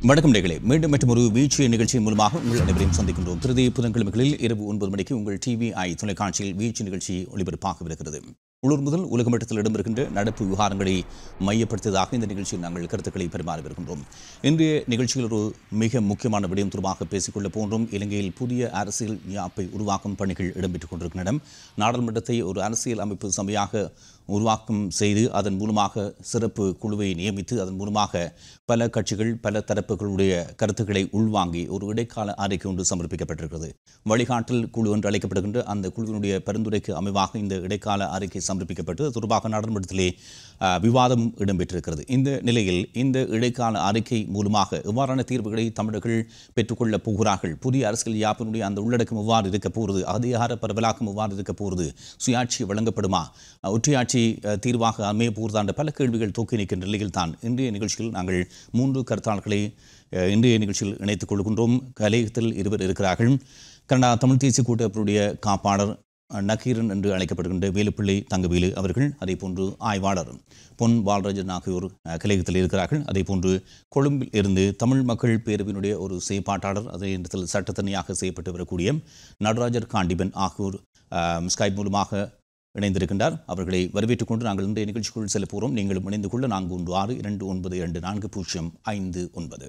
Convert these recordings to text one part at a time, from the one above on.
வணக்கம் நேர்களே மீண்டும் மற்றும் ஒரு வீழ்ச்சி நிகழ்ச்சியின் மூலமாக உங்கள் அனைவரையும் சந்திக்கின்றோம் திருதி புதன்கிழமைகளில் இரவு ஒன்பது மணிக்கு உங்கள் டிவிஐ தொலைக்காட்சியில் வீழ்ச்சி நிகழ்ச்சி ஒளிபரப்பாகவிருக்கிறது உள்ளூர் முதல் உலக மட்டத்தில் இடம்பெறுகின்ற நடப்பு விவகாரங்களை மையப்படுத்தியதாக இந்த நிகழ்ச்சியில் நாங்கள் கருத்துக்களை பரிமாறவிருக்கின்றோம் இன்றைய நிகழ்ச்சியில் ஒரு மிக முக்கியமான விடயம் தொடர்பாக பேசிக்கொள்ளப் போன்றோம் இலங்கையில் புதிய அரசியல் யாப்பை உருவாக்கும் பணிகள் இடம்பெற்றுக் கொண்டிருக்கின்றன நாடாளுமன்றத்தை ஒரு அரசியல் அமைப்பு சபையாக உருவாக்கம் செய்து அதன் மூலமாக சிறப்பு குழுவை நியமித்து அதன் மூலமாக பல கட்சிகள் பல தரப்புகளுடைய கருத்துக்களை உள்வாங்கி ஒரு இடைக்கால அறிக்கை ஒன்று சமர்ப்பிக்கப்பட்டிருக்கிறது வழிகாட்டல் குழு என்று அழைக்கப்படுகின்ற அந்த குழுவினுடைய பரிந்துரைக்கு அமைவாக இந்த இடைக்கால அறிக்கை சமர்ப்பிக்கப்பட்டு அது தொடர்பாக நாடாளுமன்றத்திலே அஹ், விவாதம் இடம்பெற்றிருக்கிறது இந்த நிலையில் இந்த இடைக்கால அறிக்கை மூலமாக எவ்வாறான தீர்வுகளை தமிழர்கள் பெற்றுக்கொள்ளப் போகிறார்கள் புதிய அரசியல் யாப்பினுடைய அந்த உள்ளடக்கம் எவ்வாறு இருக்கப் போகிறது அதிகார பரவலாக்கம் எவ்வாறு இருக்கப் போகிறது சுயாட்சி வழங்கப்படுமா அஹ், ஒற்றையாட்சி அஹ், தீர்வாக அமைய போகிறதா பல கேள்விகள் தூக்கி நிற்கின்ற நிலையில் தான் இன்றைய நிகழ்ச்சியில் நாங்கள் மூன்று கருத்தாளர்களை அஹ், இன்றைய நிகழ்ச்சியில் இணைத்துக் கொள்கின்றோம் கலையகத்தில் இருவர் இருக்கிறார்கள் கனடா தமிழ் தேசிய கூட்டமைப்பினுடைய காப்பாளர் அஹ், நக்கீரன் என்று அழைக்கப்படுகின்ற வேலுப்பிள்ளை தங்கவேலு அவர்கள் அதே போன்று ஆய்வாளர் பொன் பாலராஜன் ஆகியோர் அஹ், கலையகத்தில் இருக்கிறார்கள் அதே போன்று கொழும்பில் இருந்து தமிழ் மக்கள் பேரவையினுடைய ஒரு செயற்பாட்டாளர் அதே இடத்தில் சட்டத்தனியாக செய்யப்பட்டு வரக்கூடிய நடராஜர் காண்டிபன் ஆகியோர் அஹ், ஸ்கைப் மூலமாக இணைந்திருக்கின்றார் அவர்களை வரவேற்றுக் கொண்டு நாங்கள் இன்றைய நிகழ்ச்சிக்குள் செல்ல போகிறோம் நீங்களும் இணைந்து கொள்ள நான்கு ஒன்று ஆறு இரண்டு ஒன்பது இரண்டு நான்கு பூஜ்ஜியம் ஐந்து ஒன்பது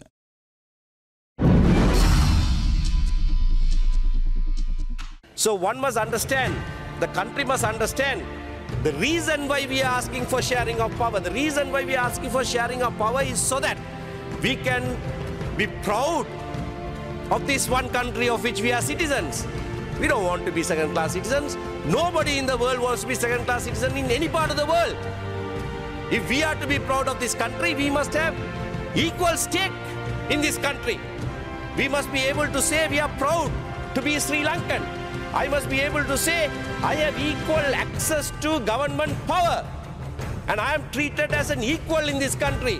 So one must understand, the country must understand the reason why we are asking for sharing of power. The reason why we are asking for sharing of power is so that we can be proud of this one country of which we are citizens. We don't want to be second class citizens. Nobody in the world wants to be second class citizen in any part of the world. If we are to be proud of this country, we must have equal stake in this country. We must be able to say we are proud to be Sri Lankan. I must be able to say I have equal access to government power and I am treated as an equal in this country.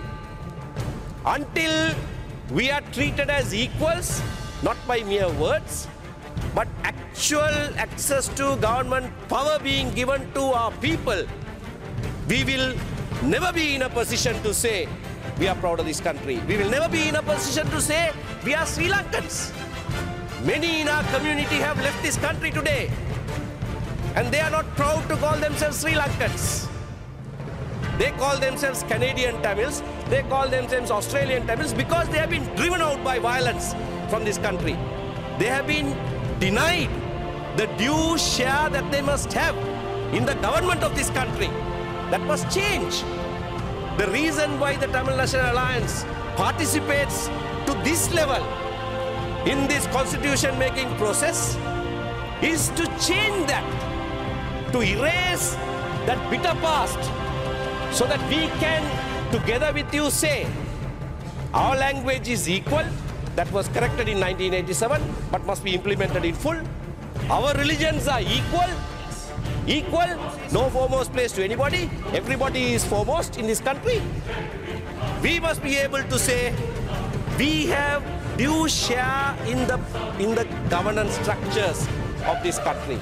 Until we are treated as equals, not by mere words, but actual access to government power being given to our people, we will never be in a position to say we are proud of this country. We will never be in a position to say we are Sri Lankans. Many in our community have left this country today and they are not proud to call themselves Sri Lankans. They call themselves Canadian Tamils, they call themselves Australian Tamils because they have been driven out by violence from this country. They have been denied the due share that they must have in the government of this country. That must change. The reason why the Tamil National Alliance participates to this level in this constitution making process is to change that, to erase that bitter past so that we can together with you say our language is equal that was corrected in 1987 but must be implemented in full our religions are equal equal no foremost place to anybody everybody is foremost in this country we must be able to say we have due share in the in the governance structures of this country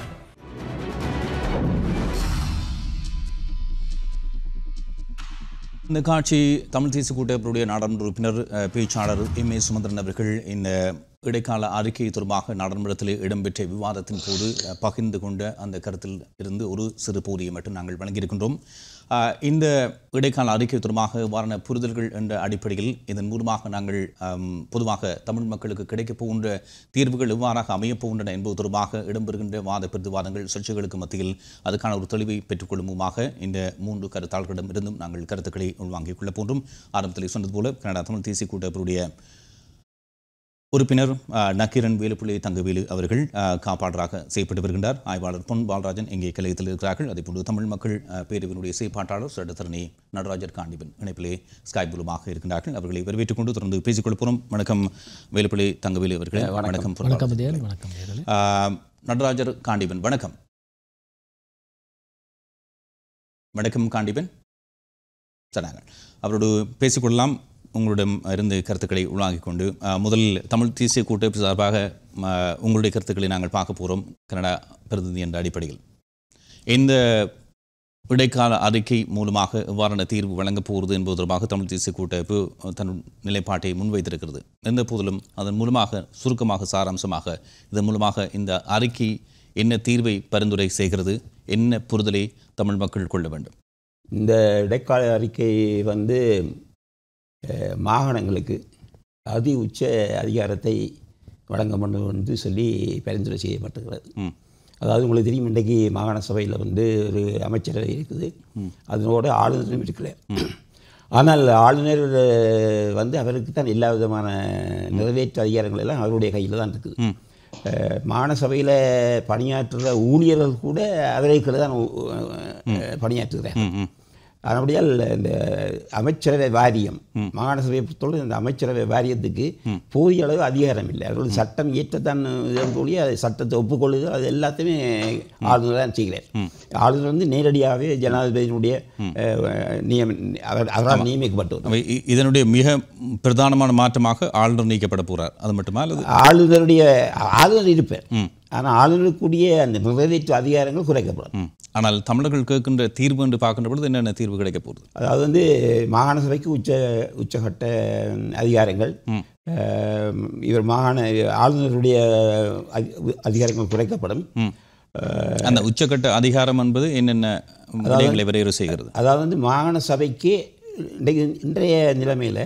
இந்த காட்சி தமிழ் தேசிய கூட்டமைப்புடைய நாடாளுமன்ற உறுப்பினர் அஹ், பேச்சாளர் M A Sumanthiran அவர்கள் இந்த இடைக்கால அறிக்கை தொடர்பாக நாடாளுமன்றத்தில் இடம்பெற்ற விவாதத்தின் போது அஹ், பகிர்ந்து கொண்ட அந்த கருத்தில் இருந்து ஒரு சிறு பகுதியை மட்டும் நாங்கள் வழங்கியிருக்கின்றோம் அஹ், இந்த இடைக்கால அறிக்கை தொடர்பாக இவ்வாறான புரிதல்கள் என்ற அடிப்படையில் இதன் மூலமாக நாங்கள் அம், பொதுவாக தமிழ் மக்களுக்கு கிடைக்கப் போகின்ற தீர்வுகள் எவ்வாறாக அமையப் போகின்றன என்பது தொடர்பாக இடம்பெறுகின்ற வாத பிரதிவாதங்கள் சர்ச்சைகளுக்கு மத்தியில் அதுக்கான ஒரு தெளிவை பெற்றுக்கொள்ளும் முகமாக இந்த மூன்று கருத்தாளர்களிடம் இருந்தும் நாங்கள் கருத்துக்களை உள்வாங்கிக் கொள்ளப் போன்றும் ஆரம்பத்தில் சொன்னது போல கனடா தமிழ் தேசிய கூட்டமைப்புடைய உறுப்பினர் அஹ், நக்கீரன் வேலுப்பிள்ளை தங்கவேலு அவர்கள் அஹ், காப்பாளராக செய்யப்பட்டு வருகின்றார் ஆய்வாளர் பொன் பாலராஜன் இங்கே கலையத்தில் இருக்கிறார்கள் அதேபோன்று தமிழ் மக்கள் அஹ், பேரவையினுடைய செயற்பாட்டாளர் சட்டத்தரணி நடராஜர் காண்டிபன் இணைப்பிலே ஸ்காய் மூலமாக இருக்கின்றார்கள் அவர்களை வரவேற்றுக் கொண்டு தொடர்ந்து பேசிக்கொள்ள போகிறோம் வணக்கம் வேலுப்பிள்ளை தங்கவேலு அவர்களே வணக்கம் பொன் வணக்கம் பாலராஜன் விஜயன் வணக்கம் நேயர்களே. ஆஹ், நடராஜர் காண்டிபன் வணக்கம் வணக்கம் காண்டிபன் சொன்னாங்க அவரோடு பேசிக்கொள்ளலாம் உங்களிடம் இருந்து கருத்துக்களை உள்வாங்கிக் கொண்டு ஆஹ், முதல் தமிழ் தேசிய கூட்டமைப்பு சார்பாக ஆஹ், உங்களுடைய கருத்துக்களை நாங்கள் பார்க்க போகிறோம் கனடா பிரதிநிதி என்ற அடிப்படையில் இந்த இடைக்கால அறிக்கை மூலமாக எவ்வாறான தீர்வு வழங்கப் போகிறது என்பது தொடர்பாக தமிழ் தேசிய கூட்டமைப்பு தன் நிலைப்பாட்டை முன்வைத்திருக்கிறது எந்த போதிலும் அதன் மூலமாக சுருக்கமாக சாராம்சமாக இதன் மூலமாக இந்த அறிக்கை என்ன தீர்வை பரிந்துரை செய்கிறது என்ன புரிதலை தமிழ் மக்கள் கொள்ள வேண்டும் இந்த இடைக்கால அறிக்கை வந்து அஹ், மாகாணங்களுக்கு அதி உச்ச அதிகாரத்தை வழங்க வேண்டும் என்று சொல்லி பரிந்துரை செய்யப்பட்டிருக்கிறது ம். அதாவது உங்களுக்கு தெரியும் இன்றைக்கு மாகாண சபையில் வந்து ஒரு அமைச்சரவை இருக்குது அதனோட ஆளுநரும் இருக்கல ஆனால் ஆளுநர் அஹ், வந்து அவருக்கு தான் எல்லா விதமான நிறைவேற்று அதிகாரங்கள் எல்லாம் அவருடைய கையில் தான் இருக்குது ம். அஹ், மாகாண சபையில் பணியாற்றுற ஊழியர்கள் கூட அவரைக்குள்ள தான் அஹ், பணியாற்றுகிறார் ம், ம். அதனுடையால் இந்த அமைச்சரவை வாரியம் மாகாண சபையை பொறுத்தவரை இந்த அமைச்சரவை வாரியத்துக்கு போதிய அளவு அதிகாரம் இல்லை அவர்கள் சட்டம் இயற்றத்தான் ஒழிய அது சட்டத்தை ஒப்புக்கொள்ளுது அது எல்லாத்தையுமே ஆளுநர் தான் செய்கிறார் ஆளுநர் வந்து நேரடியாகவே ஜனாதிபதியினுடைய அஹ், நியம அவர் அவரால் நியமிக்கப்பட்டவர் அவை இ- இதனுடைய மிக பிரதானமான மாற்றமாக ஆளுநர் நீக்கப்பட போகிறார் அது மட்டுமா அல்லது ஆளுநருடைய ஆளுநர் இருப்பார் ஆனால் ஆளுநருக்குரிய அந்த நிறைவேற்று அதிகாரங்கள் குறைக்கப்படும் ம். ஆனால் தமிழர்கள் கேட்கின்ற தீர்வு என்று பார்க்கின்ற பொழுது என்னென்ன தீர்வு கிடைக்கப் போகிறது அதாவது வந்து மாகாண சபைக்கு உச்ச உச்சகட்ட அதிகாரங்கள் அஹ், இவர் மாகாண ஆளுநருடைய அதி- அதிகாரங்கள் குறைக்கப்படும் அஹ், அந்த உச்சக்கட்ட அதிகாரம் என்பது என்னென்ன விடயங்களை வரையறை செய்கிறது அதாவது வந்து மாகாண சபைக்கு இன்றைக்கு இன்றைய நிலைமையில்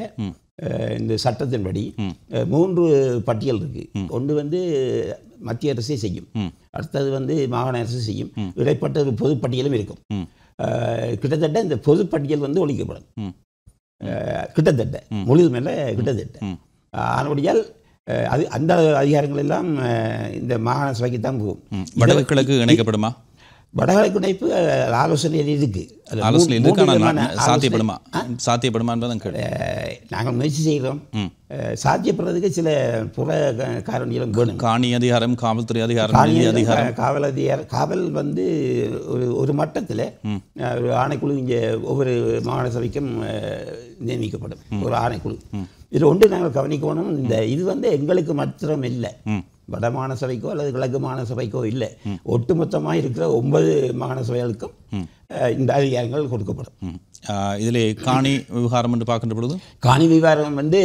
இந்த சட்டத்தின்படி அஹ், மூன்று பட்டியல் இருக்கு ஒன்று வந்து மத்திய அரசே செய்யும் அடுத்தது வந்து மாகாண அரசு செய்யும் இடைப்பட்ட ஒரு பொது பட்டியலும் இருக்கும் அஹ், கிட்டத்தட்ட இந்த பொது பட்டியல் வந்து ஒழிக்கப்படும் ம். அஹ், கிட்டத்தட்ட முழுதுமேல கிட்டத்தட்ட ஆனபடியால் அஹ், அது அந்த அதிகாரங்கள் எல்லாம் அஹ், இந்த மாகாண சபைக்கு தான் போகும் வடக்கு கிழக்கு இணைக்கப்படுமா வடகிழக்கு இணைப்பு அஹ், ஆலோசனையில் இருக்கு அதுல மூ- ஆலோசனை இருக்கு மூன்று ஆனால் விதமான நா- ஆலோசனை- சாத்தியப்படுமா சாத்தியப்படுமா என்பதான் கேள்வி அஹ், நாங்கள் முயற்சி செய்கிறோம் அஹ், சாத்தியப்படுறதுக்கு சில புற க- காரணிகளும் வேணும் காணி அதிகாரம் காவல்துறை அதிகாரம் நிதி காவல் அதிகாரம் காவல் அதிகார காவல் வந்து ஒரு ஒரு மட்டத்தில் ஒரு ஆணைக்குழு இங்கே ஒவ்வொரு மாகாண சபைக்கும் அஹ், நியமிக்கப்படும் ஒரு ஆணைக்குழு இதில் ஒன்று நாங்கள் கவனிக்கணும் இந்த இது வந்து எங்களுக்கு மாத்திரம் இல்லை வட மாகாண சபைக்கோ அல்லது கிழக்கு மாகாண சபைக்கோ இல்லை ஒட்டுமொத்தமாக இருக்கிற ஒன்பது மாகாண சபைகளுக்கும் அஹ், இந்த அதிகாரங்கள் கொடுக்கப்படும் ம். ஆஹ் இதிலே காணி விவகாரம் என்று பார்க்கின்ற பொழுது காணி விவகாரம் வந்து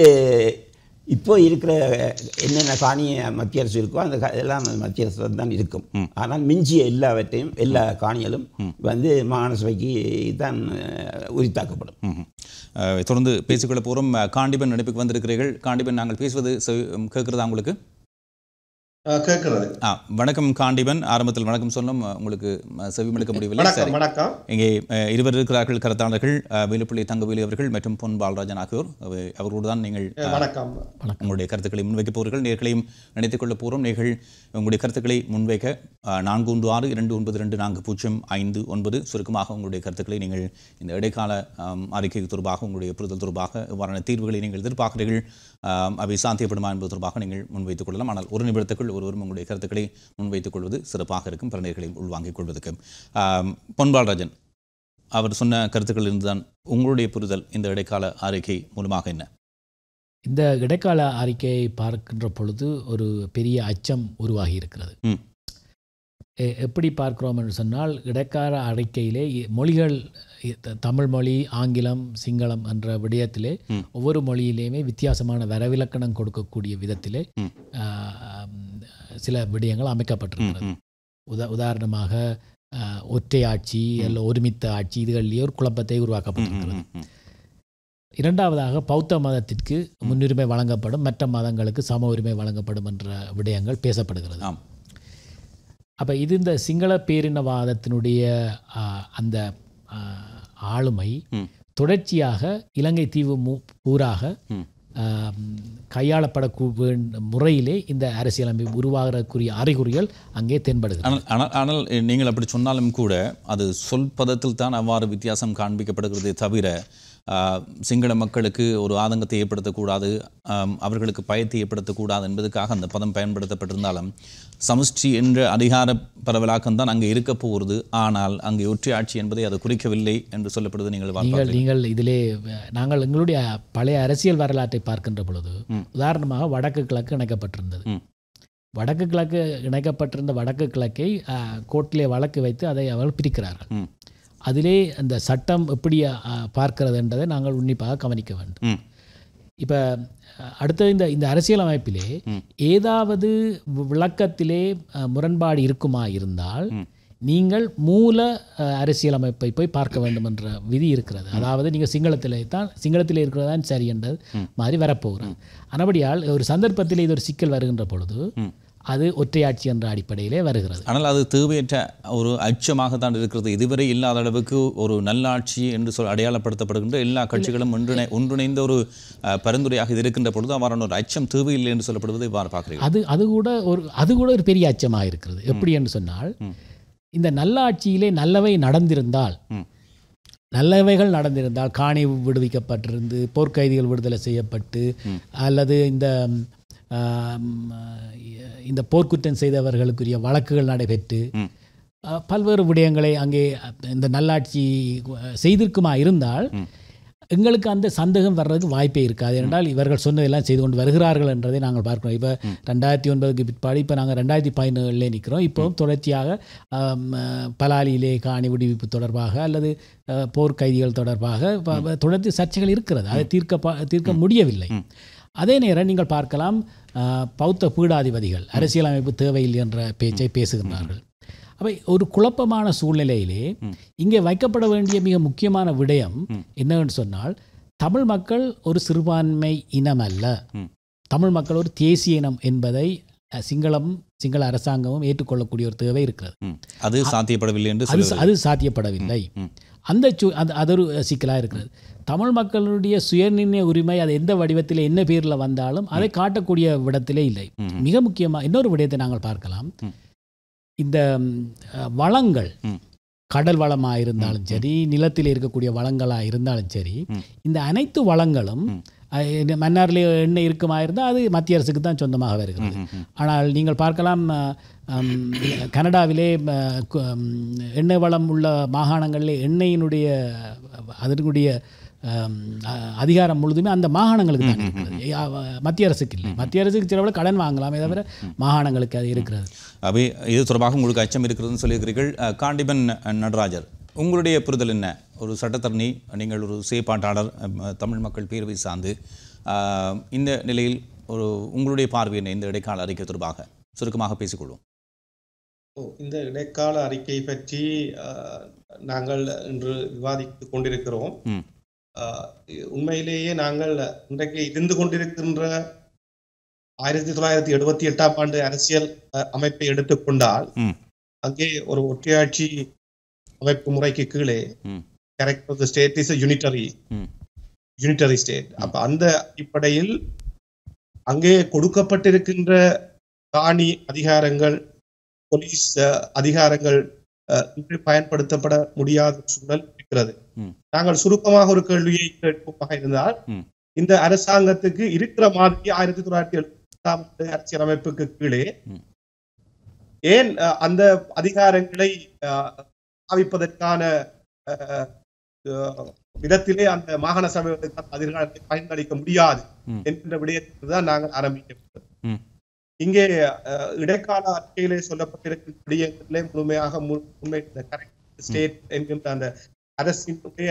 இப்போ இருக்கிற என்னென்ன காணி மத்திய அரசு இருக்கோ அந்த கா- எல்லாம் மத்திய அரசு தான் இருக்கும் ஆனால் மிஞ்சிய எல்லாவற்றையும் எல்லா காணிகளும் வந்து மாகாண சபைக்கு தான் அஹ், உரித்தாக்கப்படும் ம்ஹும். ஆஹ் தொடர்ந்து பேசிக்கொள்ள போகிறோம் காண்டிபன் நடிப்புக்கு வந்திருக்கிறீர்கள் காண்டிபன் நாங்கள் பேசுவது செவி- கேட்கிறதா உங்களுக்கு கேட்கறது ஆ வணக்கம் காண்டிபன் ஆரம்பத்தில் வணக்கம் சொன்னோம் உங்களுக்கு அஹ், செவிமடுக்க முடியவில்லை சரி வணக்கம் வணக்கம் இங்கே அஹ், இருவர் இருக்கிறார்கள் கருத்தாளர்கள் அஹ், வேலுப்பிள்ளை தங்கவேலு அவர்கள் மற்றும் பொன் பாலராஜன் ஆகியோர் அவை- அவர்களோடு தான் நீங்கள் அஹ், வணக்கம் உங்களுடைய கருத்துக்களை முன்வைக்க போகிறீர்கள் நேர்களையும் நினைத்துக் கொள்ள போகிறோம் நீங்கள் உங்களுடைய கருத்துக்களை முன்வைக்க அஹ், நான்கு ஒன்று ஆறு இரண்டு ஒன்பது ரெண்டு நான்கு பூஜ்ஜியம் ஐந்து ஒன்பது சுருக்கமாக உங்களுடைய கருத்துக்களை நீங்கள் இந்த இடைக்கால ஆம், அறிக்கை தொடர்பாக உங்களுடைய புரிதல் தொடர்பாக இவ்வாறான தீர்வுகளை நீங்கள் எதிர்பார்க்கிறீர்கள் ஆம், அவை சாத்தியப்படுமா என்பது தொடர்பாக நீங்கள் முன்வைத்துக் கொள்ளலாம் ஆனால் ஒரு நிமிடத்துக்குள் ஒருவரும் உங்களுடைய கருத்துக்களை முன்வைத்துக் கொள்வது சிறப்பாக இருக்கும் பிற நேர்களையும் உள்வாங்கிக் கொள்வதற்கு ஆம், பொன் பாலராஜன் அவர் சொன்ன கருத்துக்கள் இருந்துதான் உங்களுடைய புரிதல் இந்த இடைக்கால அறிக்கை மூலமாக என்ன இந்த இடைக்கால அறிக்கையை பார்க்கின்ற பொழுது ஒரு பெரிய அச்சம் உருவாகி இருக்கிறது ம். எ- எப்படி பார்க்கிறோம் என்று சொன்னால் இடைக்கால அறிக்கையிலே இ- மொழிகள் இ- த- தமிழ் மொழி ஆங்கிலம் சிங்களம் என்ற விடயத்திலே ம். ஒவ்வொரு மொழியிலேயுமே வித்தியாசமான வரவிலக்கணம் கொடுக்கக்கூடிய விதத்திலே ம். ஆ, ஆம், சில விடயங்கள் அமைக்கப்பட்டிருக்கிறது ம். உதா உதாரணமாக ஆ, ஒற்றை ஆட்சி அல்ல ஒருமித்த ஆட்சி இதுகளிலேயே ஒரு குழப்பத்தை உருவாக்கப்பட்டிருக்கிறது ம், ம், இரண்டாவதாக பௌத்த மதத்திற்கு முன்னுரிமை வழங்கப்படும் மற்ற மதங்களுக்கு சம உரிமை வழங்கப்படும் என்ற விடயங்கள் பேசப்படுகிறது ஆம். அப்போ இது இந்த சிங்கள பேரினவாதத்தினுடைய ஆ, அந்த ஆ, ஆளுமை ம். தொடர்ச்சியாக இலங்கை தீவு மூ பூராக ம். ஆம், கையாளப்படக்கூ வேண்ட முறையிலே இந்த அரசியலமைப்பு உருவாகிறதுக்குரிய அறிகுறிகள் அங்கே தென்படுகிறது ஆனால் ஆனால் ஆனால் நீங்கள் அப்படி சொன்னாலும் கூட அது சொல் பதத்தில் தான் அவ்வாறு வித்தியாசம் காண்பிக்கப்படுகிறதே தவிர ஆ, சிங்கள மக்களுக்கு ஒரு ஆதங்கத்தை ஏற்படுத்தக்கூடாது ஆம், அவர்களுக்கு பயத்தை ஏற்படுத்தக்கூடாது என்பதற்காக அந்த பதம் பயன்படுத்தப்பட்டிருந்தாலும் சமஷ்டி என்ற அதிகார பரவலாக்கம் தான் அங்கே இருக்க போகிறது ஆனால் அங்கே ஒற்றை ஆட்சி என்பதை அது குறிக்கவில்லை என்று சொல்லப்படுவது நீங்கள் நீங்கள் பார்ப்பார்கள் நீங்கள் இதிலே அஹ், நாங்கள் எங்களுடைய பழைய அரசியல் வரலாற்றை பார்க்கின்ற பொழுது உதாரணமாக வடக்கு கிழக்கு இணைக்கப்பட்டிருந்தது ம். வடக்கு கிழக்கு இணைக்கப்பட்டிருந்த வடக்கு கிழக்கை அஹ், கோர்ட்டிலே வழக்கு வைத்து அதை அவர்கள் பிரிக்கிறார்கள் ம். அதிலே அந்த சட்டம் எப்படி அஹ், பார்க்கிறது என்பதை நாங்கள் உன்னிப்பாக கவனிக்க வேண்டும் ம் இப்போ அடுத்த இந்த இந்த அரசியலமைப்பிலே ஏதாவது வி- விளக்கத்திலே அஹ், முரண்பாடு இருக்குமா இருந்தால் நீங்கள் மூல அஹ், அரசியலமைப்பை போய் பார்க்க வேண்டும் என்ற விதி இருக்கிறது அதாவது நீங்கள் சிங்களத்திலே தான் சிங்களத்திலே இருக்கிறது தான் சரி என்றது மாதிரி வரப்போகிறது ஆனபடியால் ஒரு சந்தர்ப்பத்தில் இது ஒரு சிக்கல் வருகின்ற பொழுது அது ஒற்றையாட்சி என்ற அடிப்படையிலே வருகிறது ஆனால் அது தேவையற்ற ஒரு அச்சமாகத்தான் இருக்கிறது இதுவரை இல்லாத அளவுக்கு ஒரு நல்லாட்சி என்று சொல் அடையாளப்படுத்தப்படுகின்ற எல்லா கட்சிகளும் ஒன்றிணை ஒன்றிணைந்த ஒரு அஹ், பரிந்துரையாக இது இருக்கின்ற பொழுது அவ்வாறான ஒரு அச்சம் தேவையில்லை என்று சொல்லப்படுவதை இவ்வாறு பார்க்கிறீர்கள் அது அது கூட ஒரு அது கூட ஒரு பெரிய அச்சமாக இருக்கிறது எப்படி என்று சொன்னால் இந்த நல்லாட்சியிலே நல்லவை நடந்திருந்தால் ம். நல்லவைகள் நடந்திருந்தால் காணி விடுவிக்கப்பட்டிருந்து போர்க்கைதிகள் விடுதலை செய்யப்பட்டு அல்லது இந்த ஆம், இந்த போர்க்குற்றம் செய்தவர்களுக்குரிய வழக்குகள் நடைபெற்று அஹ், பல்வேறு விடயங்களை அங்கே இந்த நல்லாட்சி செய்திருக்குமா இருந்தால் எங்களுக்கு அந்த சந்தேகம் வர்றதுக்கு வாய்ப்பே இருக்காது என்றால் இவர்கள் சொன்னதெல்லாம் செய்து கொண்டு வருகிறார்கள் என்றதை நாங்கள் பார்க்கிறோம் இப்போ ரெண்டாயிரத்தி ஒன்பதுக்கு பிற்பாடு இப்போ நாங்கள் ரெண்டாயிரத்தி பதினேழுலே நிற்கிறோம் இப்போ தொடர்ச்சியாக ஆம், அஹ், பலாலியிலே காணி விடுவிப்பு தொடர்பாக அல்லது அஹ், போர் கைதிகள் தொடர்பாக ப- ப- தொடர்ந்து சர்ச்சைகள் இருக்கிறது அதை தீர்க்க ப- தீர்க்க முடியவில்லை அதே நேரம் நீங்கள் பார்க்கலாம் அஹ், பௌத்த பீடாதிபதிகள் அரசியலமைப்பு தேவையில்லை என்ற பேச்சை பேசுகின்றார்கள் அவை ஒரு குழப்பமான சூழ்நிலையிலே இங்கே வைக்கப்பட வேண்டிய மிக முக்கியமான விடயம் என்னவென்று சொன்னால் தமிழ் மக்கள் ஒரு சிறுபான்மை இனம் அல்ல தமிழ் மக்கள் ஒரு தேசிய இனம் என்பதை அஹ், சிங்களம் சிங்கள அரசாங்கமும் ஏற்றுக்கொள்ளக்கூடிய ஒரு தேவை இருக்கிறது ம். அது சாத்தியப்படவில்லை என்று அது சொல்லுவது அது சாத்தியப்படவில்லை அந்த சு அது அது ஒரு சிக்கலாக இருக்கிறது தமிழ் மக்களுடைய சுயநிர்ணய உரிமை அது எந்த வடிவத்தில் என்ன பேரில் வந்தாலும் அதை காட்டக்கூடிய விடத்திலே இல்லை மிக முக்கியமாக இன்னொரு விடயத்தை நாங்கள் பார்க்கலாம் இந்த ம், அஹ், வளங்கள் கடல் வளமாக இருந்தாலும் சரி நிலத்தில் இருக்கக்கூடிய வளங்களாக இருந்தாலும் சரி இந்த அனைத்து வளங்களும் அஹ், இந்த மன்னாரில் எண்ணெய் இருக்குமா இருந்தால் அது மத்திய அரசுக்கு தான் சொந்தமாக வருகிறது ஆனால் நீங்கள் பார்க்கலாம் அஹ், ஹம், கனடாவிலே அஹ், கு- ஹம், எண்ணெய் வளம் உள்ள மாகாணங்களில் எண்ணெயினுடைய அதனுடைய ஹம், அ- அதிகாரம் முழுதுமே அந்த மாகாணங்களுக்கு தான் இருக்கிறது அஹ், மத்திய அரசுக்கு இல்லை மத்திய அரசுக்கு சிலவுல கடன் வாங்கலாமே தவிர மாகாணங்களுக்கு அது இருக்கிறது அவை இது தொடர்பாக உங்களுக்கு அச்சம் இருக்கிறதுன்னு சொல்லியிருக்கிறீர்கள் அஹ், காண்டிபன் அஹ், நடராஜர் உங்களுடைய புரிதல் என்ன ஒரு சட்டத்தரணி நீங்கள் ஒரு செயற்பாட்டாளர் அஹ், தமிழ் மக்கள் பேரவை சார்ந்து அஹ், இந்த நிலையில் ஒரு உங்களுடைய பார்வை என்ன இந்த இடைக்கால அறிக்கை தொடர்பாக சுருக்கமாக பேசிக்கொள்வோம் ஓ, இந்த இடைக்கால அறிக்கை பற்றி அஹ், நாங்கள் இன்று விவாதித்துக் கொண்டிருக்கிறோம் ம். அஹ், உண்மையிலேயே நாங்கள் இன்றைக்கு இருந்து கொண்டிருக்கின்ற ஆயிரத்தி தொள்ளாயிரத்தி எழுபத்தி எட்டாம் ஆண்டு அரசியல் அஹ், அமைப்பை எடுத்துக்கொண்டால் ம். அங்கே ஒரு ஒற்றையாட்சி அமைப்பு முறைக்கு கீழே ம். Character of the state is unitary ம். யூனிட்டரி ஸ்டேட் அப்ப அந்த அடிப்படையில் அங்கே கொடுக்கப்பட்டிருக்கின்ற காணி அதிகாரங்கள் போலீஸ் அஹ், அதிகாரங்கள் அஹ், இன்று பயன்படுத்தப்பட முடியாத சூழல் இருக்கிறது ம். நாங்கள் சுருக்கமாக ஒரு கேள்வியை கேட்போமாக இருந்தால் ம். இந்த அரசாங்கத்துக்கு இருக்கிற மாதிரி ஆயிரத்தி தொள்ளாயிரத்தி எழுபத்தாம் ஆண்டு அரசியலமைப்புக்கு கீழே ம். ஏன் அஹ், அந்த அதிகாரங்களை அஹ், பாவிப்பதற்கான அஹ், அஹ், விதத்திலே அந்த மாகாண சபைகளுக்கு அந்த அதிகாரத்தை பயன்படுத்த முடியாது ம். என்கின்ற விடயத்தில் தான் நாங்கள் ஆரம்பிக்கிறோம் ம். இங்கே அஹ், இடைக்கால அறிக்கையிலே சொல்லப்பட்டிருக்கிற விடயங்களிலே முழுமையாக மு- உண்மை கரெக்ட் ஸ்டேட் என்கின்ற அந்த அரசினுடைய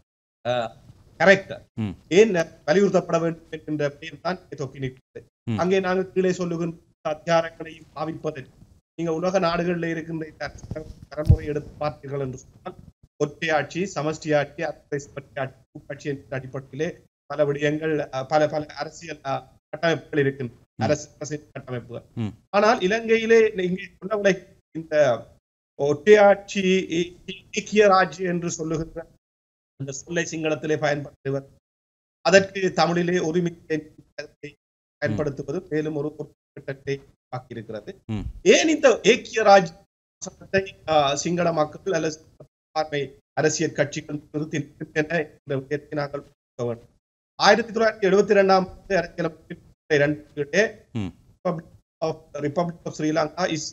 கரெக்டர் ம். ஏன் வலியுறுத்தப்பட வேண்டும் என்கின்ற பெயர் தான் இங்கே தொக்கி நிற்கிறது ம். அங்கே நாங்கள் கீழே சொல்லுகின்ற அதிகாரங்களையும் பாவிப்பதற்கு நீங்க உலக நாடுகளில் இருக்கின்ற இந்த அரசியல் தரமுறை எடுத்து பார்த்தீர்கள் என்று சொன்னால் ஒற்றையாட்சி சமஷ்டி ஆட்சி அரசு ஆட்சி கூட்டாட்சி என்ற அடிப்படையிலே பல விடயங்கள் அஹ், பல பல அரசியல் அஹ், கட்டமைப்புகள் இருக்கின்றன அரசு அரசியல் கட்டமைப்புகள் ம். ஆனால் இலங்கையிலே இங்கே சொன்னவளை இந்த ஒற்றையாட்சி இ- இ- ஐக்கிய ராஜ்யம் என்று சொல்லுகின்ற அந்த சொல்லை சிங்களத்திலே பயன்படுத்துவர் அதற்கு தமிழிலே ஒருமிக்க கருத்தை பயன்படுத்துவது மேலும் ஒரு பொருத்தத்தை ஆக்கியிருக்கிறது ம். ஏன் இந்த ஏக்கிய ராஜ்யத்தை ஆஹ், சிங்கள மக்கள் அல்லது பார்வை அரசியல் கட்சிகள் நிறுத்தி நிறுத்தின என்ற விடயத்தை நாங்கள் பார்க்க வேண்டும் ஆயிரத்தி தொள்ளாயிரத்தி எழுபத்தி இரண்டாம் ஆண்டு அரசியலமைப்பின் இரண்டு ம். ரிப்பப்ளிக் ஆஃப் ஸ்ரீலங்கா இஸ்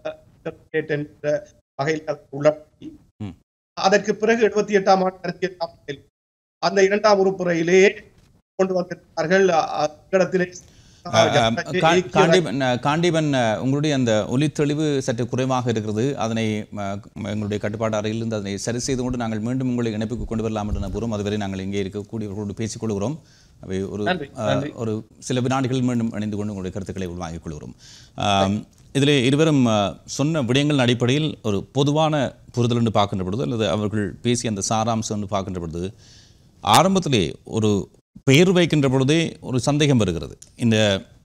என்ற வகையில் அது உள்ளடக்கி ம். அதற்கு பிறகு எழுபத்தி எட்டாம் ஆண்டு அரசியல் அமைப்பில் அந்த இரண்டாம் உறுப்புறையிலேயே கொண்டு வந்திருந்தார்கள் அ- இடத்திலே அஹ், ஜனநாயக கா- ஐக்கிய காண்டீபன் அஹ், காண்டீபன் அஹ், உங்களுடைய அந்த ஒலித்தெளிவு சற்று குறைவாக இருக்கிறது அதனை அஹ், எங்களுடைய கட்டுப்பாட்டு அறையிலிருந்து அதனை சரி செய்து கொண்டு நாங்கள் மீண்டும் உங்களை இணைப்புக்கு கொண்டு வரலாம் என்று நம்புகிறோம் அதுவரை நாங்கள் இங்கே இருக்கக்கூடியவர்களோடு பேசிக் கொள்கிறோம் அவை ஒரு நன்றி, அஹ், ஒரு சில வினாடிகள் மீண்டும் இணைந்து கொண்டு உங்களுடைய கருத்துக்களை உள்வாங்கிக் கொள்கிறோம் ஆம், இதிலே இருவரும் அஹ், சொன்ன விடயங்களின் அடிப்படையில் ஒரு பொதுவான புரிதல் என்று பார்க்கின்ற பொழுது அல்லது அவர்கள் பேசிய அந்த சாராம்சம் என்று பார்க்கின்ற பொழுது ஆரம்பத்திலே ஒரு பெயர் வைக்கின்ற பொழுதே ஒரு சந்தேகம் வருகிறது இந்த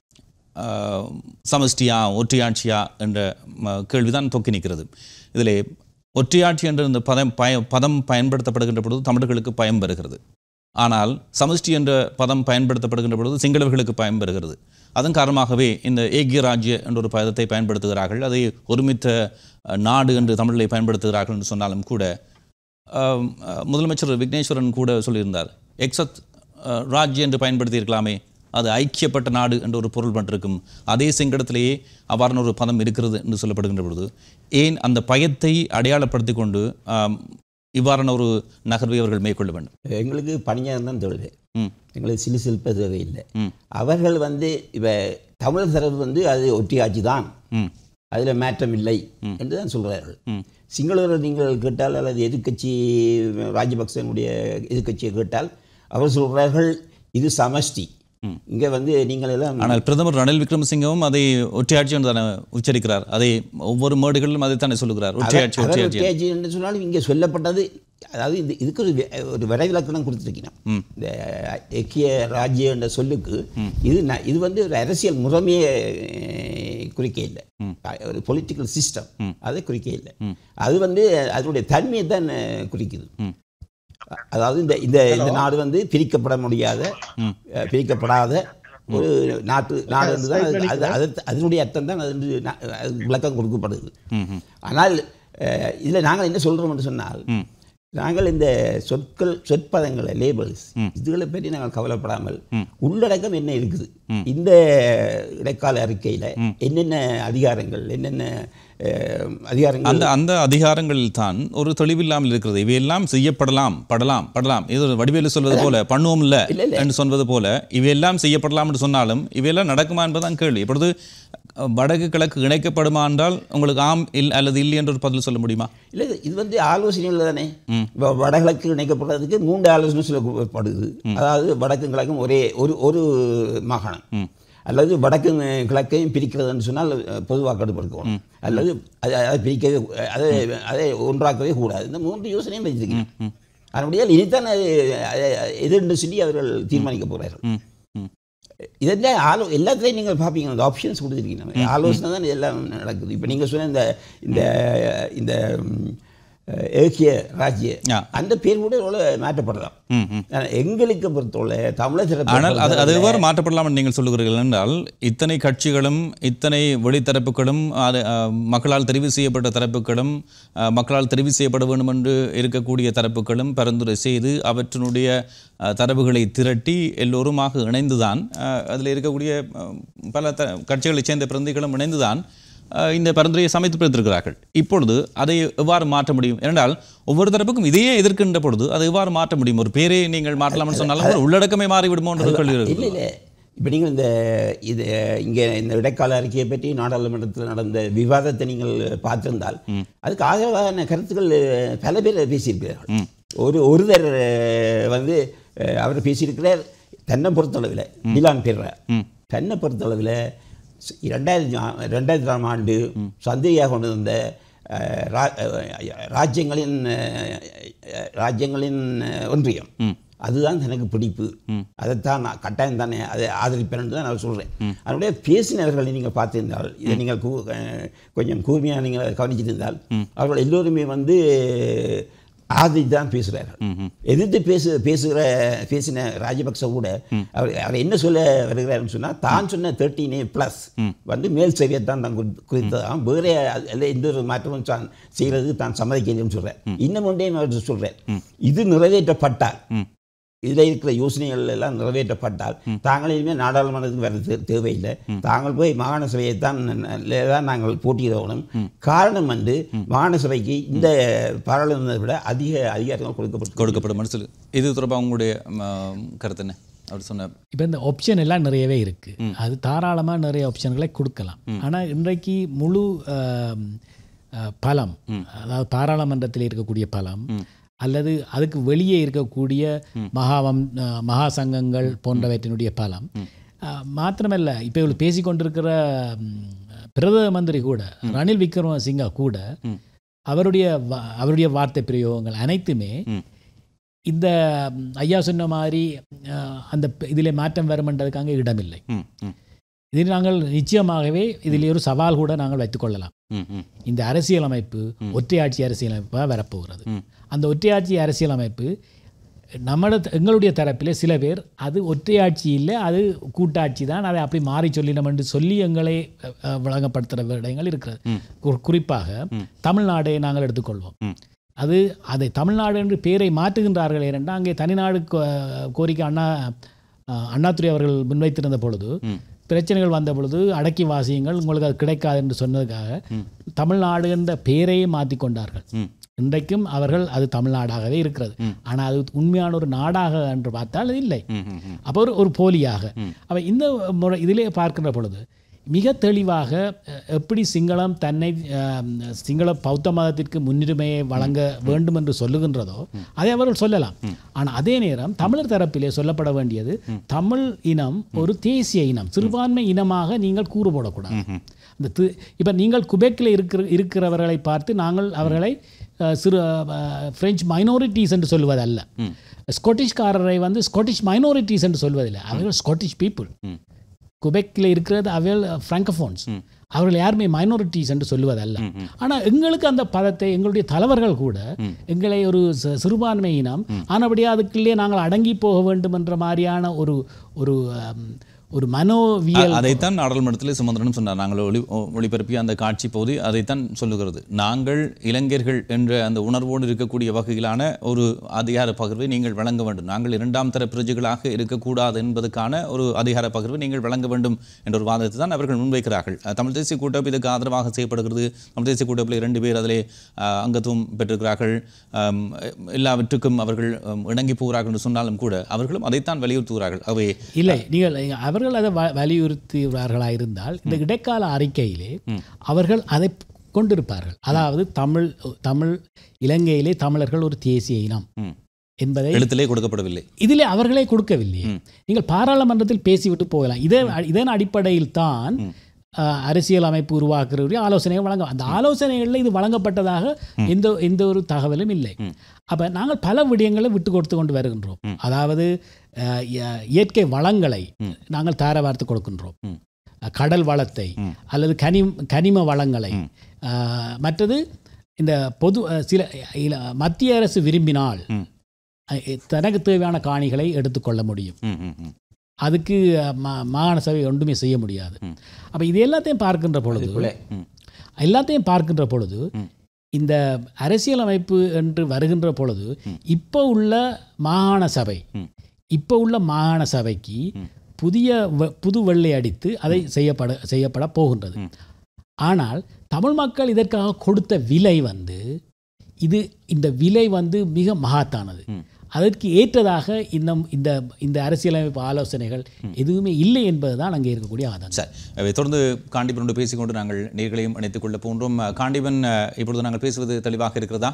ஆஹ், சமஷ்டியா ஒற்றையாட்சியா என்ற ம, கேள்விதான் தொக்கி நிற்கிறது இதிலே ஒற்றையாட்சி என்ற இந்த பதம் பய பதம் பயன்படுத்தப்படுகின்ற பொழுது தமிழர்களுக்கு பயம் வருகிறது ஆனால் சமஷ்டி என்ற பதம் பயன்படுத்தப்படுகின்ற பொழுது சிங்களவர்களுக்கு பயம் வருகிறது அதன் காரணமாகவே இந்த ஏகிய ராஜ்ய என்ற ஒரு பதத்தை பயன்படுத்துகிறார்கள் அதை ஒருமித்த அஹ், நாடு என்று தமிழிலே பயன்படுத்துகிறார்கள் என்று சொன்னாலும் கூட ஆம், அஹ், முதலமைச்சர் விக்னேஸ்வரன் கூட சொல்லியிருந்தார் எக்ஸத் அஹ், ராஜ்ய என்று பயன்படுத்தியிருக்கலாமே அது ஐக்கியப்பட்ட நாடு என்ற ஒரு பொருள் பட்டிருக்கும் அதே சிங்கடத்திலேயே அவ்வாறான ஒரு பதம் இருக்கிறது என்று சொல்லப்படுகின்ற பொழுது ஏன் அந்த பயத்தை அடையாளப்படுத்தி கொண்டு ஆம், இவ்வாறான ஒரு நகர்வை அவர்கள் மேற்கொள்ள வேண்டும் எங்களுக்கு பணியாக தான் தேவை ம் எங்களுக்கு சிலு சில்ப தேவையில்லை ம் அவர்கள் வந்து இவ தமிழர் தரப்பு வந்து அது ஒற்றியாட்சி தான் ம் அதில் மாற்றம் இல்லை என்று தான் சொல்கிறார்கள் ம் சிங்களவர் நீங்கள் கேட்டால் அல்லது எதிர்க்கட்சி ராஜபக்சனுடைய எதிர்க்கட்சியை கேட்டால் அவர் சொல்கிறார்கள் இது சமஷ்டி இங்கே வந்து நீங்கள் எல்லாம் ஆனால் பிரதமர் ரணில் விக்ரமசிங்கவும் அதை ஒற்றையாட்சி என்று தானே உச்சரிக்கிறார் அதை ஒவ்வொரு மேடுகளிலும் அதைத்தானே சொல்லுகிறார் ஒற்றையாட்சி அவர் ஒற்றையாட்சி ஒற்றையாட்சி என்று சொன்னாலும் இங்கே சொல்லப்பட்டது அதாவது இது இதுக்கு ஒரு வி- ஒரு வரைவிலக்கணம் கொடுத்துருக்கணும் இந்த ஐக்கிய ராஜ்ய என்ற சொல்லுக்கு இது ந- இது வந்து ஒரு அரசியல் முறைமையை அஹ், குறிக்க இல்லை ஒரு பொலிட்டிக்கல் சிஸ்டம் அதை குறிக்க இல்லை அது வந்து அதனுடைய தன்மையை தான் அஹ், குறிக்குது அதாவது இந்த இந்த இந்த நாடு வந்து பிரிக்கப்பட முடியாத அஹ், பிரிக்கப்படாத ஒரு நாட்டு நாடு என்று தான் அது- அது அது- அதனுடைய அர்த்தம் தான் அது வந்து நா- அது விளக்கம் கொடுக்கப்படுது ஆனால் இதில் நாங்கள் என்ன சொல்கிறோம்னு சொன்னால் நாங்கள் இந்த சொற்கள் சொற்பதங்களை லேபிள்ஸ் இதுகளை பற்றி நாங்கள் கவலைப்படாமல் உள்ளடக்கம் என்ன இருக்குது இந்த இடைக்கால அறிக்கையில் என்னென்ன அதிகாரங்கள் என்னென்ன அஹ், அதிகாரங்கள் அந்த அந்த அதிகாரங்களில் தான் ஒரு தெளிவில்லாமல் இருக்கிறது இவையெல்லாம் செய்யப்படலாம் படலாம் படலாம் இது ஒரு வடிவேலு சொல்வது போல பண்ணுவோம் இல்ல இல்ல, இல்ல. என்று சொல்வது போல இவையெல்லாம் செய்யப்படலாம் என்று சொன்னாலும் இவையெல்லாம் நடக்குமா என்பதுதான் கேள்வி இப்பொழுது அஹ், வடக்கு கிழக்கு இணைக்கப்படுமா என்றால் உங்களுக்கு ஆம் இல் அல்லது இல்லை என்று ஒரு பதில் சொல்ல முடியுமா இல்லை இது- இது வந்து ஆலோசனைகள் தானே இப்போ வடகிழக்கு இணைக்கப்படுறதுக்கு மூன்று ஆலோசனை சொல்லப்படுது அதாவது வடக்கும் கிழக்கும் ஒரே ஒரு ஒரு மாகாணம் அல்லது வடக்கும் கிழக்கையும் பிரிக்கிறதுன்னு சொன்னால் அஹ், பொதுவாக கடுப்படுக்கணும் அல்லது அதை அதை பிரிக்கவே அதை அதை ஒன்றாக்கவே கூடாது இந்த மூன்று யோசனையும் வச்சிருக்கேன் அதனுடைய இனித்தான் அது அது எதுன்னு சொல்லி அவர்கள் தீர்மானிக்க போகிறார்கள் ம் ம் இதெல்லாம் ஆலோ எல்லாத்துலேயும் நீங்கள் பார்ப்பீங்க அந்த ஆப்ஷன்ஸ் கொடுத்துருக்கீங்க ஆலோசனை தான் எல்லாம் நடக்குது இப்போ நீங்கள் சொன்ன இந்த இந்த இந்த ம், ஏக்கிய ராஜ்ய ஆ. அந்த பேர் கூட எவ்வளோ மாற்றப்படலாம் ம் ம் ஆனா, எங்களுக்கு பொறுத்தவரை தமிழர் சிறப்பு ஆனால் அது அது எவ்வாறு மாற்றப்படலாம் என்று நீங்கள் சொல்லுகிறீர்கள் என்றால் இத்தனை கட்சிகளும் இத்தனை வெளித்தரப்புகளும் அது, அஹ், மக்களால் தெரிவு செய்யப்பட்ட தரப்புகளும் அஹ், மக்களால் தெரிவு செய்யப்பட வேண்டும் என்று இருக்கக்கூடிய தரப்புகளும் பரிந்துரை செய்து அவற்றினுடைய அஹ், தரவுகளை திரட்டி எல்லோருமாக இணைந்துதான் அஹ், அதில் இருக்கக்கூடிய அஹ், பல த கட்சிகளைச் சேர்ந்த பிரதிகளும் இணைந்துதான் அஹ், இந்த பரிந்துரையை சமைத்து பெற்றிருக்கிறார்கள் இப்பொழுது அதை எவ்வாறு மாற்ற முடியும் ஏனென்றால் ஒவ்வொரு தரப்புக்கும் இதையே எதிர்க்கின்ற பொழுது அதை எவ்வாறு மாற்ற முடியும் ஒரு பேரை நீங்கள் மாற்றலாம்னு சொன்னாலும் ஒரு உள்ளடக்கமே மாறிவிடுமோ என்ற கேள்வி இல்லை இருக்கிறது. இல்லை இப்போ நீங்கள் இந்த இது இங்கே இந்த இடைக்கால அறிக்கையை பற்றி நாடாளுமன்றத்தில் நடந்த விவாதத்தை நீங்கள் பார்த்திருந்தால் அதுக்கு ஆதரவான கருத்துக்கள் பல பேர் பேசியிருக்கிறார்கள் ஒரு ஒருவர் அஹ், வந்து அஹ், அவர் பேசியிருக்கிறார் தன்னை பொறுத்தளவில் டிலான் பெற தன்னை பொறுத்தளவில் ஸ்- இரண்டாயிரத்தி ஆ- ரெண்டாயிரத்தி ஆண்டு சந்தையாக கொண்டு வந்த அஹ், ரா- அஹ், ராஜ்யங்களின் அஹ், அஹ், ராஜ்யங்களின் அஹ், ஒன்றியம் அதுதான் எனக்கு பிடிப்பு அதைத்தான் நான் கட்டாயம் தானே அதை ஆதரிப்பேன் தான் நான் சொல்கிறேன் அதனுடைய பேசினவர்களை நீங்கள் பார்த்திருந்தால் இதை நீங்கள் கூ- அஹ், கொஞ்சம் கூர்மையாக நீங்கள் கவனிச்சிருந்தால் அவர்கள் எல்லோருமே வந்து ஆதரித்து தான் பேசுகிறார்கள் எதிர்த்து பேசு பேசுகிற பேசின ராஜபக்ச கூட அவர் அவர் என்ன சொல்ல வருகிறாருன்னு சொன்னால் தான் சொன்ன தேர்ட்டீன் ஏ ப்ளஸ் வந்து மேல் சேவையை தான் தான் குறி- குறித்ததாம் வேற அதில் எந்த ஒரு மாற்றமும் தான் செய்கிறது தான் சம்மதிக்கலைன்னு சொல்கிறேன் இன்னும் ஒன்றையும் அவர் சொல்கிறேன் இது நிறைவேற்றப்பட்டால் இதில் இருக்கிற யோசனைகள் எல்லாம் நிறைவேற்றப்பட்டால் தாங்கள் இனிமேல் நாடாளுமன்றத்துக்கு வர தே- தேவையில்லை தாங்கள் போய் மாகாண சபையை தான் தான் நாங்கள் போட்டியிடணும் காரணம் வந்து மாகாண சபைக்கு இந்த பாராளுமன்றத்தை விட அதிக அதிகாரங்கள் கொடுக்கப்பட்டு கொடுக்கப்படும் சொல்லி இது தொடர்பாக உங்களுடைய ம, கருத்து என்ன அவர் சொன்ன இப்போ இந்த ஆப்ஷன் எல்லாம் நிறையவே இருக்குது அது தாராளமாக நிறைய ஆப்ஷன்களை கொடுக்கலாம் ஆனால் இன்றைக்கு முழு ஆம், அஹ், பலம் அதாவது பாராளுமன்றத்தில் இருக்கக்கூடிய பலம் அல்லது அதுக்கு வெளியே இருக்கக்கூடிய மகாவம் அஹ், மகா சங்கங்கள் போன்றவற்றினுடைய பலம் அஹ், மாத்திரமல்ல இப்போ இவள் பேசிக்கொண்டிருக்கிற ம், பிரதம மந்திரி கூட ரணில் விக்ரமசிங்கா கூட அவருடைய வா- அவருடைய வார்த்தை பிரயோகங்கள் அனைத்துமே இந்த ம், ஐயா சொன்ன மாதிரி அஹ், அந்த இதில் மாற்றம் வருமென்றதுக்கு அங்கே இடமில்லை ம், ம், இதில் நாங்கள் நிச்சயமாகவே இதில் ஒரு சவால் கூட நாங்கள் வைத்துக்கொள்ளலாம் ம், ம், இந்த அரசியலமைப்பு ஒற்றையாட்சி அரசியலமைப்பாக வரப்போகிறது ம். அந்த ஒற்றையாட்சி அரசியலமைப்பு நம்மளோட எங்களுடைய தரப்பில் சில பேர் அது ஒற்றையாட்சி இல்லை அது கூட்டாட்சி தான் அதை அப்படி மாறி சொல்லினோம் என்று சொல்லி எங்களை அஹ், அஹ், விளங்கப்படுத்துகிற விடயங்கள் இருக்கிறது குறி- குறிப்பாக தமிழ்நாடை நாங்கள் எடுத்துக்கொள்வோம் ம். அது அதை தமிழ்நாடு என்று பேரை மாற்றுகின்றார்கள் ஏனென்றால் அங்கே தனிநாடு கோ- கோரிக்கை அண்ணா அஹ், அண்ணாதுரை அவர்கள் முன்வைத்திருந்த பொழுது பிரச்சனைகள் வந்த பொழுது அடக்கி வாசியுங்கள் உங்களுக்கு அது கிடைக்காது என்று சொன்னதுக்காக தமிழ்நாடு என்ற பெயரையே மாற்றி கொண்டார்கள் ம். இன்றைக்கும் அவர்கள் அது தமிழ்நாடாகவே இருக்கிறது ஆனால் அது உண்மையான ஒரு நாடாக என்று பார்த்தால் அது இல்லை ம், ம், ம். அப்போ ஒரு ஒரு போலியாக அப்போ இந்த முறை இதிலே பார்க்கின்ற பொழுது மிக தெளிவாக அஹ், எப்படி சிங்களம் தன்னை அஹ், சிங்கள பௌத்த மதத்திற்கு முன்னுரிமையை வழங்க வேண்டும் என்று சொல்லுகின்றதோ அதை அவர்கள் சொல்லலாம் ஆனால் அதே நேரம் தமிழர் தரப்பிலே சொல்லப்பட வேண்டியது தமிழ் இனம் ஒரு தேசிய இனம் சிறுபான்மை இனமாக நீங்கள் கூறு போடக்கூடாது இந்த தி- இப்போ நீங்கள் குபெக்கில் இருக்கிற இருக்கிறவர்களை பார்த்து நாங்கள் அவர்களை அஹ், சிறு அஹ், பிரெஞ்சு மைனாரிட்டிஸ் என்று சொல்வதல்ல ஸ்காட்டிஷ்காரரை வந்து ஸ்காட்டிஷ் மைனாரிட்டிஸ் என்று சொல்வதில்லை அவர்கள் ஸ்காட்டிஷ் பீப்புள் குபெக்கில் இருக்கிறது அவர்கள் ஃப்ராங்கஃபோன்ஸ் அவர்கள் யாருமே மைனாரிட்டிஸ் என்று சொல்லுவதல்ல ஆனால் எங்களுக்கு அந்த பதத்தை எங்களுடைய தலைவர்கள் கூட எங்களை ஒரு ச- சிறுபான்மை இனம் ஆனபடியே அதுக்குள்ளே நாங்கள் அடங்கி போக வேண்டும் என்ற மாதிரியான ஒரு ஒரு அம், ஒரு மனோவியல் அதைத்தான் நாடாளுமன்றத்தில் சுமந்திரனும் சொன்னார் நாங்கள் ஒளி ஒ- ஒளிபரப்பிய அந்த காட்சி பகுதி அதைத்தான் சொல்லுகிறது நாங்கள் இளைஞர்கள் என்ற அந்த உணர்வோடு இருக்கக்கூடிய வகையிலான ஒரு அதிகார பகிர்வை நீங்கள் வழங்க வேண்டும் நாங்கள் இரண்டாம் தர பிரஜைகளாக இருக்கக்கூடாது என்பதற்கான ஒரு அதிகார பகிர்வை நீங்கள் வழங்க வேண்டும் என்ற ஒரு வாதத்தை தான் அவர்கள் முன்வைக்கிறார்கள் அஹ், தமிழ் தேசிய கூட்டமைப்பு இதுக்கு ஆதரவாக செய்யப்படுகிறது தமிழ் தேசிய கூட்டமைப்பில் இரண்டு பேர் அதிலே அஹ், அங்கத்துவம் பெற்றிருக்கிறார்கள் அம், எல்லாவற்றுக்கும் அவர்கள் அம், இணங்கி போகிறார்கள் என்று சொன்னாலும் கூட அவர்களும் அதைத்தான் வலியுறுத்துகிறார்கள் அவை இல்லை நீங்கள் அவர்கள் அதை வ- வலியுறுத்துகிறார்களாக இருந்தால் இந்த இடைக்கால அறிக்கையிலே அவர்கள் அதை கொண்டிருப்பார்கள் அதாவது தமிழ் தமிழ் இலங்கையிலே தமிழர்கள் ஒரு தேசிய இனம் ம். என்பதை எழுத்திலே கொடுக்கப்படவில்லை இதிலே அவர்களே கொடுக்கவில்லை நீங்கள் பாராளுமன்றத்தில் பேசிவிட்டு போகலாம் இதே இதன் அடிப்படையில் தான் அஹ், அரசியல் அமைப்பு உருவாக்குறவருடைய ஆலோசனைகள் வழங்க அந்த ஆலோசனைகளில் இது வழங்கப்பட்டதாக எந்த எந்த ஒரு தகவலும் இல்லை அப்ப நாங்கள் பல விடயங்களை விட்டு கொடுத்து கொண்டு வருகின்றோம் அதாவது அஹ், இய- இயற்கை வளங்களை நாங்கள் தார வார்த்து கொடுக்கின்றோம் அஹ், கடல் வளத்தை அல்லது கனி கனிம வளங்களை அஹ், மற்றது இந்த பொது அஹ், சில இல- மத்திய அரசு விரும்பினால் அஹ், தனக்கு தேவையான காணிகளை எடுத்துக்கொள்ள முடியும் ம், ம், ம். அதுக்கு அஹ், மா- மாகாண சபை ஒன்றுமே செய்ய முடியாது அப்போ இது எல்லாத்தையும் பார்க்கின்ற பொழுது எல்லாத்தையும் பார்க்கின்ற பொழுது இந்த அரசியலமைப்பு என்று வருகின்ற பொழுது இப்போ உள்ள மாகாண சபை இப்போ உள்ள மாகாண சபைக்கு புதிய வ- புது வெள்ளை அடித்து அதை செய்யப்பட செய்யப்பட போகின்றது ஆனால் தமிழ் மக்கள் இதற்காக கொடுத்த விலை வந்து இது இந்த விலை வந்து மிக மகாத்தானது அதற்கு ஏற்றதாக இந்த இந்த இந்த அரசியலமைப்பு ஆலோசனைகள் எதுவுமே இல்லை என்பதுதான் அங்கே இருக்கக்கூடிய ஆதாரம் சரி அவை தொடர்ந்து காண்டிபனோடு பேசிக்கொண்டு நாங்கள் நேர்களையும் இணைத்துக் கொள்ள போன்றோம் அஹ், காண்டிபன் அஹ், இப்பொழுது நாங்கள் பேசுவது தெளிவாக இருக்கிறதா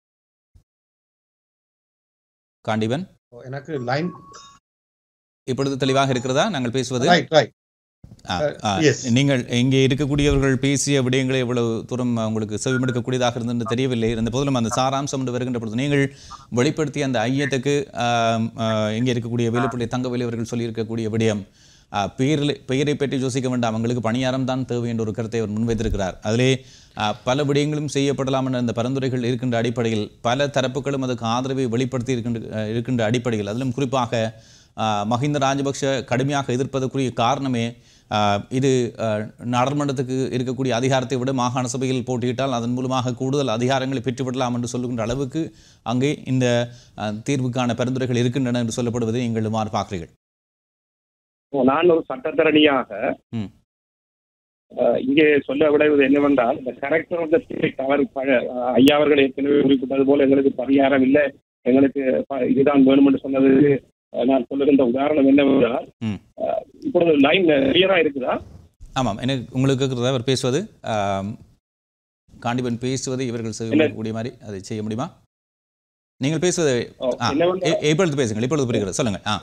காண்டிபன் எனக்கு லைன் இப்பொழுது தெளிவாக இருக்கிறதா நாங்கள் பேசுவது ரைட் ரைட் ஆ, Uh, ஆ, yes. நீங்கள் இங்கே இருக்கக்கூடியவர்கள் பேசிய விடயங்களை எவ்வளவு தூரம் உங்களுக்கு செவிமடுக்கக்கூடியதாக இருந்தது தெரியவில்லை இருந்த போதிலும் அந்த சாராம்சம் என்று வருகின்ற பொழுது நீங்கள் வெளிப்படுத்திய அந்த ஐயத்துக்கு ஆம், ஆ, இங்கே இருக்கக்கூடிய வேலுப்பிள்ளை தங்கவேலு அவர்கள் சொல்லியிருக்கக்கூடிய விடயம் ஆ, பெயரில் பெயரை பற்றி யோசிக்க வேண்டாம் அவங்களுக்கு பணியாரம் தான் தேவை என்ற ஒரு கருத்தை அவர் முன்வைத்திருக்கிறார் அதிலே ஆ, பல விடயங்களும் செய்யப்படலாம் என்ற அந்த பரிந்துரைகள் இருக்கின்ற அடிப்படையில் பல தரப்புகளும் அதுக்கு ஆதரவை வெளிப்படுத்தி இருக்கின்ற அஹ், இருக்கின்ற அடிப்படையில் அதிலும் குறிப்பாக ஆ, மஹிந்த ராஜபக்ஷ கடுமையாக எதிர்ப்பதற்குரிய காரணமே ஆ, இது ஆ, நாடாளுமன்றத்துக்கு இருக்கக்கூடிய அதிகாரத்தை விட மாகாண சபையில் போட்டியிட்டால் அதன் மூலமாக கூடுதல் அதிகாரங்களை பெற்றுவிடலாம் என்று சொல்லுகின்ற அளவுக்கு அங்கே இந்த ஆ, தீர்வுக்கான பரிந்துரைகள் இருக்கின்றன என்று சொல்லப்படுவதை நீங்கள் மாறு பார்க்கிறீர்கள் நான் ஒரு சட்டத்தரணியாக ம். அஹ், இங்கே சொல்ல விளைவது என்னவென்றால் இந்த கரெக்டர் ஆஃப் த ஸ்டேட் அவர் ப- அஹ், ஐயா அவர்கள் ஏற்கனவே குறிப்பிட்டது போல எங்களுக்கு பரிகாரம் இல்லை எங்களுக்கு ப- இதுதான் வேணும் என்று சொன்னது அஹ், நான் சொல்லுகின்ற உதாரணம் என்னவென்றால் ம். அஹ், இப்பொழுது லைன் கிளியரா இருக்குதா ஆமாம் எனக்கு உங்களுக்கு கேட்குறதா அவர் பேசுவது ஆம், காண்டிபன் பேசுவதை இவர்கள் செய்யக்கூடிய மாதிரி அதை செய்ய முடியுமா நீங்கள் பேசுவது ஓ, ஆ, என்னவென்றால் இ- இப்பொழுது பேசுங்கள் இப்பொழுது புரிகிறது சொல்லுங்க ஆ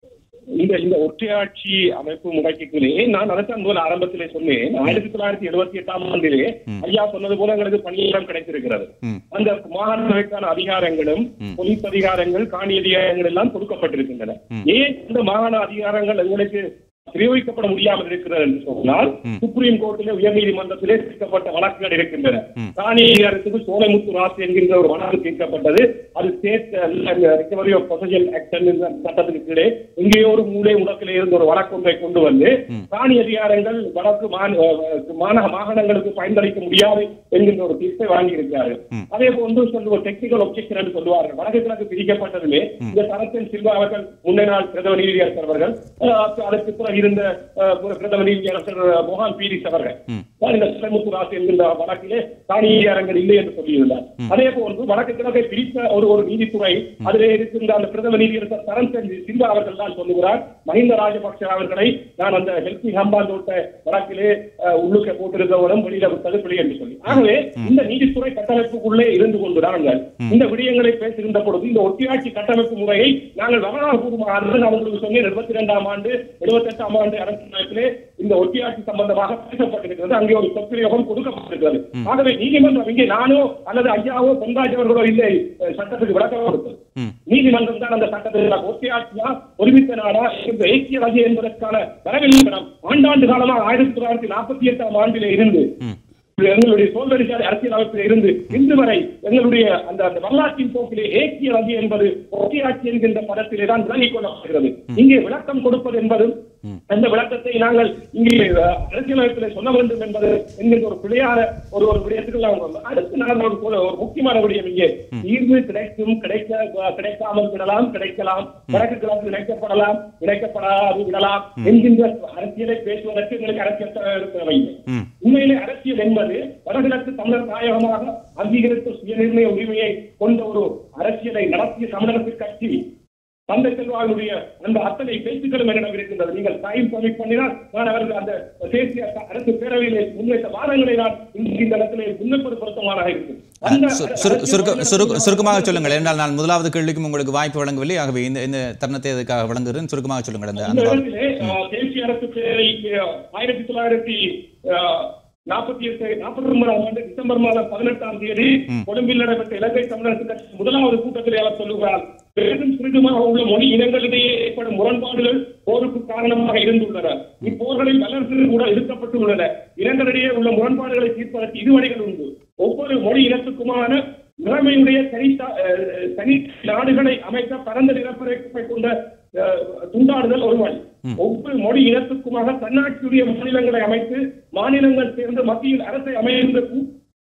இந்த இந்த ஒற்றையாட்சி அமைப்பு முறைக்குள்ளே நான் அதைத்தான் முதல் ஆரம்பத்திலே சொன்னேன் ஆயிரத்தி தொள்ளாயிரத்தி எழுபத்தி எட்டாம் ஆண்டிலே ஐயா சொன்னது போல எங்களுக்கு பணியிடம் கிடைத்திருக்கிறது ம். அந்த மாகாண சபைக்கான அதிகாரங்களும் ம். போலீஸ் அதிகாரங்கள் காணி அதிகாரங்கள் எல்லாம் கொடுக்கப்பட்டிருக்கின்றன ம். ஏன் இந்த மாகாண அதிகாரங்கள் எங்களுக்கு பிரயோகிக்கப்பட முடியாமல் இருக்கிறது என்று சொன்னால் ம். சுப்ரீம் கோர்ட்டிலே உயர்நீதிமன்றத்திலே தீர்க்கப்பட்ட வழக்குகள் இருக்கின்றன ம். காணி அதிகாரத்துக்கு சோலைமுத்து ராசு என்கின்ற ஒரு வழக்கு தீர்க்கப்பட்டது அது state recovery of possession act என்கின்ற சட்டத்திற்கு கீழே எங்கேயோ ஒரு மூலை முடக்கிலே இருந்து ஒரு வழக்கு ஒன்றை கொண்டு வந்து ம். காணி அதிகாரங்கள் வடக்கு மாந- மாநக மாகாணங்களுக்கு பயன்பளிக்க முடியாது என்கின்ற ஒரு தீர்ப்பை வாங்கியிருக்கிறார்கள் ம். அதே போன்று சொல்லுவ டெக்னிக்கல் ஒப்ஜெக்ஷன் என்று சொல்லுவார்கள் வடக்கு கிழக்கு பிரிக்கப்பட்டதுமே இந்த தரத்தின் சில்வா அவர்கள் முன்னே நாள் பிரதம நீதியரசர் அவர்கள் அஹ், அதற்கு பிறகு இருந்த அஹ், பிரதம நீதியரசர் மோகன் பீரிஸ் அவர்கள் ம். தான் இந்த சிலைமுத்து ராசு என்கின்ற வழக்கிலே காணி அதிகாரங்கள் இல்லை என்று சொல்லியிருந்தார் அதே போன்று வடக்கு கிழக்கை பிரித்த ஒரு ஒரு நீதித்துறை அதிலே இருக்கின்ற அந்த பிரதம நீதியரசர் சரண்சன் சில்வா அவர்கள் தான் சொல்லுகிறார் மஹிந்த ராஜபக்ஷ அவர்களை நான் அந்த ஹெல்பி ஹம்பாந்தோட்ட வழக்கிலே அஹ், உள்ளுக்க போட்டிருந்தவனும் வெளியில விட்டது பிழை என்று சொல்லி ஆகவே இந்த நீதித்துறை கட்டமைப்புக்குள்ளே இருந்து கொண்டு நாங்கள் இந்த விடயங்களை பேசுகின்ற பொழுது இந்த ஒட்டியாட்சி கட்டமைப்பு முறையை நாங்கள் வரலாறு பூர்வமாக நான் உங்களுக்கு சொன்னேன் எழுபத்தி ரெண்டாம் ஆண்டு எழுபத்தி எட்டாம் ஆண்டு அரசியலமைப்பிலே இந்த ஒட்டியாட்சி சம்பந்தமாக பேசப்பட்டிருக்கிறது அங்கே ஒரு சொற்பிரயோகம் கொடுக்கப்பட்டிருக்கிறது ஆகவே நீதிமன்றம் இங்கே நானோ அல்லது ஐயாவோ பொன்ராஜ் அவர்களோ இல்லை அஹ், சட்டத்துக்கு விளக்கம் கொடுத்தது ம். நீதிமன்றம் தான் அந்த சட்டத்தில் ஒத்தியாட்சியா ஒருமித்த நாடா என்ற ஐக்கிய வகை என்பதற்கான வரவில்லை ஆண்டாண்டு காலமாக ஆயிரத்தி தொள்ளாயிரத்தி நாற்பத்தி எட்டாம் ஆண்டிலே இருந்து ம். எங்களுடைய சோதரிசாலை அரசியல் அமைப்பில் இருந்து இன்று வரை எங்களுடைய அந்த அந்த வரலாற்றின் போக்கிலே ஏக்கிய வகை என்பது ஒத்தியாட்சி என்கின்ற பதத்திலே தான் விளங்கிக் கொள்ளப்படுகிறது இங்கே விளக்கம் கொடுப்பது என்பது அந்த விளக்கத்தை நாங்கள் இங்கே அஹ், அரசியலமைப்பில் சொல்ல வேண்டும் என்பது என்கின்ற ஒரு பிழையான ஒரு ஒரு விடயத்துக்கு நாம் வந்தோம். அடுத்து நாங்கள் ஒரு ஒரு ஒரு முக்கியமான விடயம் இங்கே தீர்வு கிடைக்கும் கிடைக்க அஹ், கிடைக்காமல் விடலாம் கிடைக்கலாம் வடக்கு கிழக்கு இணைக்கப்படலாம் இணைக்கப்படாது விடலாம் என்கின்ற அரசியலை பேசுவதற்கு எங்களுக்கு அரசியல் தலைவர் தேவையில்லை ம். உண்மையிலே அரசியல் என்பது வடகிழக்கு தமிழர் தாயகமாக அங்கீகரித்த சுயநிர்ணய உரிமையை கொண்ட ஒரு அரசியலை நடத்திய தமிழகத்து கட்சி தந்தை செல்வாருடைய அந்த அத்தனை பேச்சுக்களும் என்னிடம் இருக்கின்றது நீங்கள் டைம் பர்மிட் பண்ணினால் நான் அவர்கள் அந்த தேசிய அரசு பேரவையிலே முன்வைத்த வாதங்களை நான் இங்கு இந்த இடத்திலே முன்னெடுப்பது பொருத்தமானதாக இருக்கும் அந்த சு- சுரு- சுருக்க- அரசியல் சுருக்க- சுருக்கமாக சொல்லுங்கள் என்றால் நான் முதலாவது கேள்விக்கும் உங்களுக்கு வாய்ப்பு வழங்கவில்லை ஆகவே இந்த இந்த தருணத்தை அதுக்காக வழங்குகிறேன் சுருக்கமாக சொல்லுங்கள் அந்த இந்த அந்த வார்த்தை. இடத்திலே அஹ், தேசிய அரசு பேரவை அஹ், ஆயிரத்தி தொள்ளாயிரத்தி அஹ், நாற்பத்தி எட்டு நாற்பத்தி ஒன்பதாம் ஆண்டு டிசம்பர் மாதம் பதினெட்டாம் தேதி கொழும்பில் நடைபெற்ற இலங்கை தமிழரசு கட்சி முதலாவது கூட்டத்திலே அவர் சொல்லுகிறார் பெரிதும் சிறிதுமாக உள்ள மொழி இனங்களிடையே ஏற்படும் முரண்பாடுகள் போருக்கு காரணமாக இருந்துள்ளன இப்போர்களில் வல்லரசுகள் கூட இருக்கப்பட்டுள்ளன இனங்களிடையே உள்ள முரண்பாடுகளை தீர்ப்பதற்கு இரு வழிகள் உண்டு ஒவ்வொரு மொழி இனத்துக்குமான நிலைமையுடைய தனித்த அஹ், தனி நாடுகளை அமைக்க பரந்த நிலப்பரப்பை கொண்ட அஹ், துண்டாடுதல் ஒரு வழி ஒவ்வொரு மொழி இனத்துக்குமாக தன்னாட்சியுடைய மாநிலங்களை அமைத்து மாநிலங்கள் சேர்ந்து மத்தியில் அரசை அமைந்த கூ-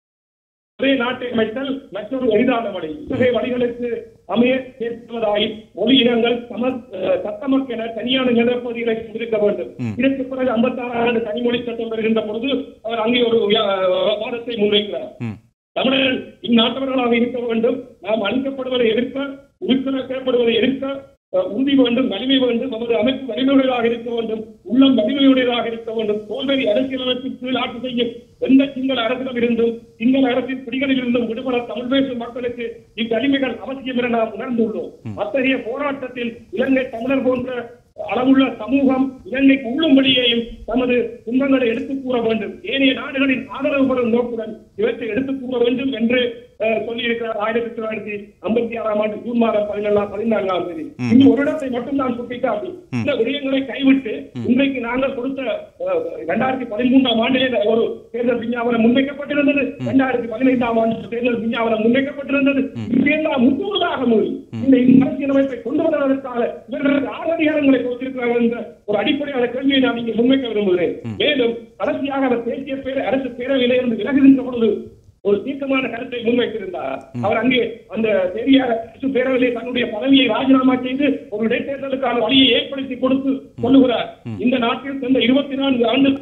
ஒரே நாட்டை அமைத்தல் மற்றொரு எளிதான வழி இத்தகைய வழிகளுக்கு அமைய சேர்த்துவதாயின் மொழி இனங்கள் சம அஹ், சத்தமக்கென தனியான நிலப்பகுதிகளை கொண்டிருக்க வேண்டும் இதற்கு பிறகு ஐம்பத்தாறாம் ஆண்டு தனிமொழி சட்டம் வருகின்ற பொழுது அவர் அங்கே ஒரு அஹ், வாதத்தை முன்வைக்கிறார் ம். தமிழர்கள் இந்நாட்டவர்களாக இருக்க வேண்டும் நாம் அழிக்கப்படுவதை எதிர்க்க உருக்கப்படுவதை எதிர்க்க அஹ், உறுதி வேண்டும் வலிமை வேண்டும் நமது அமைப்பு வலிமையுடையதாக இருக்க வேண்டும் உள்ளம் வலிமையுடையதாக இருக்க வேண்டும் தோல்வி அரசியலமைப்பின் கீழ் ஆட்சி செய்யும் எந்த சிங்கள அரசிடம் இருந்தும் சிங்கள அரசின் பிடிகளில் இருந்தும் விடுபட தமிழ் பேசும் மக்களுக்கு இவ்வலிமைகள் அவசியம் என நாம் உணர்ந்துள்ளோம் அத்தகைய போராட்டத்தில் இலங்கை தமிழர் போன்ற அளவுள்ள சமூகம் இலங்கைக்கு உள்ளும் வெளியேயும் தமது துன்பங்களை எடுத்துக் கூற வேண்டும் ஏனைய நாடுகளின் ஆதரவு பெறும் நோக்குடன் இவற்றை எடுத்துக் கூற வேண்டும் என்று அஹ், சொல்லியிருக்கிறார் ஆயிரத்தி தொள்ளாயிரத்தி ஐம்பத்தி ஆறாம் ஆண்டு ஜூன் மாதம் பதினேழாம் பதினான்காம் தேதி இந்த ஒரு இடத்தை மட்டும் நான் சுட்டிக்காட்டி இந்த விடயங்களை கைவிட்டு இன்றைக்கு நாங்கள் கொடுத்த அஹ், இரண்டாயிரத்தி பதிமூன்றாம் ஆண்டிலே ஒரு தேர்தல் விஞ்ஞாபனம் முன்வைக்கப்பட்டிருந்தது இரண்டாயிரத்தி பதினைந்தாம் ஆண்டு தேர்தல் விஞ்ஞாபனம் முன்வைக்கப்பட்டிருந்தது இதையெல்லாம் முற்றுவதாக மூடி இந்த அரசியலமைப்பை கொண்டு வருவதற்காக இவர்களுக்கு ஆறு அதிகாரங்களை கொடுத்திருக்கிறார்கள் என்ற ஒரு அடிப்படையான கேள்வியை நான் இங்கே முன்வைக்க விரும்புகிறேன் மேலும் கடைசியாக அவர் தேசிய பேர அரசு பேரவையிலே இருந்து விலகுகின்ற பொழுது ஒரு தீர்க்கமான கருத்தை முன்வைத்திருந்தார் அவர் அங்கே அந்த பெரிய அரசு பேரவையிலே தன்னுடைய பதவியை ராஜினாமா செய்து ஒரு இடைத்தேர்தலுக்கான வழியை ஏற்படுத்தி கொடுத்து சொல்லுகிறார் இந்த நாட்டில் சென்ற இருபத்தி நான்கு ஆண்டு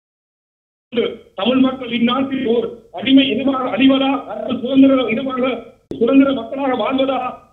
தமிழ் மக்கள் இந்நாட்டில் ஓர் அடிமை இனமாக அழிவதா அல்லது சுதந்திர இனமாக சுதந்திர மக்களாக வாழ்வதா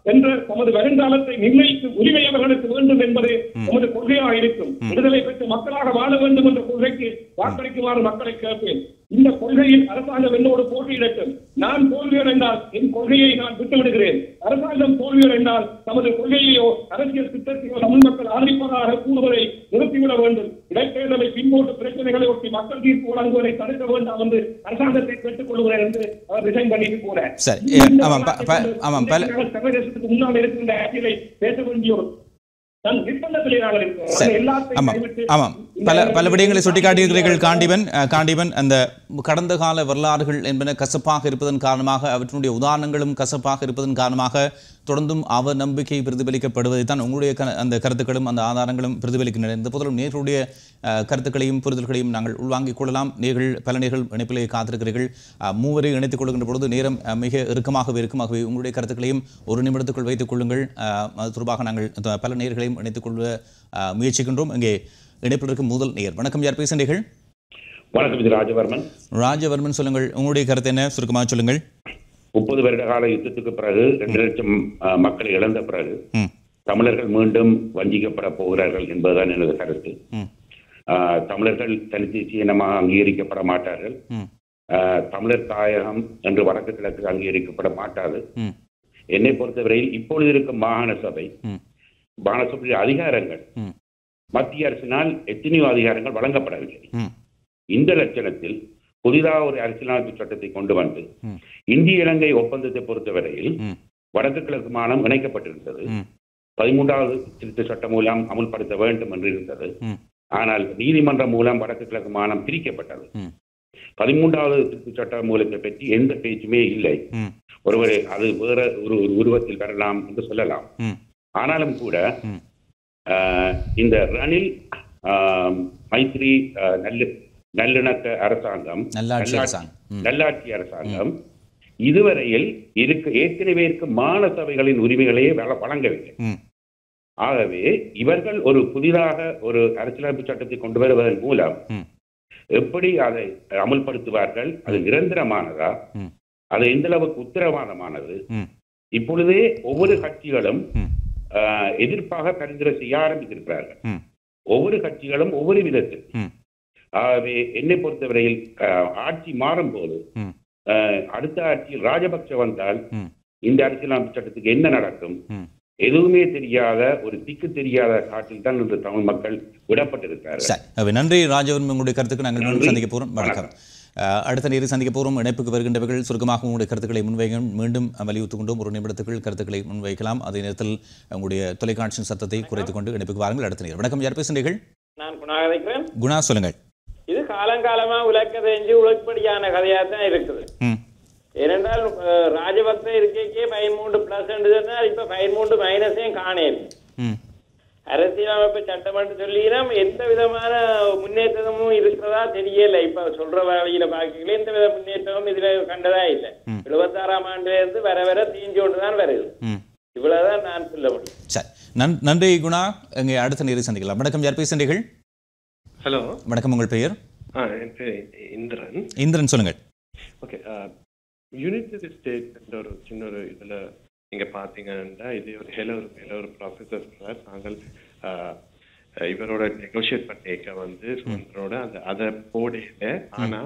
என்ற தமது வருங்காலத்தை நிர்ணயிக்கும் உரிமை அவர்களுக்கு வேண்டும் என்பது நமது கொள்கையாக இருக்கும் விடுதலை பெற்று மக்களாக வாழ வேண்டும் என்ற கொள்கைக்கு வாக்களிக்குமாறு மக்களை கேட்பேன் இந்த கொள்கையில் அரசாங்கம் என்னோடு போட்டியிடட்டும் நான் தோல்வியடைந்தால் என் கொள்கையை நான் விட்டுவிடுகிறேன் அரசாங்கம் தோல்வியடைந்தால் தமது கொள்கையையோ அரசியல் திட்டத்தையோ தமிழ் மக்கள் ஆதரிப்பதாக கூறுவதை நிறுத்திவிட வேண்டும் இடைத்தேர்தலை பின்போட்டு பிரச்சனைகளை ஒட்டி மக்கள் தீர்ப்பு வழங்குவதை தடுக்க வேண்டாம் என்று அரசாங்கத்தை கேட்டுக் கொள்கிறேன் என்று அவர் ரிசைன் பண்ணிட்டு போறேன் சரி, ஏ, ஆமாம், ப- ப- ஆமாம், பல- சர்வதேசத்துக்கு முன்னால் இருக்கின்ற அரசியலை பேச வேண்டிய ஒரு தன் நிர்பந்தத்திலே நாங்கள் இருக்கிறோம் சரி. அந்த எல்லாத்தையும் ஆமாம் கைவிட்டு ஆமாம் இந்த பல பல விடயங்களை சுட்டிக்காட்டியிருக்கிறீர்கள் காண்டிபன் அஹ், காண்டிபன் அந்த கடந்த கால வரலாறுகள் என்பன கசப்பாக இருப்பதன் காரணமாக அவற்றினுடைய உதாரணங்களும் கசப்பாக இருப்பதன் காரணமாக தொடர்ந்தும் அவ நம்பிக்கை பிரதிபலிக்கப்படுவதை தான் உங்களுடைய க- அந்த கருத்துக்களும் அந்த ஆதாரங்களும் பிரதிபலிக்கின்றன இந்த போதிலும் நேர்களுடைய அஹ், கருத்துக்களையும் புரிதல்களையும் நாங்கள் உள்வாங்கிக் கொள்ளலாம் நேர்கள் பல நேர்கள் இணைப்பிலே காத்திருக்கிறீர்கள் அஹ், மூவரை இணைத்துக் கொள்கின்ற பொழுது நேரம் அஹ், மிக இறுக்கமாகவே இருக்குமாகவே உங்களுடைய கருத்துக்களையும் ஒரு நிமிடத்துக்குள் வைத்துக் கொள்ளுங்கள் அஹ், அது தொடர்பாக நாங்கள் த- பல நேர்களையும் இணைத்துக் கொள்ள அஹ், முயற்சிக்கின்றோம் இங்கே இணைப்பில் இருக்கும் முதல் நேர் வணக்கம் யார் பேசுகிறீர்கள் வணக்கம் இது ராஜவர்மன் ராஜவர்மன் சொல்லுங்கள் உங்களுடைய கருத்து என்ன சுருக்கமாக சொல்லுங்கள் முப்பது வருட கால யுத்தத்துக்கு பிறகு ரெண்டு லட்சம் அஹ், மக்களை இழந்த பிறகு ம் தமிழர்கள் மீண்டும் வஞ்சிக்கப்பட போகிறார்கள் என்பதுதான் எனது கருத்து ம் அஹ், தமிழர்கள் தனித்தேசிய இனமாக அங்கீகரிக்கப்பட மாட்டார்கள் ம் அஹ், தமிழர் தாயகம் என்று வடக்கு கிழக்கு அங்கீகரிக்கப்பட மாட்டாது ம் என்னை பொறுத்தவரையில் இப்பொழுது இருக்கும் மாகாண சபை ம் மாகாண சபையுடைய அதிகாரங்கள் ம் மத்திய அரசினால் எத்தனையோ அதிகாரங்கள் வழங்கப்படவில்லை ம் இந்த லட்சணத்தில் புதிதாக ஒரு அரசியலமைப்பு சட்டத்தை கொண்டு வந்து ம். இந்திய இலங்கை ஒப்பந்தத்தை பொறுத்தவரையில் ம். வடக்கு கிழக்கு மாநிலம் இணைக்கப்பட்டிருந்தது ம். பதிமூன்றாவது திருத்த சட்டம் மூலம் அமுல்படுத்த வேண்டும் என்று இருந்தது ம். ஆனால் நீதிமன்றம் மூலம் வடக்கு கிழக்கு மாநிலம் பிரிக்கப்பட்டது ம். பதிமூன்றாவது திருத்த சட்ட மூலத்தை பற்றி எந்த பேச்சுமே இல்லை ம். ஒருவர் அது வேற ஒரு ஒரு உருவத்தில் வரலாம் என்று சொல்லலாம் ம். ஆனாலும் கூட ம். ஆஹ், இந்த ரணில் ஆஹ், மைத்ரி ஆஹ், நல்ல நல்லிணக்க அரசாங்கம் நல்லாட்சி அரசாங்கம் ம் நல்லாட்சி அரசாங்கம் இதுவரையில் இருக்க ஏற்கனவே இருக்கும் மாநில சபைகளின் உரிமைகளையே வழ- வழங்கவில்லை ம் ஆகவே இவர்கள் ஒரு புதிதாக ஒரு அரசியலமைப்பு சட்டத்தை கொண்டு வருவதன் மூலம் ம். எப்படி அதை அமல்படுத்துவார்கள் அது நிரந்தரமானதா ம். அது எந்த அளவுக்கு உத்தரவாதமானது ம். இப்பொழுதே ஒவ்வொரு கட்சிகளும் ம். ஆஹ், எதிர்ப்பாக பரிந்துரை செய்ய ஆரம்பித்திருக்கிறார்கள் ம். ஒவ்வொரு கட்சிகளும் ஒவ்வொரு விதத்தில் ம். ஆகவே என்னை பொறுத்தவரையில் ஆஹ், ஆட்சி மாறும்போது ம். ஆஹ், அடுத்த ஆட்சியில் ராஜபக்ச வந்தால் ம். இந்த அரசியலமைப்பு சட்டத்துக்கு என்ன நடக்கும் ம். எதுவுமே தெரியாத ஒரு திக்கு தெரியாத காட்டில் தான் இன்று தமிழ் மக்கள் விடப்பட்டிருக்கிறார்கள் சரி அவை நன்றி ராஜவன் உங்களுடைய கருத்துக்கு நாங்கள் மீண்டும் நன்றி. சந்திக்க போகிறோம் வணக்கம் அஹ், அடுத்த நேரில் சந்திக்க போகிறோம் இணைப்புக்கு வருகின்றவர்கள் சுருக்கமாக உங்களுடைய கருத்துக்களை முன்வைக்க மீண்டும் வலியுறுத்திக் கொண்டும் ஒரு நிமிடத்துக்குள் கருத்துக்களை முன்வைக்கலாம் அதே நேரத்தில் உங்களுடைய தொலைக்காட்சியின் சத்தத்தை குறைத்துக் கொண்டு இணைப்புக்கு வாருங்கள் அடுத்த நேரம் வணக்கம் யார் பேசுகிறீர்கள் நான் குணாகரிக்கிறேன் குணா சொல்லுங்கள் இது காலங்காலமா உலக்க தெரிஞ்சு உழைப்படியான கதையா தான் இருக்குது ம் ஏனென்றால் அஹ், ராஜபக்த இருக்கைக்கே பதிமூன்று பிளஸ் சொன்னால் இப்ப பதிமூன்று மைனஸையும் காணேன் ம் அரசியலமைப்பு சட்டம் என்று சொல்லினா எந்த விதமான முன்னேற்றமும் இருக்கிறதா தெரியல இப்ப சொல்ற வழியில பாக்கல எந்த வித முன்னேற்றமும் இதுல கண்டதா இல்ல ம். எழுபத்தாறாம் ஆண்டுல இருந்து வர வர தீஞ்சு கொண்டுதான் வருது ம் இவ்வளவுதான் நான் சொல்ல முடியும் சரி நன் நன்றி குணா இங்கே அடுத்த நேரில் சந்திக்கலாம் வணக்கம் யார் பேசுகிறீர்கள் ஹலோ வணக்கம் உங்கள் பெயர் ஆ என் பேர் இந்திரன் இந்திரன் சொல்லுங்கள் ஓகே யூனிட்டி ஸ்டேட் என்ற ஒரு சின்ன ஒரு இதில் நீங்கள் பார்த்தீங்கன்னா இது ஒரு ஹெல ஒரு ஹெல ஒரு ப்ராஃபஸர் சொல்கிறார் நாங்கள் ஆ, இவரோட நெகோஷியேட் பண்ணிக்க வந்து சுதந்திரோட அந்த அதை போடையில ஆனால்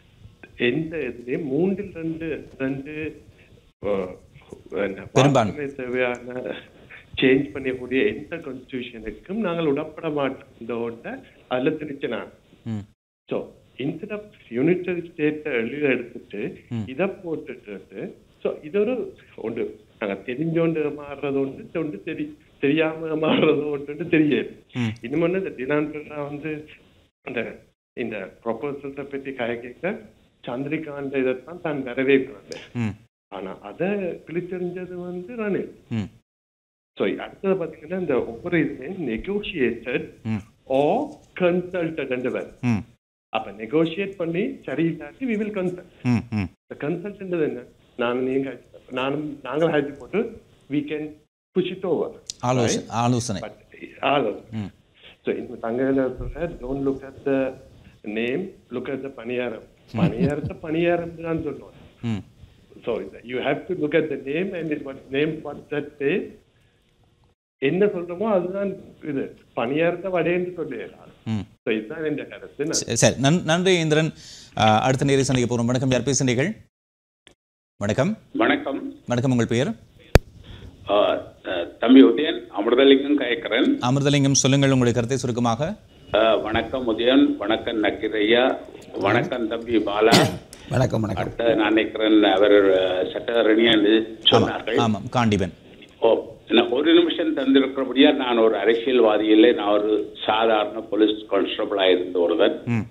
எந்த இதுலேயும் மூன்றில் ரெண்டு ரெண்டு ஆ, என்ன, பெரும்பான்மை. வாக்குரிமை தேவையான சேஞ்ச் பண்ணக்கூடிய எந்த கான்ஸ்டியூஷனுக்கும் நாங்கள் உடப்பட மாட்டோம் அதில் திணிச்சனாங்க ம் ஸோ இன்ஸ்டெட் ஆஃப் யூனிட்டரி ஸ்டேட்டை எழுதி எடுத்துட்டு இதை போட்டுட்டு ஸோ இது ஒரு ஒன்று நாங்கள் தெரிஞ்சோண்டு மாறுறது ஒன்று ஒன்று தெரி தெரியாம மாறுறது ஒன்று தெரியாது ம். இன்னொன்று இந்த தினான்றா வந்து அந்த இந்த ப்ரொபோசல்ஸை பற்றி கய கேட்க சந்திரிகாந்த இதைத்தான் தான் வரவேற்கிறாங்க ம் ஆனா அதை கிழிச்செறிஞ்சது வந்து ரணில் ம் ஸோ அடுத்தது பார்த்தீங்கன்னா இந்த ஒவ்வொரு இதுலையும் நெகோசியேட்டட் ம் ஓ கன்சல்டட் வேறு ம் அப்ப நெகோஷியேட் பண்ணி சரி இல்லாட்டி வி வில் கன்சல்ட் ம் ம் இந்த கன்சல்ட் என்ன நான் நீங்க நானும் நாங்கள் ஹேஜ் போட்டு we can push it over ஆலோசனை ஆலோசனை பட் ஆலோ ம் ஸோ இந்த தங்கையில சொல்ற don't look at the name look at the paniyaram பணியாரத்தை பணியாரம் தான் சொல்லுவோம் ம் so you have to look at the name and it, what name what that says என்ன சொல்றோமோ அதுதான் இது பணியார்த்த வடைன்னு சொல்லிடலாம் ம். So இதுதான் என்ற கருத்து நான் ச- சரி நன் நன்றி இந்திரன் அஹ், அடுத்த நேரை சந்திக்க போகிறோம் வணக்கம் யார் பேசுகிறீர்கள் வணக்கம் வணக்கம் வணக்கம் உங்கள் பெயர் ஆ, அ, தம்பி உதயன் அமிர்தலிங்கம் கேட்கிறேன் அமிர்தலிங்கம் சொல்லுங்கள் உங்களுடைய கருத்தை சுருக்கமாக ஆ, வணக்கம் உதயன் வணக்கம் நக்கிரையா வணக்கம் தம்பி பாலா வணக்கம் வணக்கம் அடுத்த நான் நினைக்கிறேன் அவர் அ, சட்டத்தரணியா என்று சொன்னார்கள் ஆமாம் காண்டிபன் ஓ நான் ஒரு நிமிஷம் தந்திருக்கிறபடியா நான் ஒரு அரசியல்வாதி இல்லை நான் ஒரு சாதாரண போலீஸ் கான்ஸ்டபிளா இருந்த ஒருவன் ம்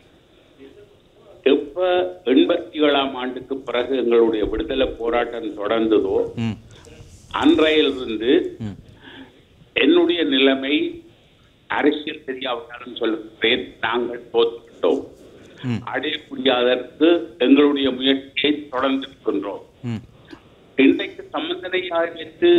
எப்ப எண்பத்தி ஏழாம் ஆண்டுக்கு பிறகு எங்களுடைய விடுதலை போராட்டம் தொடர்ந்ததோ ம் அன்றையிலிருந்து என்னுடைய நிலைமை அரசியல் தெரியாவிட்டாலும் சொல்லுகிறேன் நாங்கள் தோற்றுவிட்டோம் ம். அடைய முடியாதற்கு எங்களுடைய முயற்சியை தொடர்ந்திருக்கின்றோம் ம் இன்றைக்கு சம்பந்தனையாக வைத்து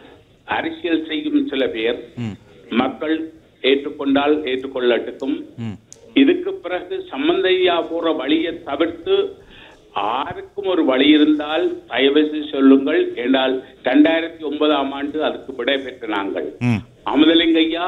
அரசியல் செய்யும் சில பேர் ம் மக்கள் ஏற்றுக்கொண்டால் ஏற்றுக்கொள்ளட்டுக்கும் ம் இதுக்கு பிறகு சம்பந்தையா போற வழியை தவிர்த்து யாருக்கும் ஒரு வழி இருந்தால் தயவு செய்து சொல்லுங்கள் என்றால் ரெண்டாயிரத்தி ஒன்பதாம் ஆண்டு அதுக்கு விடை பெற்ற நாங்கள் ம் அமுதலிங்கய்யா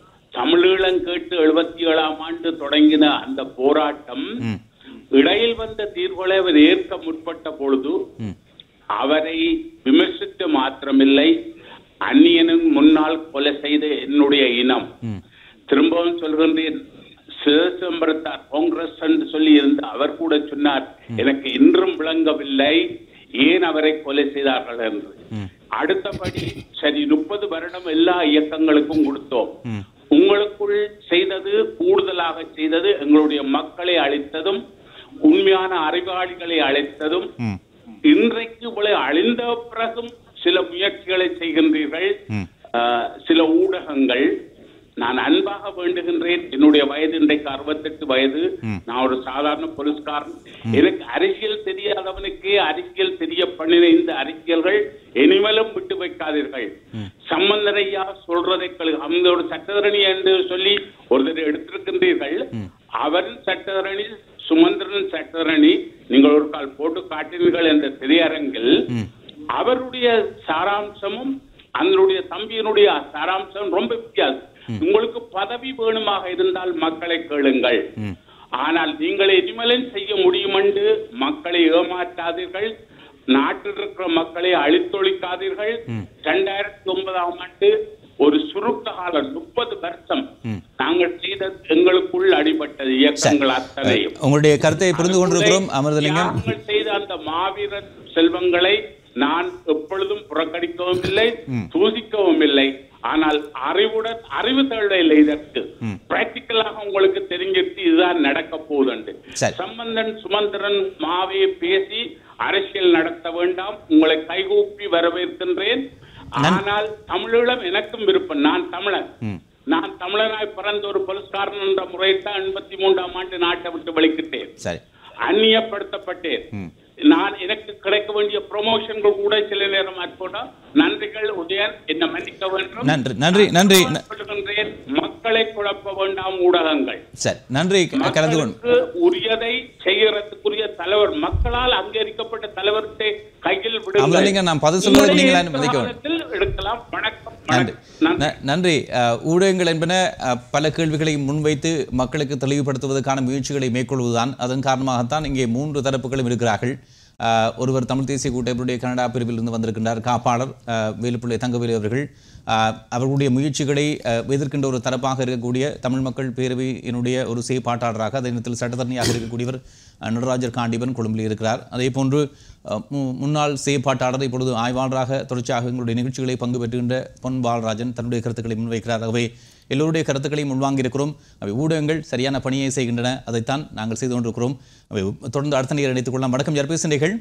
தமிழீழம் கேட்டு எழுபத்தி ஏழாம் ஆண்டு தொடங்கின அந்த போராட்டம் ம் இடையில் வந்த தீர்வுகளை அவர் ஏற்க முற்பட்ட பொழுது ம் அவரை விமர்சித்து மாத்திரமில்லை அந்நியனும் முன்னால் கொலை செய்த என்னுடைய இனம் ம் திரும்பவும் சொல்கின்றேன் சிதம்பரத்தார் காங்கிரஸ் என்று சொல்லி இருந்த அவர் கூட சொன்னார் எனக்கு இன்றும் விளங்கவில்லை ஏன் அவரை கொலை செய்தார்கள் என்று ம். அடுத்தபடி சரி முப்பது வருடம் எல்லா இயக்கங்களுக்கும் கொடுத்தோம் ம். உங்களுக்குள் செய்தது கூடுதலாக செய்தது எங்களுடைய மக்களை அழித்ததும் உண்மையான அறிவாளிகளை அழைத்ததும் ம் இன்றைக்கு இவ்வளவு அழிந்த பிறகும் சில முயற்சிகளை செய்கின்றீர்கள் ம். ஆஹ், சில ஊடகங்கள் நான் அன்பாக வேண்டுகின்றேன் என்னுடைய வயது இன்றைக்கு அறுபத்தெட்டு வயது ம். நான் ஒரு சாதாரண போலீஸ்காரன் எனக்கு அரசியல் தெரியாதவனுக்கே அரசியல் தெரிய பண்ணின இந்த அரசியல்கள் இனிமேலும் விட்டு வைக்காதீர்கள் சம்பந்தரையா சொல்றதை கழு அந்த ஒரு சட்டத்தரணி என்று சொல்லி ஒருத்தர் எடுத்திருக்கின்றீர்கள் அவன் சட்டத்தரணி சுமந்திரன் சட்டத்தரணி நீங்கள் ஒரு கால் போட்டு காட்டினீர்கள் என்ற திரையரங்கில் ம். அவருடைய சாராம்சமும் அதனுடைய தம்பியினுடைய சாராம்சம் ரொம்ப வித்தியாசம் உங்களுக்கு பதவி வேணுமாக இருந்தால் மக்களை கேளுங்கள் ம். ஆனால் நீங்கள் இனிமேலும் செய்ய முடியும் என்று மக்களை ஏமாற்றாதீர்கள் நாட்டில் இருக்கிற மக்களை அழித்தொழிக்காதீர்கள் இரண்டாயிரத்தி ஒன்பதாம் ஆண்டு ஒரு சுருக்க காலம் முப்பது வருஷம் ம். நாங்கள் செய்த எங்களுக்குள் அடிபட்டது இயக்கங்கள் அத்தனையும் உங்களுடைய கருத்தை புரிந்து கொண்டிருக்கிறோம் அமிர்தலிங்கம் தியாகங்கள் செய்த அந்த மாவீரர் செல்வங்களை நான் எப்பொழுதும் புறக்கணிக்கவும் இல்லை தூசிக்கவும் இல்லை ஆனால் அறிவுடன் அறிவு தேவையில்லை இதற்கு பிராக்டிக்கலாக உங்களுக்கு தெரிஞ்சிருச்சு இதுதான் நடக்க போகுதுண்டு சரி. சம்பந்தன் சுமந்திரன் மாவே பேசி அரசியல் நடத்த வேண்டாம் உங்களை கைகூப்பி வரவேற்கின்றேன் ஆனால் தமிழீழம் எனக்கும் விருப்பம் நான் தமிழன் நான் தமிழனாய் பிறந்த ஒரு போலீஸ்காரன் என்ற முறைத்தான் எண்பத்தி மூன்றாம் ஆண்டு நாட்டை விட்டு வெளிக்கிட்டேன் சரி அந்நியப்படுத்தப்பட்டேன் நான் எனக்கு கிடைக்க வேண்டிய ப்ரொமோஷன்கள் கூட சில நேரம் ஆட்கொண்டா நன்றிகள் உதயன் என்ன மன்னிக்க வேண்டும் நன்றி நன்றி நன்றி ந- சொல்லுகின்றேன் மக்களை குழப்ப வேண்டாம் ஊடகங்கள் சரி நன்றி க- கலந்து கொண்டு மக்களுக்கு உரியதை செய்யறதுக்குரிய தலைவர் மக்களால் அங்கீகரிக்கப்பட்ட தலைவர்கிட்ட கையில் விடுங்கள் அமிர்தலிங்கம், நான் பதில் சொல்வதற்கு உங்களுடைய நீங்கள் மதிக்க வேண்டும். காலத்தில் எடுக்கலாம் வணக்கம் நன்றி வணக்கம். நன்றி ந- நன்றி அஹ், ஊடகங்கள் என்பன அஹ், பல கேள்விகளை முன்வைத்து மக்களுக்கு தெளிவுபடுத்துவதற்கான முயற்சிகளை மேற்கொள்வதுதான் அதன் காரணமாகத்தான் இங்கே மூன்று தரப்புகளும் இருக்கிறார்கள் அஹ், ஒருவர் தமிழ் தேசிய கூட்டமைப்புடைய கனடா பிரிவில் இருந்து வந்திருக்கின்றார் காப்பாளர் அஹ், வேலுப்பிள்ளை தங்கவேலு அவர்கள் அஹ், அவர்களுடைய முயற்சிகளை அஹ், எதிர்க்கின்ற ஒரு தரப்பாக இருக்கக்கூடிய தமிழ் மக்கள் பேரவையினுடைய ஒரு செயற்பாட்டாளராக அதே நேரத்தில் சட்டத்தரணியாக இருக்கக்கூடியவர் அஹ், நடராஜர் காண்டிபன் கொழும்பில் இருக்கிறார் அதே போன்று அஹ், மு- முன்னாள் செயற்பாட்டாளர் இப்பொழுது ஆய்வாளராக தொடர்ச்சியாக எங்களுடைய நிகழ்ச்சிகளை பங்கு பெற்றுகின்ற பொன் பாலராஜன் தன்னுடைய கருத்துக்களை முன்வைக்கிறார் ஆகவே எல்லோருடைய கருத்துக்களையும் உள்வாங்கியிருக்கிறோம் அவை ஊடகங்கள் சரியான பணியை செய்கின்றன அதைத்தான் நாங்கள் செய்து கொண்டிருக்கிறோம் அவை தொடர்ந்து அடுத்த நேரம் இணைத்துக் கொள்ளலாம் வணக்கம் யார் பேசுகிறீர்கள்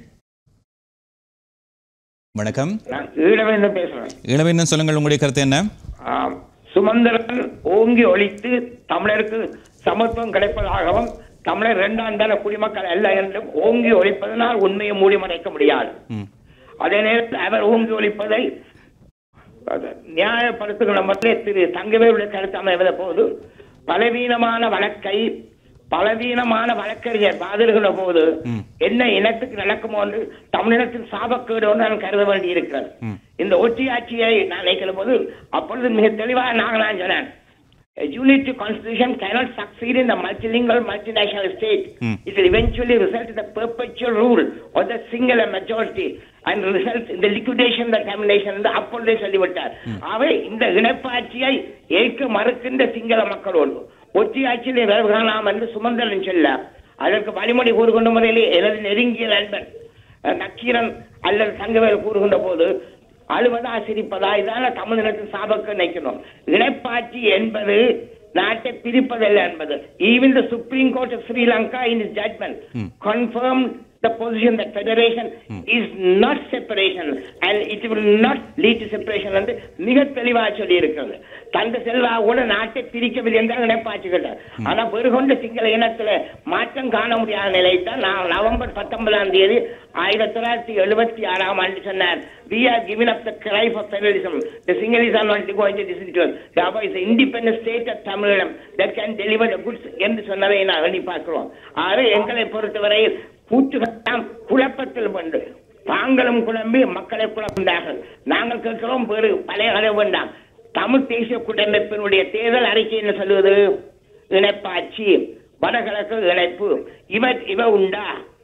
வணக்கம் நான் ஈழவேந்தன் பேசுறேன் இளவேந்தன் சொல்லுங்கள் உங்களுடைய கருத்து என்ன ஆம். சுமந்திரன் ஓங்கி ஒழித்து தமிழருக்கு சமத்துவம் கிடைப்பதாகவும் தமிழர் இரண்டாம் தர குடிமக்கள் அல்ல என்றும் ஓங்கி ஒழிப்பதனால் உண்மையை மூடி மறைக்க முடியாது ம். அதே நேரத்தில் அவர் ஓங்கி ஒழிப்பதை அது நியாயப்படுத்துகிற முதலே திரு தங்கவேலுடைய கருத்து அமைவத போது பலவீனமான வழக்கை பலவீனமான வழக்கறிஞர் பாதிருக்கிற போது என்ன இனத்துக்கு நடக்குமோ என்று தமிழினத்தின் சாபக்கேடு ஒன்று நான் கருத வேண்டி இருக்கிறது இந்த ஒற்றியாட்சியை நான் நினைக்கிற போது அப்பொழுது மிக தெளிவாக நாங்கள் நான் சொன்னேன் A unity constitution cannot succeed in the multilingual multinational state. It will eventually result in the perpetual rule of the singular majority and result in the liquidation of the termination என்று அப்பொழுதே சொல்லிவிட்டார் அவை இந்த இணைப்பாட்சியை ஏற்க மறுக்கின்ற சிங்கள மக்களோடு ஒற்றியாட்சியில் நிறைவு காணலாம் என்று சுமந்திரன் சொல்ல அதற்கு வழிமொழி கூறுகின்ற முறையிலே எனது நெருங்கிய நண்பன் அஹ், நக்கீரன் அல்லது தங்கவேல் கூறுகின்ற போது அழுவதா சிரிப்பதா இதான தமிழினத்தின் சாபக்கு நினைக்கணும் இணைப்பாட்சி என்பது நாட்டை பிரிப்பதல்ல என்பது even the supreme court of Sri Lanka in is judgement confirm the position that federation is not separation and it will not lead to separation என்று மிக தெளிவாக சொல்லி இருக்கிறது தந்த செல்வா கூட நாட்டை பிரிக்கவில்லை என்றால் நினைப்பாச்சுக்கிட்டார் ஆனா பெருகொண்ட சிங்கள இனத்துல மாற்றம் காண முடியாத நிலையை தான் நான் நவம்பர் பத்தொன்பதாம் தேதி ஆயிரத்தி தொள்ளாயிரத்தி எழுபத்தி ஆறாம் ஆண்டு சொன்னார் we are giving up the cry for federalism the Sinhalese are not going to listen to us Java is an independent state of Tamililam that can deliver the goods என்று சொன்னதை நான் எண்ணி பார்க்கிறோம் ஆறு எங்களை பொறுத்தவரையில் கூற்றுகள் குழப்பத்தில் கொண்டு தாங்களும் குழம்பி மக்களை குழப்பினார்கள் நாங்கள் கேட்கிறோம் வேறு பழைய கதை வேண்டாம் தமிழ் தேசிய கூட்டமைப்பினுடைய தேர்தல் அறிக்கை என்ன சொல்லுவது இணைப்பாட்சி வடகிழக்கு இணைப்பு இவ இவ உண்டா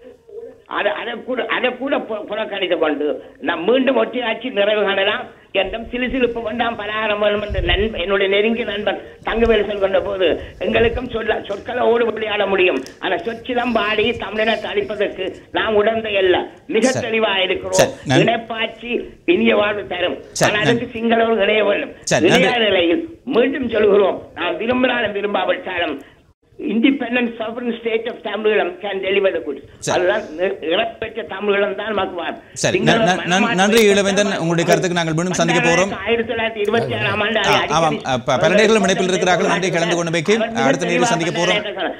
அதை அதை கூட அதை கூட பு- புறக்கணித்து கொண்டு நாம் மீண்டும் ஒற்றையாட்சி நிறைவு காணலாம் என்றும் சிலுசிலுப்பு கொண்டாம் பலகாரம் வேணும் என்று நண்பன் என்னுடைய நெருங்கிய நண்பன் தங்கவேலு சொல்கின்ற போது எங்களுக்கும் சொல்ல சொற்களோடு விளையாட முடியும் ஆனா சொற்சிலம் பாடி தமிழினத்தை அழிப்பதற்கு நாம் உடந்த அல்ல மிக சரி. தெளிவாக இருக்கிறோம் சரி, நன்றி. இணைப்பாட்சி இனிய வாழ்வு தரும் சரி, ஆனால் அதுக்கு சிங்களவர்கள் இணைய வேண்டும் சரி, நன்றி. இணைய நிலையில் மீண்டும் சொல்கிறோம் நாம் விரும்பினாலும் விரும்பாவிட்டாலும் independent sovereign state of Tamilakam can deliver the goods சரி. அதுதான் நி- இறப்பெற்ற தமிழகம் தான் மக்குவார் சரி ந- ந- ந- நன்றி இளவேந்தன் உங்களுடைய கருத்துக்கு நாங்கள் மீண்டும் சந்திக்க போறோம் ஆயிரத்தி தொள்ளாயிரத்தி இருபத்தி ஏழாம் ஆண்டு ஆ, ஆமாம் ப- பல நேர்களும் இணைப்பில் இருக்கிறார்கள் நன்றி கலந்து கொண்டமைக்கு அடுத்த நேரில் சந்திக்க போறோம்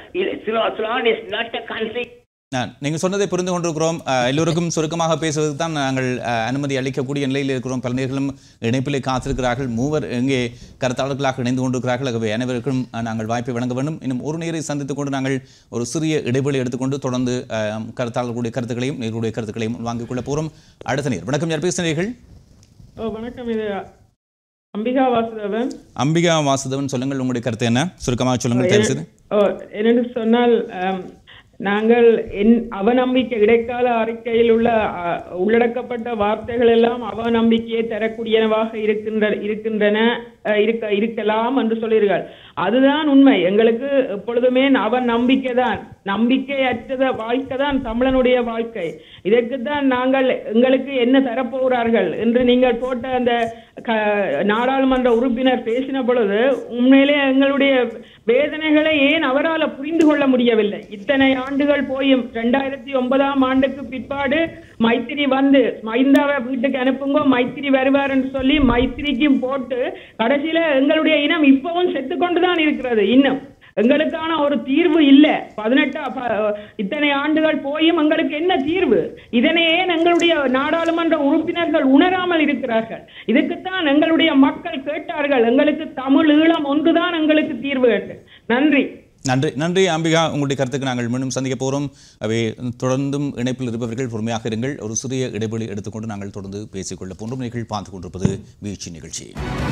Ceylon is not a country நான் நீங்கள் சொன்னதை புரிந்து கொண்டிருக்கிறோம் அஹ், எல்லோருக்கும் சுருக்கமாக பேசுவதற்கு தான் நாங்கள் அஹ், அனுமதி அளிக்கக்கூடிய நிலையில் இருக்கிறோம் பல நேர்களும் இணைப்பிலே காத்திருக்கிறார்கள் மூவர் எங்கே கருத்தாளர்களாக இணைந்து கொண்டிருக்கிறார்கள் ஆகவே அனைவருக்கும் அஹ், நாங்கள் வாய்ப்பை வழங்க வேண்டும் இன்னும் ஒரு நேரை சந்தித்துக் கொண்டு நாங்கள் ஒரு சிறிய இடைவெளி எடுத்துக்கொண்டு தொடர்ந்து அஹ், கருத்தாளர்களுடைய கருத்துக்களையும் நேர்களுடைய கருத்துக்களையும் வாங்கிக் கொள்ளப் போகிறோம் அடுத்த நேர் வணக்கம் யார் பேசுகிறீர்கள் ஓ வணக்கம் இது அம்பிகா வாசுதேவன் அம்பிகா வாசுதவன் சொல்லுங்கள் உங்களுடைய கருத்து என்ன சுருக்கமாக சொல்லுங்கள் தயவு செய்து ஓ என்னென்னு சொன்னால் ஆம், நாங்கள் என் அவநம்பிக்கை இடைக்கால அறிக்கையில் உள்ள அ, உள்ளடக்கப்பட்ட வார்த்தைகள் எல்லாம் அவநம்பிக்கையை தரக்கூடியனவாக இருக்கின்ற இருக்கின்றன அ, இருக்க இருக்கலாம் என்று சொல்கிறீர்கள் அதுதான் உண்மை எங்களுக்கு எப்பொழுதுமே அவன் நம்பிக்கை தான் நம்பிக்கையற்ற வாழ்க்கை தான் தமிழனுடைய வாழ்க்கை இதற்குத்தான் நாங்கள் எங்களுக்கு என்ன தரப்போகிறார்கள் என்று நீங்கள் போட்ட அந்த க- நாடாளுமன்ற உறுப்பினர் பேசின பொழுது உண்மையிலே எங்களுடைய வேதனைகளை ஏன் அவரால் புரிந்து கொள்ள முடியவில்லை இத்தனை ஆண்டுகள் போயும் ரெண்டாயிரத்தி ஒன்பதாம் ஆண்டுக்கு பிற்பாடு மைத்திரி வந்து மைந்தாவை வீட்டுக்கு அனுப்புங்க மைத்திரி வருவார் என்று சொல்லி மைத்திரிக்கும் போட்டு கடைசியில எங்களுடைய இனம் இப்பவும் செத்து கொண்டுதான் இருக்கிறது இன்னும் எங்களுக்கான ஒரு தீர்வு இல்ல பதினெட்டா ப- இத்தனை ஆண்டுகள் போயும் எங்களுக்கு என்ன தீர்வு இதனை ஏன் எங்களுடைய நாடாளுமன்ற உறுப்பினர்கள் உணராமல் இருக்கிறார்கள் இதுக்குத்தான் எங்களுடைய மக்கள் கேட்டார்கள் எங்களுக்கு தமிழ் ஈழம் ஒன்றுதான் எங்களுக்கு தீர்வு என்று நன்றி நன்றி நன்றி அம்பிகா உங்களுடைய கருத்துக்கு நாங்கள் மீண்டும் சந்திக்க போகிறோம் அவை தொடர்ந்தும் இணைப்பில் இருப்பவர்கள் பொறுமையாக இருங்கள் ஒரு சிறிய இடைவெளி எடுத்துக்கொண்டு நாங்கள் தொடர்ந்து பேசிக்கொள்ள போன்றோம் நீங்கள் பார்த்துக் கொண்டிருப்பது வீழ்ச்சி நிகழ்ச்சி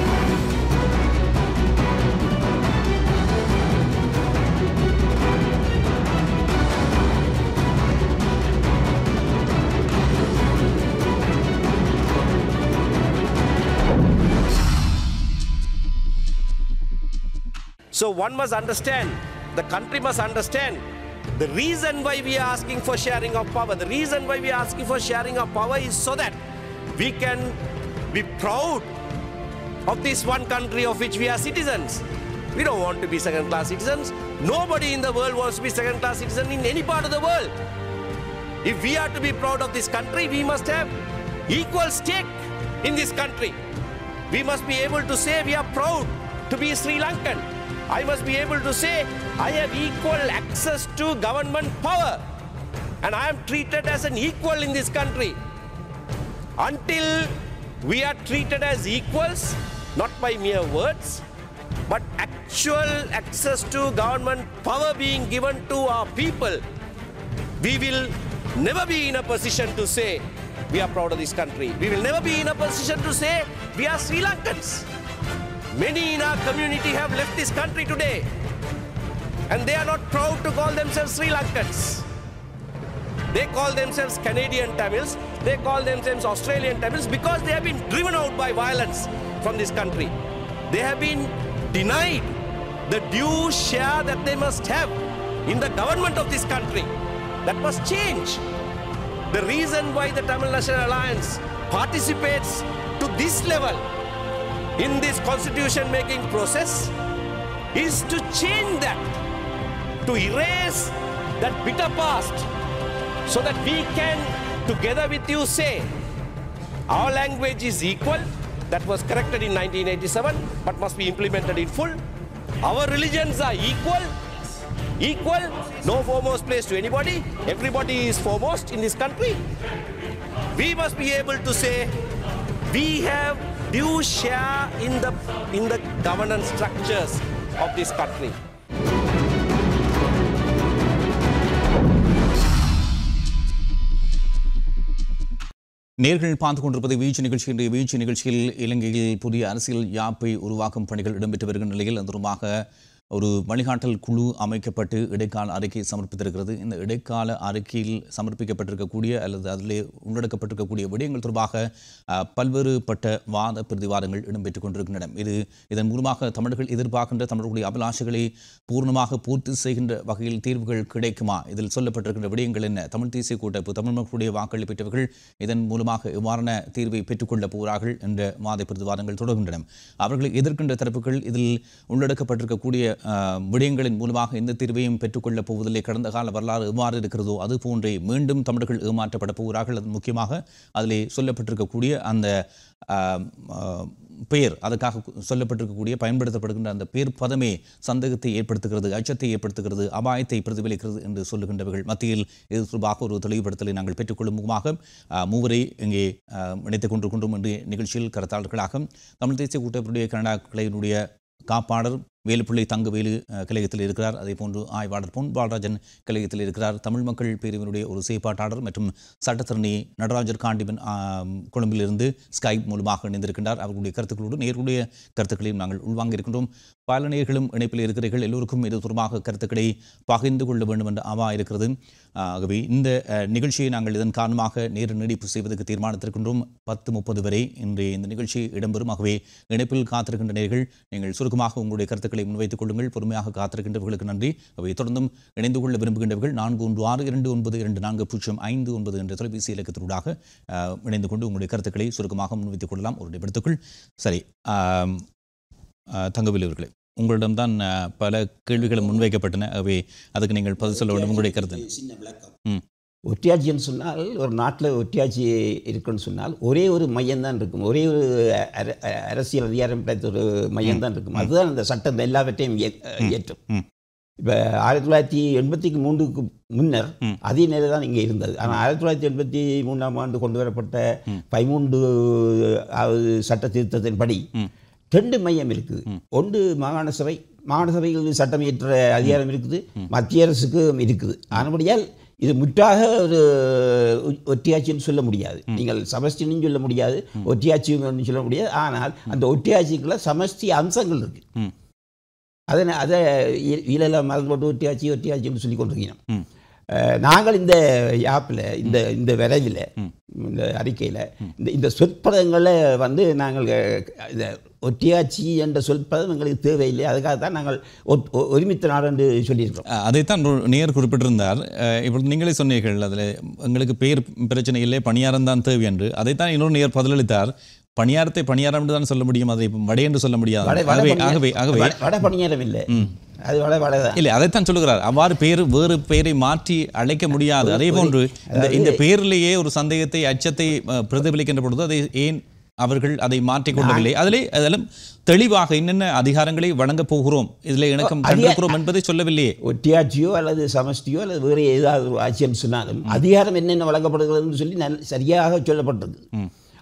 So one must understand, the country must understand the reason why we are asking for sharing of power. The reason why we are asking for sharing of power is so that we can be proud of this one country of which we are citizens. We don't want to be second class citizens. Nobody in the world wants to be second class citizen in any part of the world. If we are to be proud of this country, we must have equal stake in this country. We must be able to say we are proud to be Sri Lankan. I must be able to say I have equal access to government power and I am treated as an equal in this country. Until we are treated as equals, not by mere words, but actual access to government power being given to our people, we will never be in a position to say we are proud of this country. We will never be in a position to say we are Sri Lankans. Many in our community have left this country today and they are not proud to call themselves Sri Lankans. They call themselves Canadian Tamils, they call themselves Australian Tamils because they have been driven out by violence from this country. They have been denied the due share that they must have in the government of this country. That must change. The reason why the Tamil National Alliance participates to this level in this constitution making process is to change that, to erase that bitter past so that we can together with you say our language is equal that was corrected in 1987 but must be implemented in full our religions are equal equal no foremost place to anybody everybody is foremost in this country we must be able to say we have due share in the in the governance structures of this country நேர்கள் பார்த்து கொண்டிருப்பது வீச்சு நிகழ்ச்சி இன்றைய வீச்சு நிகழ்ச்சியில் இலங்கையில் புதிய அரசியல் யாப்பை உருவாக்கும் பணிகள் இடம்பெற்று வருகின்ற நிலையில் அந்த தொடர்பாக ஒரு வழிகாட்டல் குழு அமைக்கப்பட்டு இடைக்கால அறிக்கை சமர்ப்பித்திருக்கிறது இந்த இடைக்கால அறிக்கையில் சமர்ப்பிக்கப்பட்டிருக்கக்கூடிய அல்லது அதிலே உள்ளடக்கப்பட்டிருக்கக்கூடிய விடயங்கள் தொடர்பாக அஹ், பல்வேறுபட்ட வாத பிரதிவாதங்கள் இடம்பெற்றுக் கொண்டிருக்கின்றன இது இதன் மூலமாக தமிழர்கள் எதிர்பார்க்கின்ற தமிழர்களுடைய அபிலாஷைகளை பூர்ணமாக பூர்த்தி செய்கின்ற வகையில் தீர்வுகள் கிடைக்குமா இதில் சொல்லப்பட்டிருக்கின்ற விடயங்கள் என்ன தமிழ் தேசிய கூட்டமைப்பு தமிழ் மக்களுடைய வாக்களை பெற்றவர்கள் இதன் மூலமாக எவ்வாறான தீர்வை பெற்றுக்கொள்ளப் போகிறார்கள் என்ற வாத பிரதிவாதங்கள் தொடர்கின்றன அவர்களை எதிர்க்கின்ற தரப்புகள் இதில் உள்ளடக்கப்பட்டிருக்கக்கூடிய அஹ், விடயங்களின் மூலமாக எந்த தீர்வையும் பெற்றுக்கொள்ளப் போவதில்லை கடந்த கால வரலாறு எவ்வாறு இருக்கிறதோ அது போன்றே மீண்டும் தமிழர்கள் ஏமாற்றப்பட போகிறார்கள் அது முக்கியமாக அதிலே சொல்லப்பட்டிருக்கக்கூடிய அந்த அஹ், அஹ், பெயர் அதுக்காக சொல்லப்பட்டிருக்கக்கூடிய பயன்படுத்தப்படுகின்ற அந்த பேர் பதமே சந்தேகத்தை ஏற்படுத்துகிறது அச்சத்தை ஏற்படுத்துகிறது அபாயத்தை பிரதிபலிக்கிறது என்று சொல்லுகின்றவர்கள் மத்தியில் இது தொடர்பாக ஒரு தெளிவுபடுத்தலை நாங்கள் பெற்றுக்கொள்ளும் முகமாக அஹ், மூவரை இங்கே அஹ், இணைத்துக் கொண்டிருக்கின்றோம் என்று நிகழ்ச்சியில் கருத்தாளர்களாக தமிழ் தேசிய கூட்டமைப்புடைய கனடா கிளையினுடைய காப்பாளர் வேலுப்பிள்ளை தங்கவேலு அஹ், கலையத்தில் இருக்கிறார் அதே போன்று ஆய்வாளர் பொன் பாலராஜன் கலையத்தில் இருக்கிறார் தமிழ் மக்கள் பிரிவினுடைய ஒரு செயற்பாட்டாளர் மற்றும் சட்டத்தரணி நடராஜர் காண்டிபன் ஆம், கொழும்பிலிருந்து ஸ்கைப் மூலமாக இணைந்திருக்கின்றார் அவர்களுடைய கருத்துக்களோடு நேர்களுடைய கருத்துக்களையும் நாங்கள் உள்வாங்க இருக்கின்றோம் பல நேர்களும் இணைப்பில் இருக்கிறீர்கள் எல்லோருக்கும் இது தொடர்பாக கருத்துக்களை பகிர்ந்து கொள்ள வேண்டும் என்ற ஆவா இருக்கிறது ஆகவே இந்த அஹ், நிகழ்ச்சியை நாங்கள் இதன் காரணமாக நேர நீடிப்பு செய்வதற்கு தீர்மானித்திருக்கின்றோம் பத்து முப்பது வரை இன்றைய இந்த நிகழ்ச்சி இடம்பெறும் ஆகவே இணைப்பில் காத்திருக்கின்ற நேர்கள் நீங்கள் சுருக்கமாக உங்களுடைய கருத்துக்களை முன்வைத்துக் கொள்ளுங்கள் பொறுமையாக காத்திருக்கின்றவர்களுக்கு நன்றி அவை தொடர்ந்தும் இணைந்து கொள்ள விரும்புகின்றவர்கள் நான்கு ஒன்று ஆறு இரண்டு ஒன்பது இரண்டு நான்கு பூஜ்ஜியம் ஐந்து ஒன்பது என்ற தொலைபேசி இலக்கத்தினூடாக அஹ், இணைந்து கொண்டு உங்களுடைய கருத்துக்களை சுருக்கமாக முன்வைத்துக் கொள்ளலாம் ஒரு நிமிடத்துக்குள் சரி ஆம், அஹ், தங்கவேலு அவர்களே உங்களிடம்தான் அஹ், பல கேள்விகள் முன்வைக்கப்பட்டன அவை அதுக்கு நீங்கள் பதில் சொல்ல வேண்டும் உங்களுடைய கருத்து என்ன? சின்ன விளக்கம் ம் ஒட்டியாட்சின்னு சொன்னால் ஒரு நாட்டில் ஒட்டியாட்சி இருக்குன்னு சொன்னால் ஒரே ஒரு மையம் தான் இருக்கும் ஒரே ஒரு அர- அரசியல் அதிகாரம் படைத்த ஒரு மையம் தான் இருக்கும் அதுதான் அந்த சட்டம் எல்லாவற்றையும் இய- இயற்றும் ம். இப்போ ஆயிரத்தி தொள்ளாயிரத்தி எண்பத்தி மூன்றுக்கு முன்னர் அதே நிலை தான் இங்கே இருந்தது ஆனால் ஆயிரத்தி தொள்ளாயிரத்தி எண்பத்தி மூணாம் ஆண்டு கொண்டு வரப்பட்ட பதிமூன்று ஆவது சட்ட திருத்தத்தின்படி ரெண்டு மையம் இருக்குது ஒன்று மாகாண சபை மாகாண சபைகளுக்கு சட்டம் இயற்ற அதிகாரம் இருக்குது மத்திய அரசுக்கும் இருக்குது ஆனபடியால் இது முற்றாக ஒரு ஒ- ஒற்றியாட்சின்னு சொல்ல முடியாது நீங்கள் சமஷ்டின்னு சொல்ல முடியாது ஒற்றியாட்சின்னு சொல்ல முடியாது ஆனால் அந்த ஒற்றியாட்சிக்குள்ள சமஷ்டி அம்சங்கள் இருக்கு ம். அதை நா- அதை வீலெல்லாம் மறந்து போட்டு ஒட்டியாச்சி ஒட்டியாச்சின்னு சொல்லி கொண்டிருக்கிறோம் ம். அஹ், நாங்கள் இந்த யாப்பில் இந்த இந்த விரைவில் இந்த அறிக்கையில் இந்த இந்த சொற்பதங்களை வந்து நாங்கள் அஹ், இந்த ஒட்டியாச்சி என்ற சொற்பதம் எங்களுக்கு தேவையில்லை அதுக்காக தான் நாங்கள் ஒட்- ஒ- ஒருமித்த நாடு என்று சொல்லியிருக்கிறோம் அஹ், அதைத்தான் ஒரு நேர் குறிப்பிட்டிருந்தார் அஹ், இப்பொழுது நீங்களே சொன்னீர்கள் அதில் எங்களுக்கு பேர் பிரச்சனை இல்லை பணியாரம் தான் தேவை என்று அதைத்தான் இன்னொரு நேர் பதிலளித்தார் பணியாரத்தை பணியாரம் என்று தான் சொல்ல முடியும் அதை வடை என்று சொல்ல முடியாது வட வட ஆகவே பணியாரம் ஆகவே ஆகவே வட- வட பணியாரம் இல்லை அது வட வட தான் இல்லை அதைத்தான் சொல்லுகிறார் அவ்வாறு பேர் வேறு பெயரை மாற்றி அழைக்க முடியாது அதே போன்று இந்த இந்த பெயரிலேயே ஒரு சந்தேகத்தை அச்சத்தை அஹ், பிரதிபலிக்கின்ற பொழுது அதை ஏன் அவர்கள் அதை மாற்றிக் கொள்ளவில்லை அதிலே அதிலும் தெளிவாக என்னென்ன அதிகாரங்களை வழங்கப் போகிறோம் இதில் இணக்கம் அதிக- கண்டிருக்கிறோம் என்பதை சொல்லவில்லையே ஒட்டியாட்சியோ அல்லது சமஷ்டியோ அல்லது வேறு ஏதாவது ஒரு ஆட்சின்னு சொன்னாலும் அதிகாரம் என்னென்ன வழங்கப்படுகிறதுன்னு சொல்லி நல் சரியாக சொல்லப்பட்டிருக்கு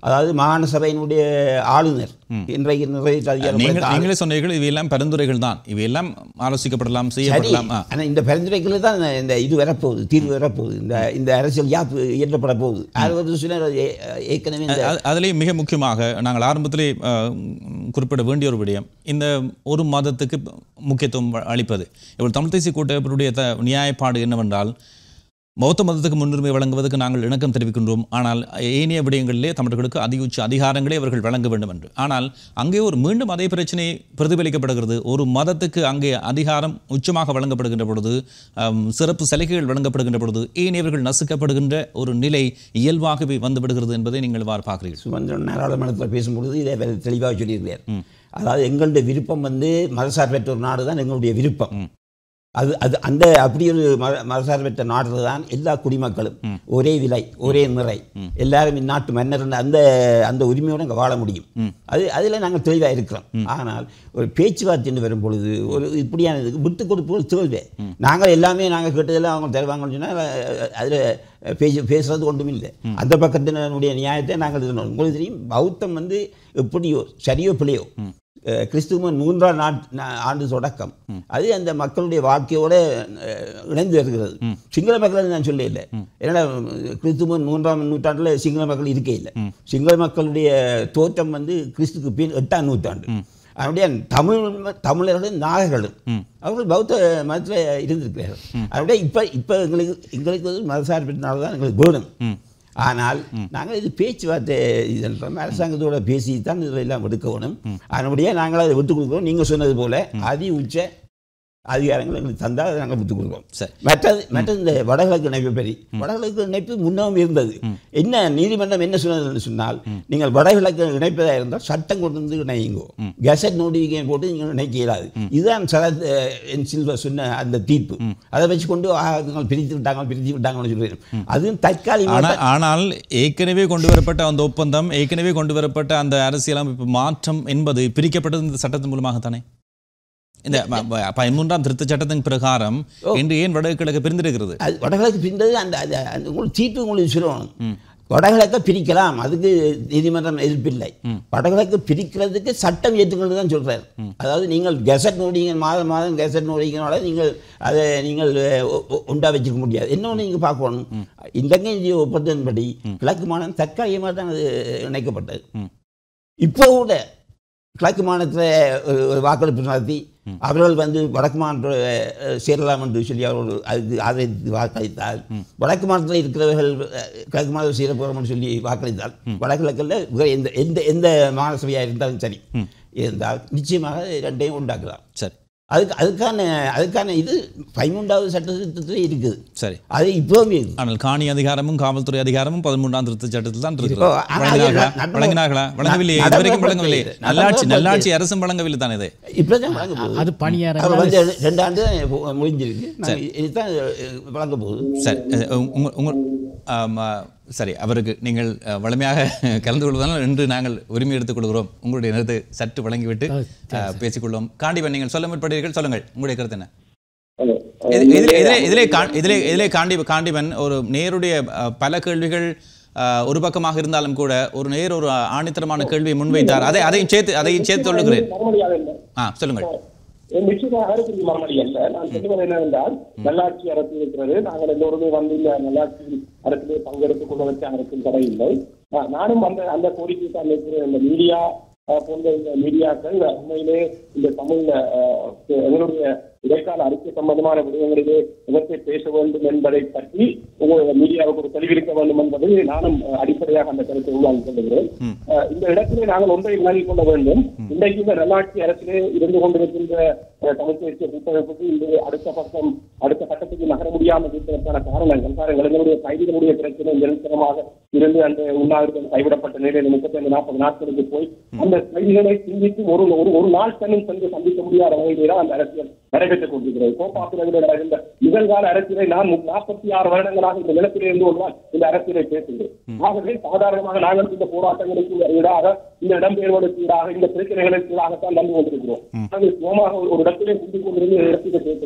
அதாவது மாகாண சபையினுடைய ஆளுநர் இன்றைக்கு நிறைவேற்ற அதிகாரம் நீங்கள் படைத்த ஆளுநர். நீங்களே சொன்னீர்கள் இவையெல்லாம் பரிந்துரைகள் தான் இவையெல்லாம் ஆலோசிக்கப்படலாம் செய்யப்படலாம் ஆ. ஆனா இந்த பரிந்துரைகள் தான் இந்த- இந்த இது வரப்போகுது தீர்வு வரப்போகுது இந்த இந்த அரசியல் யாப்பு இயற்றப்பட போகுது அறுபது சிலர் ஏ- ஏற்கனவே இந்த அ- அதிலே மிக முக்கியமாக நாங்கள் ஆரம்பத்திலே அஹ், குறிப்பிட வேண்டிய ஒரு விடயம் இந்த ஒரு மதத்துக்கு முக்கியத்துவம் அளிப்பது இவர் தமிழ் தேசிய கூட்டமைப்பினுடைய த நியாயப்பாடு என்னவென்றால் பௌத்த மதத்துக்கு முன்னுரிமை வழங்குவதற்கு நாங்கள் இணக்கம் தெரிவிக்கின்றோம் ஆனால் ஏனைய விடயங்களிலே தமிழர்களுக்கு அதிகுச்ச அதிகாரங்களே அவர்கள் வழங்க வேண்டும் என்று ஆனால் அங்கே ஒரு மீண்டும் அதே பிரச்சனை பிரதிபலிக்கப்படுகிறது ஒரு மதத்துக்கு அங்கே அதிகாரம் உச்சமாக வழங்கப்படுகின்ற பொழுது அம், சிறப்பு சலுகைகள் வழங்கப்படுகின்ற பொழுது ஏனையவர்கள் நசுக்கப்படுகின்ற ஒரு நிலை இயல்பாகவே வந்துவிடுகிறது என்பதை நீங்கள் வார் பார்க்கிறீர்கள் சுமந்திரன் நாடாளுமன்றத்தில் பேசும்பொழுது இதை வேறு தெளிவாக சொல்லியிருக்கிறார் அதாவது எங்களுடைய விருப்பம் வந்து மதசார்பற்ற ஒரு நாடு தான் எங்களுடைய விருப்பம் அது அது அந்த அப்படி ஒரு மத மதசார்பற்ற நாடு தான் எல்லா குடிமக்களும் ஒரே விலை ஒரே நிறை எல்லாரும் இந்நாட்டு மன்னர் அந்த அந்த உரிமையோடு அங்கே வாழ முடியும் அது அதில் நாங்கள் தெளிவாக இருக்கிறோம் ஆனால் ஒரு பேச்சுவார்த்தைன்னு வரும் பொழுது ஒரு இப்படியான இதுக்கு விட்டு கொடுப்புகள் தேவை நாங்கள் எல்லாமே நாங்கள் கேட்டதெல்லாம் அவங்க தருவாங்கன்னு சொன்னால் அதில் பேச பேசுறது ஒன்றும் இல்லை அந்த பக்கத்தினுடைய நியாயத்தை நாங்கள் இது உங்களுக்கு தெரியும் பௌத்தம் வந்து எப்படியோ சரியோ பிழையோ அஹ், கிறிஸ்துவ மூன்றாம் நாட் நா- ஆண்டு தொடக்கம் அது அந்த மக்களுடைய வாழ்க்கையோட அஹ், இணைந்து வருகிறது சிங்கள மக்கள் நான் சொல்ல இல்லை ஏன்னா கிறிஸ்துவ மூன்றாம் நூற்றாண்டில் சிங்கள மக்கள் இருக்கே இல்லை சிங்கள மக்களுடைய தோற்றம் வந்து கிறிஸ்துக்கு பின் எட்டாம் நூற்றாண்டு அவருடைய தமிழ் ம- தமிழர்களும் நாகர்களும் அவர்கள் பௌத்த மதத்தில் இருந்திருக்கிறார்கள் அவருடைய இப்போ இப்போ எங்களுக்கு எங்களுக்கு வந்து மதசார்பினால தான் எங்களுக்கு வேணும் ஆனால் நாங்கள் இது பேச்சுவார்த்தை இதுன்றோம் அரசாங்கத்தோட பேசி தான் இதில் எல்லாம் எடுக்கணும் அதனுடைய நாங்கள் அதை விட்டு கொடுக்குறோம் நீங்கள் சொன்னது போல அதி உச்ச அதிகாரங்கள் எங்களுக்கு தந்தால் அதை நாங்கள் விட்டு கொடுக்குறோம் சரி மற்றது மற்றது இந்த வடகிழக்கு இணைப்பு பற்றி வடகிழக்கு இணைப்பு முன்னவும் இருந்தது என்ன நீதிமன்றம் என்ன சொன்னதுன்னு சொன்னால் நீங்கள் வடகிழக்கு இணைப்பதாக இருந்தால் சட்டம் கொண்டு வந்து இணையுங்கோ கெசட் நோட்டிஃபிகேஷன் போட்டு நீங்கள் இணைக்க இயலாது இதுதான் சரத் அஹ், என் சில்வர் சொன்ன அந்த தீர்ப்பு அதை வச்சு கொண்டு ஆ, இவங்க பிரித்து விட்டாங்க பிரித்து விட்டாங்கன்னு சொல்லிடுறோம் அதுவும் தற்காலிகமாக ஆனால் ஆனால் ஏற்கனவே கொண்டு வரப்பட்ட அந்த ஒப்பந்தம் ஏற்கனவே கொண்டு வரப்பட்ட அந்த அரசியலமைப்பு மாற்றம் என்பது பிரிக்கப்பட்டது இந்த சட்டத்தின் மூலமாகத்தானே இந்த ப- ப- பதிமூன்றாம் திருத்த சட்டத்தின் பிரகாரம் இன்று ஏன் வடகிழக்கு பிரிந்திருக்கிறது அது வடகிழக்கு பிரிந்தது அந்த அந்த அந்த உங்களுக்கு தீர்ப்பு உங்களுக்கு சொல்லணும் வடகிழக்கை பிரிக்கலாம் அதுக்கு நீதிமன்றம் எதிர்ப்பில்லை வடகிழக்கு பிரிக்கிறதுக்கு சட்டம் ஏற்றுக்கொண்டு தான் சொல்றாரு அதாவது நீங்கள் கெசட் நோடிங்க மாதம் மாதம் கெசட் நோடிங்கனால நீங்கள் அதை நீங்கள் அஹ், ஒ- ஒ- உண்டா வச்சுக்க முடியாது இன்னொன்று நீங்கள் பார்க்கணும் இலங்கை இந்திய ஒப்பந்தத்தின்படி கிழக்கு மாநிலம் தற்காலிகமாக தான் அது இணைக்கப்பட்டது இப்போ கூட கிழக்கு மாநிலத்தில் ஒரு ஒரு வாக்கெடுப்பு நடத்தி அவர்கள் வந்து வடக்கு மாநில அஹ், சேரலாம் என்று சொல்லி அவர்கள் அதுக்கு ஆதரித்து வாக்களித்தால் வடக்கு மாநிலத்தில் இருக்கிறவர்கள் அஹ், கிழக்கு மாநிலம் சேர போகிறோம்னு சொல்லி வாக்களித்தால் வடகிழக்கில் வேற எந்த எந்த எந்த மாகாண சபையாக இருந்தாலும் சரி இருந்தால் நிச்சயமாக ரெண்டையும் உண்டாக்கலாம் சரி அதுக்கு அதுக்கான அதுக்கான இது பதிமூன்றாவது சட்ட திருத்தத்தில் இருக்குது சரி அது இப்போவும் இருக்குது ஆனால் காணி அதிகாரமும் காவல்துறை அதிகாரமும் பதிமூன்றாம் திருத்த சட்டத்தில் தான் இப்போ, இருக்கிறது ஆனால் வழங்கினார்களா நட- வழங்கினார்களா வழங்கவில்லை நட- இதுவரைக்கும் வழங்கவில்லை நடைமுறைப்படுத்தி- நல்லாட்சி நல்லாட்சி நடைமுறைப்படுத்தி- அரசும் வழங்கவில்லை தான் இது இப்பதான் வழங்க போகுது அது பணியார அவர் வந்து ரெண்டு- ரெண்டு ஆண்டு தான் இப்போ முடிஞ்சிருக்கு நாங்க இதுதான் அஹ், வழங்க போகுது சரி அஹ், உங்க உங்க ஆம், அஹ், சரி அவருக்கு நீங்கள் அஹ், வலிமையாக கலந்து கொள்வதால் இன்று நாங்கள் உரிமை எடுத்துக் கொள்கிறோம் உங்களுடைய நேரத்தை சற்று வழங்கிவிட்டு அஹ், பேசிக்கொள்வோம் காண்டிபன் நீங்கள் சொல்ல முற்படுகிறீர்கள் சொல்லுங்கள் உங்களுடைய கருத்து என்ன இது- இதிலே இதிலே இதிலே கா- இதிலே இதிலே காண்டி காண்டிபன் ஒரு நேருடைய அஹ், பல கேள்விகள் அஹ், ஒரு பக்கமாக இருந்தாலும் கூட ஒரு நேர் ஒரு ஆணித்தரமான கேள்வியை முன்வைத்தார் அதை அதையும் சேர்த்து அதையும் சேர்த்து சொல்லுகிறேன் மறுமொழியாக இல்லை ஆ சொல்லுங்கள் நிச்சயமாக அரசு மறுமொழி அல்ல நான் சொல்லுவது என்னவென்றால் நல்லாட்சி அரசு இருக்கிறது நாங்கள் எல்லோருமே வந்து இந்த நல்லாட்சி அரசிலே பங்கெடுத்துக் கொள்வதற்கு அரசின் தடை இல்லை ஆ, நானும் அந்த அந்த கோரிக்கை தான் இருக்கிறேன் இந்த மீடியா ஆ, போன்ற இந்த மீடியாக்கள் உண்மையிலே இந்த தமிழ்ல ஆ, எங்களுடைய இடைக்கால அறிக்கை சம்பந்தமான விடயங்களிலே எதற்கை பேச வேண்டும் என்பதை பற்றி உங்களுடைய மீடியாவுக்கு ஒரு தெளிவிருக்க வேண்டும் என்பதை நானும் ஆ, அடிப்படையாக அந்த கருத்தை உருவாக்கி கொள்கிறேன் ஆ, இந்த இடத்திலே நாங்கள் ஒன்றை விளங்கிக் கொள்ள வேண்டும் இன்றைக்கு இந்த நல்லாட்சி அரசிலே இருந்து கொண்டிருக்கின்ற அஹ், தமிழ் தேசிய கூட்டமைப்புக்கு இந்த அடுத்த பக்கம் அடுத்த கட்டத்துக்கு நகர முடியாமல் இருப்பதற்கான காரணங்கள் பாருங்கள் எங்களுடைய கைதிகளுடைய பிரச்சனை நிரந்தரமாக இருந்து அந்த உண்ணாவிரதம் கைவிடப்பட்ட நிலையில் முப்பத்தைந்து நாற்பது நாட்களுக்கு போய் அந்த கைதிகளை சிந்தித்து ஒரு ஒரு ஒரு நாள் தன்னும் சென்று சந்திக்க முடியாத வகையிலே தான் அந்த அரசியல் நடைபெற்றுக் கொண்டிருக்கிறது கோப்பாத்திரங்களில் நடந்த நிகழ்கால அரசியலை நான் நாற்பத்தி ஆறு வருடங்களாக இந்த நிலத்திலே இருந்து ஒருவால் இந்த அரசியலை பேசுகிறேன் ஆகவே சாதாரணமாக நாங்கள் இந்த போராட்டங்களுக்கு ஈடாக இந்த இடம்பெயர்வுகளுக்கு ஈடாக இந்த பிரச்சனைகளுக்கு ஈடாகத்தான் வந்து கொண்டிருக்கிறோம் நாங்கள் சுகமாக ஒரு ஒரு இடத்திலே குந்தி கொண்டிருந்து இந்த இடத்திலே பேசுகின்றோம்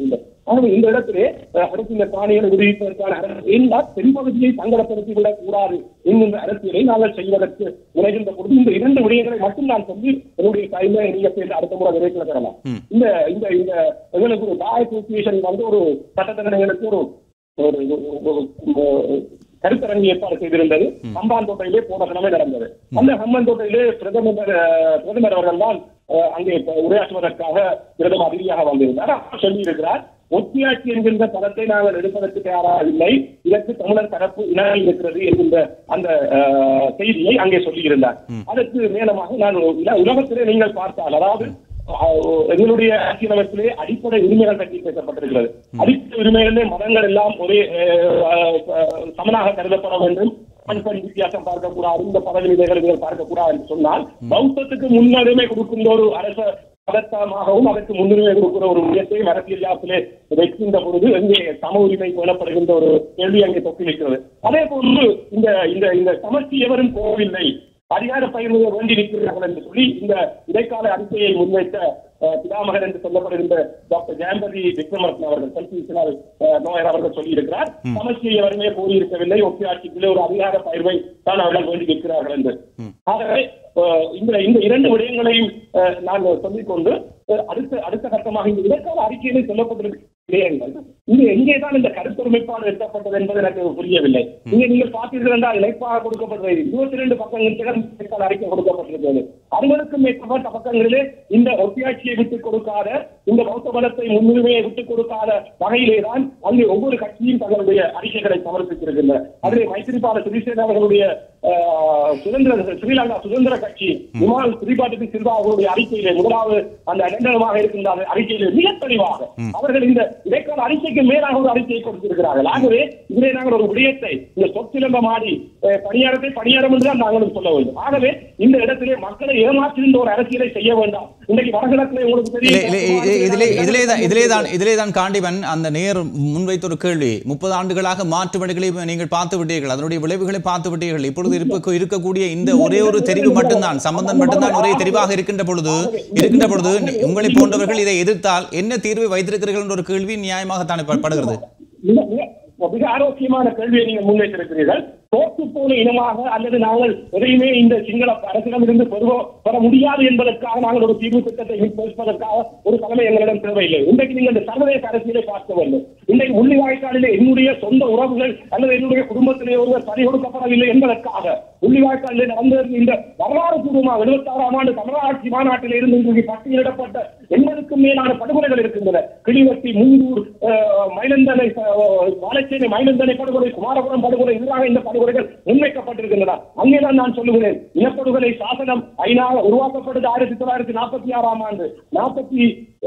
ஆகவே இந்த இடத்திலே அஹ், அரசு இந்த காணிகளை விடுவிப்பதற்கான அரசு எல்லா தென்பகுதியை சங்கடப்படுத்திக் விடக் கூடாது என்கின்ற அரசியலை நாங்கள் செய்வதற்கு முனைகின்ற பொழுது இந்த இரண்டு விடயங்களை மட்டும் நான் சொல்லி என்னுடைய கையில நீங்க சேர்ந்து அடுத்த முறை நிறைவேற்ற பெறலாம் இந்த இந்த இந்த எங்களுக்கு ஒரு பாய் அசோசியேஷன் வந்து ஒரு சட்டத்தரணிகளுக்கு ஒரு ஒரு ஒரு- ஒரு- ஒரு கருத்தரங்கு ஏற்பாடு செய்திருந்தது ஹம்பாந்தோட்டையிலே போன கிழமை நடந்தது அந்த ஹம்பாந்தோட்டையிலே பிரதமர் அஹ், பிரதமர் அவர்கள் தான் அஹ், அங்கே இப்ப உரையாற்றுவதற்காக பிரதமர் அதிதியாக வந்திருந்தார் அவர் சொல்லியிருக்கிறார் ஒத்தியாட்சி என்கின்ற பதத்தை நாங்கள் எடுப்பதற்கு தயாராக இல்லை இதற்கு தமிழர் தரப்பு இணை இருக்கிறது என்கின்ற அந்த அஹ், செய்தியை அங்கே சொல்லியிருந்தார் அதற்கு மேலமாக நான் ஒரு உல- உலகத்திலே நீங்கள் பார்த்தால் அதாவது அஹ், எங்களுடைய அரசியலமைப்பிலே அடிப்படை உரிமைகள் பற்றி பேசப்பட்டிருக்கிறது அடிப்படை உரிமைகளிலே மதங்கள் எல்லாம் ஒரே அஹ், அஹ், சமனாக கருதப்பட வேண்டும் ஆண் பெண் வித்தியாசம் பார்க்கக்கூடாது இந்த பதவி நிலைகள் பார்க்கக்கூடாது என்று சொன்னால் பௌத்தத்துக்கு முன்னுரிமை கொடுக்கின்ற ஒரு அரச பதட்டமாகவும் அதற்கு முன்னுரிமை கொடுக்கிற ஒரு விடயத்தை அரசியல் யாத்திலே வைக்கின்ற பொழுது அங்கே சம உரிமை பேணப்படுகின்ற ஒரு கேள்வி அங்கே தொக்கி நிற்கிறது அதே போன்று இந்த இந்த இந்த சமஸ்டி எவரும் கோவில்லை அதிகார பகிர்வு வேண்டி நிற்கிறார்கள் என்று சொல்லி இந்த இடைக்கால அறிக்கையை முன்வைத்த அஹ், பிதாமகர் என்று சொல்லப்படுகின்ற டாக்டர் ஜெயம்பதி விக்ரமரத்ன அவர்கள் கன்ஸ்டியூஷனல் நோயர் அவர்கள் சொல்லியிருக்கிறார் சமஸ்டியை எவருமே கூறியிருக்கவில்லை ஒப்பியாட்சிக்குள்ளே ஒரு அதிகார பகிர்வை தான் அவர்கள் வேண்டி நிற்கிறார்கள் என்று ஆகவே அஹ், இந்த இந்த இரண்டு விடயங்களையும் அஹ், நான் சொல்லிக்கொண்டு அஹ், அடுத்த அடுத்த கட்டமாக இந்த இடைக்கால அறிக்கையிலே சொல்லப்பட்டிருக்க விடயங்கள் இங்கே எங்கே தான் இந்த கருத்தொருமைப்பாடு எட்டப்பட்டது என்பது எனக்கு புரியவில்லை இங்கே நீங்கள் பார்த்தீர்கள் என்றால் இணைப்பாக கொடுக்கப்பட்டது இருபத்தி ரெண்டு பக்கங்கள் இடைக்கால அறிக்கை கொடுக்கப்பட்டிருக்கிறது அறுபதுக்கும் மேற்பட்ட பக்கங்களிலே இந்த ஒத்தியாட்சியை விட்டுக் கொடுக்காத இந்த பௌத்த பலத்தை முன்னுரிமையை விட்டுக் கொடுக்காத வகையிலே தான் அங்கே ஒவ்வொரு கட்சியும் தங்களுடைய அறிக்கைகளை சமர்ப்பித்திருக்கின்றன அதிலே மைத்திரிபால சிறிசேன அவர்களுடைய ஆஹ், சுதந்திர ஸ்ரீலங்கா சுதந்திர கட்சி விமான் திரிபாட்டி சில்வா அவர்களுடைய அறிக்கையிலே முதலாவது அந்த அடண்டனமாக இருக்கின்ற அந்த அறிக்கையிலே மிக தெளிவாக அவர்கள் இந்த இடைக்கால அறிக்கைக்கு மேலாக ஒரு அறிக்கையை கொடுத்திருக்கிறார்கள் ஆகவே இதிலே நாங்கள் ஒரு விடயத்தை இந்த சொற்சிலம்பம் ஆடி அஹ், பணியாரத்தை பணியாரம் என்று தான் நாங்களும் சொல்ல வேண்டும் ஆகவே இந்த இடத்திலே மக்களை ஏமாற்றுகின்ற ஒரு அரசியலை செய்ய வேண்டாம் இன்றைக்கு வடகிழக்கிலே உங்களுக்கு இல்லை, இல்லை, இ- இ- இதிலே தெரியும் இதிலே தான் இதிலே தான் இதிலே தான் காண்டிவன் அந்த நேர் முன்வைத்த ஒரு கேள்வி முப்பது ஆண்டுகளாக மாற்று வழிகளை நீங்கள் பார்த்து விட்டீர்கள் அதனுடைய விளைவுகளை பார்த்து விட்டீர்கள் இப்பொழுது இருப்ப இருக்கக்கூடிய இந்த ஒரே ஒரு தெரிவு மட்டும்தான் சம்பந்தம் மட்டும்தான் ஒரே தெரிவாக இருக்கின்ற பொழுது இருக்கின்ற பொழுது உங்களை போன்றவர்கள் இதை எதிர்த்தால் என்ன தீர்வை வைத்திருக்கிறீர்கள் என்ற ஒரு கேள்வி நியாயமாகத்தானே ப- படுகிறது மிக- மிக- மிக ஆரோக்கியமான கேள்வியை நீங்கள் முன்வைத்திருக்கிறீர்கள் தோற்று போன இனமாக அல்லது நாங்கள் எதையுமே இந்த சிங்கள அரசிடமிருந்து பெறுவோ பெற முடியாது என்பதற்காக நாங்கள் ஒரு தீர்வு திட்டத்தை பேசுவதற்காக ஒரு தலைமை எங்களிடம் தேவையில்லை இன்றைக்கு நீங்கள் இந்த சர்வதேச அரசியலை பார்க்க வேண்டும் இன்றைக்கு முள்ளிவாய்க்காலிலே என்னுடைய சொந்த உறவுகள் அல்லது என்னுடைய குடும்பத்திலே ஒருவர் பறி கொடுக்கப்படவில்லை என்பதற்காக முள்ளிவாய்க்காலிலே நடந்த இந்த வரலாறு பூர்வமாக எழுபத்தாறாம் ஆண்டு தமிழாட்சி மாநாட்டில் இருந்து இன்றைக்கு பட்டியலிடப்பட்ட எண்பதுக்கும் மேலான படுகொலைகள் இருக்கின்றன கிளிவட்டி மூங்கூர் அஹ், மயிலந்தனை அஹ், வாழைச்சேனை மயிலந்தனை படுகொலை குமாரபுரம் படுகொலை எதிராக இந்த படுகொலைகள் முன்வைக்கப்பட்டிருக்கின்றன அங்கேதான் நான் சொல்லுகிறேன் இனப்படுகொலை சாசனம் ஐநா உருவாக்கப்பட்டது ஆயிரத்தி தொள்ளாயிரத்தி நாற்பத்தி ஆறாம் ஆண்டு நாற்பத்தி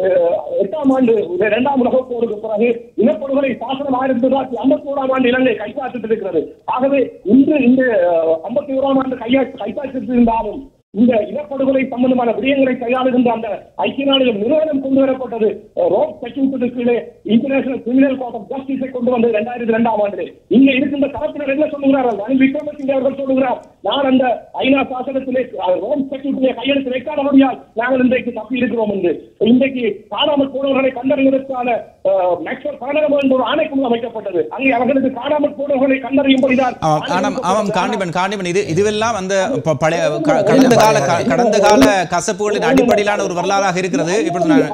எட்டாம் ஆண்டு இரண்டாம் உலக போருக்கு பிறகு இனப்படுகொலை சாசனம் ஆயிரத்தி தொள்ளாயிரத்தி ஐம்பத்தி ஓராம் ஆண்டு இலங்கை கைச்சாத்திட்டிருக்கிறது ஆகவே இன்று இந்த ஐம்பத்தி ஓராம் ஆண்டு கையா கைச்சாத்திட்டிருந்தாலும் இந்த இனப்படுகொலை சம்பந்தமான விடயங்களை கையாளுகின்ற அந்த ஐக்கிய நாடுகள் நிறுவனம் கொண்டு வரப்பட்டது ரோப் ஸ்டட்யூட்டுக்கு கீழே இன்டர்நேஷனல் கிரிமினல் கோர்ட் ஆஃப் ஜஸ்டிஸை கொண்டு வந்தது இரண்டாயிரத்தி இரண்டாம் ஆண்டு இங்க இருக்கின்ற தரப்பினர் என்ன சொல்லுகிறார்கள் ரணில் விக்ரமசிங்கே அவர்கள் சொல்லுகிறார் நான் அந்த ஐநா சாசனத்திலே அஹ், ரோம் ஸ்டட்யூட்டிலே கையெழுத்து வைக்காதபடியால் நாங்கள் இன்றைக்கு தப்பி இருக்கிறோம் என்று இன்றைக்கு காணாமல் போனவர்களை கண்டறிவதற்கான மேக்ஸ்வல் காணாமல் என்ற ஒரு ஆணைக்குழு அமைக்கப்பட்டது அங்கே அவர்களுக்கு காணாமல் போனவர்களை கண்டறியும்படிதான் ஆமாம், ஆமாம் ஆமாம் காண்டிபன் காண்டிபன் இது இதுவெல்லாம் அந்த ப- பழைய க- கடந்த கால க- கடந்த கால கசப்புகளின் அடிப்படையிலான ஒரு வரலாறாக இருக்கிறது இப்பொழுது நான்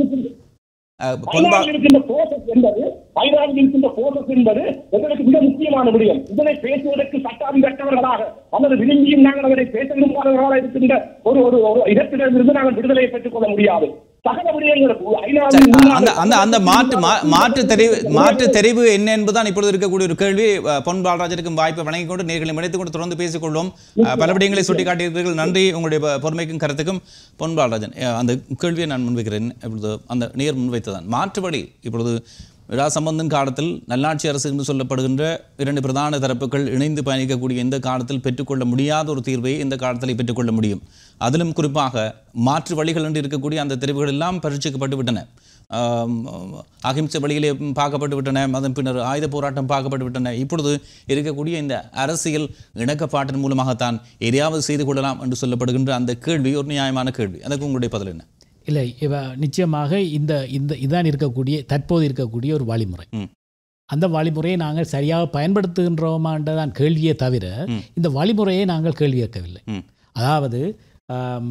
அஹ், பொன்பா ஐநாவில் இருக்கின்ற போர்சஸ் என்பது ஐநாவில் இருக்கின்ற போர்சஸ் என்பது எங்களுக்கு மிக முக்கியமான விடயம் இதனை பேசுவதற்கு சட்டாதிபற்றவர்களாக அல்லது விரும்பியும் நாங்கள் அதனை பேச விரும்பாதவர்களாக இருக்கின்ற ஒரு ஒரு ஒரு இடத்திலிருந்து நாங்கள் விடுதலையை பெற்றுக் கொள்ள முடியாது சகல விடயங்களுக்கு ஐநாவில் முன்னாள் அந்த அந்த அந்த மாற்று மா- மாற்று தெரிவு மாற்று தெரிவு என்ன என்பதுதான் இப்பொழுது இருக்கக்கூடிய ஒரு கேள்வி அஹ், பொன் பாலராஜருக்கும் வாய்ப்பை வழங்கிக் கொண்டு நேர்களை இணைத்துக் கொண்டு தொடர்ந்து பேசிக்கொள்வோம் அஹ், பல விடயங்களை சுட்டிக்காட்டியிருக்கிறீர்கள் நன்றி உங்களுடைய ப- பொறுமைக்கும் கருத்துக்கும் பொன் பாலராஜன் அஹ், அந்த கேள்வியை நான் முன்வைக்கிறேன் இப்பொழுது அந்த நேர் முன்வைத்ததான் மாற்று வழி இப்பொழுது விழா சம்பந்தன் காலத்தில் நல்லாட்சி அரசு என்று சொல்லப்படுகின்ற இரண்டு பிரதான தரப்புகள் இணைந்து பயணிக்கக்கூடிய இந்த காலத்தில் பெற்றுக்கொள்ள முடியாத ஒரு தீர்வை இந்த காலத்தில் பெற்றுக்கொள்ள முடியும் அதிலும் குறிப்பாக மாற்று வழிகள் என்று இருக்கக்கூடிய அந்த தெரிவுகள் எல்லாம் பரீட்சிக்கப்பட்டு விட்டன ஆம், அகிம்சை வழியிலே பார்க்கப்பட்டு விட்டன அதன் பின்னர் ஆயுத போராட்டம் பார்க்கப்பட்டு விட்டன இப்பொழுது இருக்கக்கூடிய இந்த அரசியல் இணக்கப்பாட்டின் மூலமாகத்தான் எதையாவது செய்து கொள்ளலாம் என்று சொல்லப்படுகின்ற அந்த கேள்வி ஒரு நியாயமான கேள்வி அதுக்கு உங்களுடைய பதில் என்ன இல்லை இவ நிச்சயமாக இந்த இந்த இதான் இருக்கக்கூடிய தற்போது இருக்கக்கூடிய ஒரு வழிமுறை அந்த வழிமுறையை நாங்கள் சரியாக பயன்படுத்துகின்றோமான்றதான் கேள்வியே தவிர இந்த வழிமுறையை நாங்கள் கேள்வி கேட்கவில்லை அதாவது ஆம்,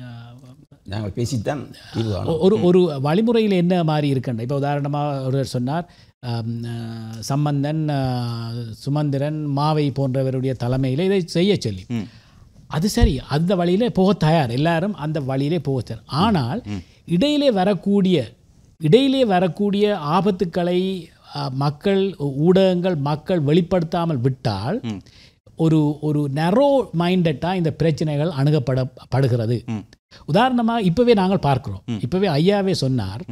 நாங்கள் பேசித்தான் தீர்வு காணோம். ஒரு ஒரு வழிமுறையில் என்ன மாதிரி இருக்குன்ற இப்போ உதாரணமாக ஒருவர் சொன்னார் ஆம், அஹ், சம்பந்தன் அஹ், சுமந்திரன் மாவை போன்றவருடைய தலைமையில் இதை செய்ய சொல்லி அது சரி அந்த வழியிலே போக தயார் எல்லாரும் அந்த வழியிலே போக தயார் ஆனால் இடையிலே வரக்கூடிய இடையிலே வரக்கூடிய ஆபத்துக்களை அஹ், மக்கள் ஊடகங்கள் மக்கள் வெளிப்படுத்தாமல் விட்டால் ஒரு ஒரு நெரோ மைண்டட்டாக இந்த பிரச்சனைகள் அணுகப்படப்படுகிறது உதாரணமாக இப்போவே நாங்கள் பார்க்கிறோம் இப்போவே ஐயாவே சொன்னார்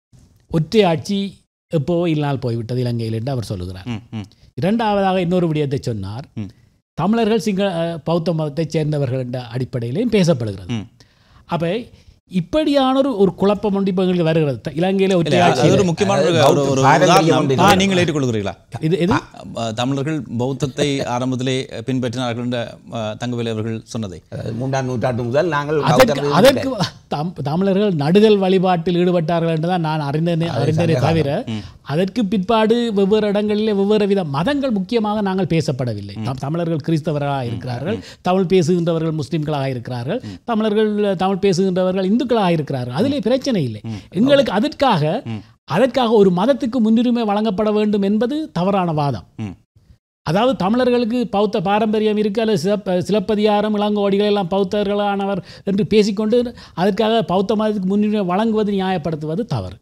ஒற்றை ஆட்சி எப்போ இல்லாமல் போய்விட்டது இலங்கையில் என்று அவர் சொல்லுகிறார் இரண்டாவதாக இன்னொரு விடயத்தை சொன்னார் தமிழர்கள் சிங்கள அஹ், பௌத்த மதத்தைச் சேர்ந்தவர்கள் என்ற அடிப்படையிலையும் பேசப்படுகிறது அப்போ இப்படியான ஒரு ஒரு குழப்பம் ஒன்று இப்போ எங்களுக்கு வருகிறது த- இலங்கையில ஒற்றை இல்ல, ஆட்சி அது ஒரு முக்கியமான ஒரு- ஒரு ஒரு உதாரணம். ஆ, நீங்கள் ஏற்றுக்கொள்கிறீர்களா இது இது அ, தமிழர்கள் பௌத்தத்தை ஆரம்பத்திலே பின்பற்றினார்கள் என்ற அ, தங்கவேலு அவர்கள் சொன்னதை மூன்றாம் நூற்றாண்டு முதல் நாங்கள் அதற்கு பௌத்தர்கள் அதற்கு தம் தமிழர்கள் நடுதல் வழிபாட்டில் ஈடுபட்டார்கள் என்று தான் நான் அறிந்தேனே அது அறிந்தேனே சங்க தவிர காலம். அதற்கு பிற்பாடு வெவ்வேறு இடங்களிலே வெவ்வேறு வித மதங்கள் முக்கியமாக நாங்கள் பேசப்படவில்லை தம் தமிழர்கள் கிறிஸ்தவர்களாக இருக்கிறார்கள் தமிழ் பேசுகின்றவர்கள் முஸ்லிம்களாக இருக்கிறார்கள் தமிழர்கள் தமிழ் பேசுகின்றவர்கள் இந்துக்களாக இருக்கிறார்கள் அதிலே பிரச்சனை இல்லை எங்களுக்கு அதற்காக அதற்காக ஒரு மதத்துக்கு முன்னுரிமை வழங்கப்பட வேண்டும் என்பது தவறான வாதம் அதாவது தமிழர்களுக்கு பௌத்த பாரம்பரியம் இருக்கு அல்லது சிலப்ப சிலப்பதிகாரம் இளங்கோடிகள் எல்லாம் பௌத்தர்களானவர் என்று பேசிக்கொண்டு அதற்காக பௌத்த மதத்துக்கு முன்னுரிமை வழங்குவது நியாயப்படுத்துவது தவறு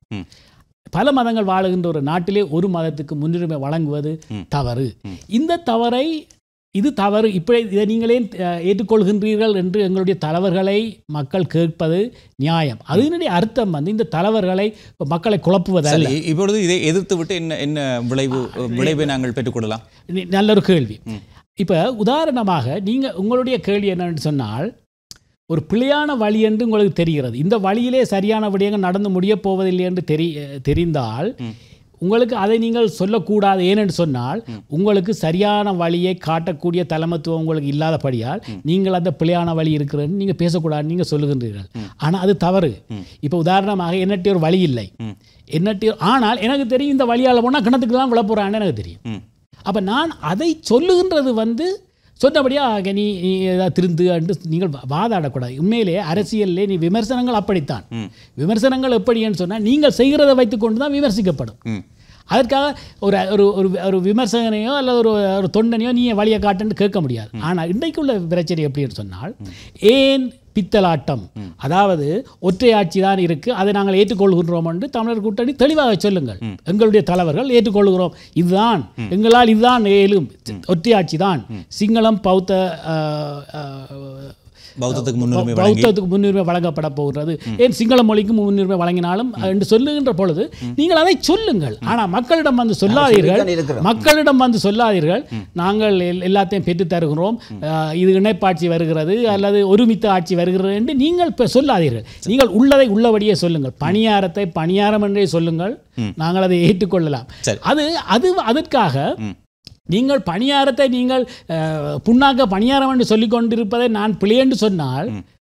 பல மதங்கள் வாழுகின்ற ஒரு நாட்டிலே ஒரு மதத்துக்கு முன்னுரிமை வழங்குவது தவறு இந்த தவறை இது தவறு இப்படி இதை நீங்களே அஹ், ஏற்றுக்கொள்கின்றீர்கள் என்று எங்களுடைய தலைவர்களை மக்கள் கேட்பது நியாயம் அதனுடைய அர்த்தம் வந்து இந்த தலைவர்களை மக்களை குழப்புவதல்ல சரி இப்பொழுது இதை எதிர்த்து விட்டு என்ன என்ன விளைவு விளைவை நாங்கள் பெற்றுக்கொள்ளலாம் நி- நல்ல ஒரு கேள்வி இப்போ உதாரணமாக நீங்கள் உங்களுடைய கேள்வி என்னன்னு சொன்னால் ஒரு பிழையான வழி என்று உங்களுக்கு தெரிகிறது இந்த வழியிலே சரியான விடயங்கள் நடந்து முடியப் போவதில்லை என்று தெரி தெரிந்தால் உங்களுக்கு அதை நீங்கள் சொல்லக்கூடாது ஏனென்று சொன்னால் உங்களுக்கு சரியான வழியை காட்டக்கூடிய தலைமத்துவம் உங்களுக்கு இல்லாதபடியால் நீங்கள் அந்த பிழையான வழி இருக்கிறதுன்னு நீங்கள் பேசக்கூடாது நீங்கள் சொல்லுகின்றீர்கள் ஆனால் அது தவறு இப்போ உதாரணமாக என்னட்டி ஒரு வழி இல்லை என்னட்டி ஆனால் எனக்கு தெரியும் இந்த வழியால் போனால் கிணத்துக்கு தான் விழப்போகிறான்னு எனக்கு தெரியும் அப்போ நான் அதை சொல்லுகின்றது வந்து சொன்னபடியாக நீ நீ ஏதாவது திருந்து என்று நீங்கள் வா- வாதாடக்கூடாது உண்மையிலே அரசியலிலே நீ விமர்சனங்கள் அப்படித்தான் விமர்சனங்கள் எப்படின்னு சொன்னால் நீங்கள் செய்கிறதை வைத்துக்கொண்டு தான் விமர்சிக்கப்படும் அதற்காக ஒரு ஒரு ஒரு ஒரு விமர்சகனையோ அல்லது ஒரு ஒரு தொண்டனையோ நீ வழியை காட்டுன்னு கேட்க முடியாது ஆனால் இன்றைக்குள்ள பிரச்சனை எப்படின்னு சொன்னால் ஏன் பித்தலாட்டம் அதாவது ஒற்றை ஆட்சி தான் இருக்கு அதை நாங்கள் ஏற்றுக்கொள்கின்றோம் என்று தமிழர் கூட்டணி தெளிவாக சொல்லுங்கள் எங்களுடைய தலைவர்கள் ஏற்றுக்கொள்கிறோம் இதுதான் எங்களால் இதுதான் ஏலும் ஒற்றை ஆட்சி தான் சிங்களம் பௌத்த ஆஹ், ஆஹ், பௌத்தத்துக்கு முன்னுரிமை வழங்கி பௌத்தத்துக்கு முன்னுரிமை வழங்கப்பட போகிறது ஏன் சிங்கள மொழிக்கு முன்னுரிமை வழங்கினாலும் என்று சொல்லுகின்ற பொழுது நீங்கள் அதை சொல்லுங்கள் ஆனால் மக்களிடம் வந்து சொல்லாதீர்கள் சொல்லித்தான் இருக்கிறோம். மக்களிடம் வந்து சொல்லாதீர்கள் நாங்கள் எல்- எல்லாத்தையும் பெற்று தருகிறோம் அஹ், இது இணைப்பாட்சி வருகிறது அல்லது ஒருமித்த ஆட்சி வருகிறது என்று நீங்கள் இப்ப சொல்லாதீர்கள் நீங்கள் உள்ளதை உள்ளபடியே சொல்லுங்கள் பணியாரத்தை பணியாரம் என்றே சொல்லுங்கள் நாங்கள் அதை ஏற்றுக்கொள்ளலாம் அது அது அதற்காக நீங்கள் பணியாரத்தை நீங்கள் அஹ், புண்ணாக்க பணியாரம் என்று சொல்லிக் கொண்டிருப்பதை நான் பிழை என்று சொன்னால்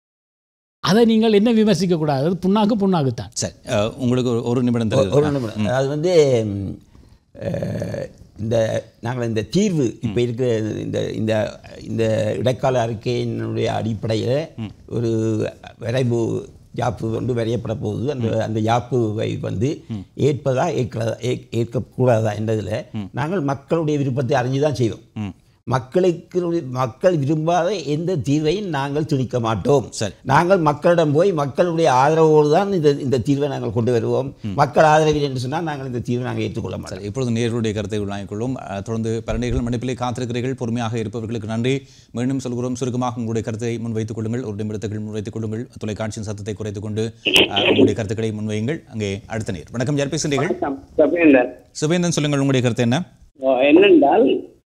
அதை நீங்கள் என்ன விமர்சிக்க கூடாது அது புண்ணாக்கு புண்ணாக்குத்தான் சரி அஹ், உங்களுக்கு ஒரு- ஒரு நிமிடம் ஒரு தருகிறேன். நிமிடம் அது வந்து ம், அஹ், இந்த நாங்கள் இந்த தீர்வு இப்போ இருக்கிற இந்த இந்த இந்த இடைக்கால அறிக்கையினுடைய அடிப்படையில் ஒரு வரைவு யாப்பு வந்து வரையப்பட போகுது அந்த அந்த யாப்புவை வந்து ஏற்பதா ஏற்கிறதா ஏற்- ஏற்கக்கூடாதா என்றதில் நாங்கள் மக்களுடைய விருப்பத்தை அறிஞ்சு தான் செய்வோம் மக்களுக்கு மக்கள் விரும்பாத எந்த தீர்வையும் நாங்கள் திணிக்க மாட்டோம் நாங்கள் மக்களிடம் போய் மக்களுடைய ஆதரவோடு தான் இந்த இந்த தீர்வை நாங்கள் கொண்டு வருவோம் மக்கள் ஆதரவில் என்று சொன்னால் நாங்கள் இந்த தீர்வை நாங்கள் ஏற்றுக்கொள்ள மாட்டோம் சரி இப்பொழுது நேர்களுடைய கருத்தை வாங்கிக் கொள்வோம் அஹ், தொடர்ந்து பரணிகள் மன்னிப்பிலே காத்திருக்கிறீர்கள் பொறுமையாக இருப்பவர்களுக்கு நன்றி மீண்டும் சொல்கிறோம் சுருக்கமாக உங்களுடைய கருத்தை முன்வைத்துக் கொள்ளுங்கள் ஒரு நிமிடத்துக்கு முன்வைத்துக் கொள்ளுங்கள் தொலைக்காட்சியின் சத்தத்தை குறைத்துக் கொண்டு அஹ், உங்களுடைய கருத்துக்களை முன்வையுங்கள் அங்கே அடுத்த நேர் வணக்கம் யார் பேசுகிறீர்கள் சுபேந்தர் சுபேந்தன் சொல்லுங்கள் உங்களுடைய கருத்து என்ன என்னென்றால்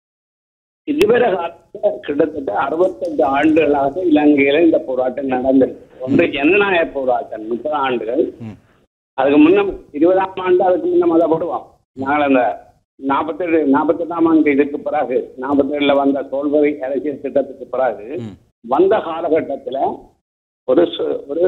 இதுவரை காலத்துல கிட்டத்தட்ட அறுபத்தஞ்சு ஆண்டுகளாக இலங்கையில இந்த போராட்டம் நடந்திருக்கு ஒன்று ஜனநாயக போராட்டம் முப்பது ஆண்டுகள் அதுக்கு முன்ன இருபதாம் ஆண்டு அதுக்கு முன்ன மத போடுவோம் நாங்கள் அந்த நாற்பத்தேழு நாற்பத்தெட்டாம் ஆண்டு இதுக்கு பிறகு நாற்பத்தேழுல வந்த தோல்வரி அரசியல் திட்டத்துக்கு பிறகு வந்த காலகட்டத்தில் ஒரு சு- ஒரு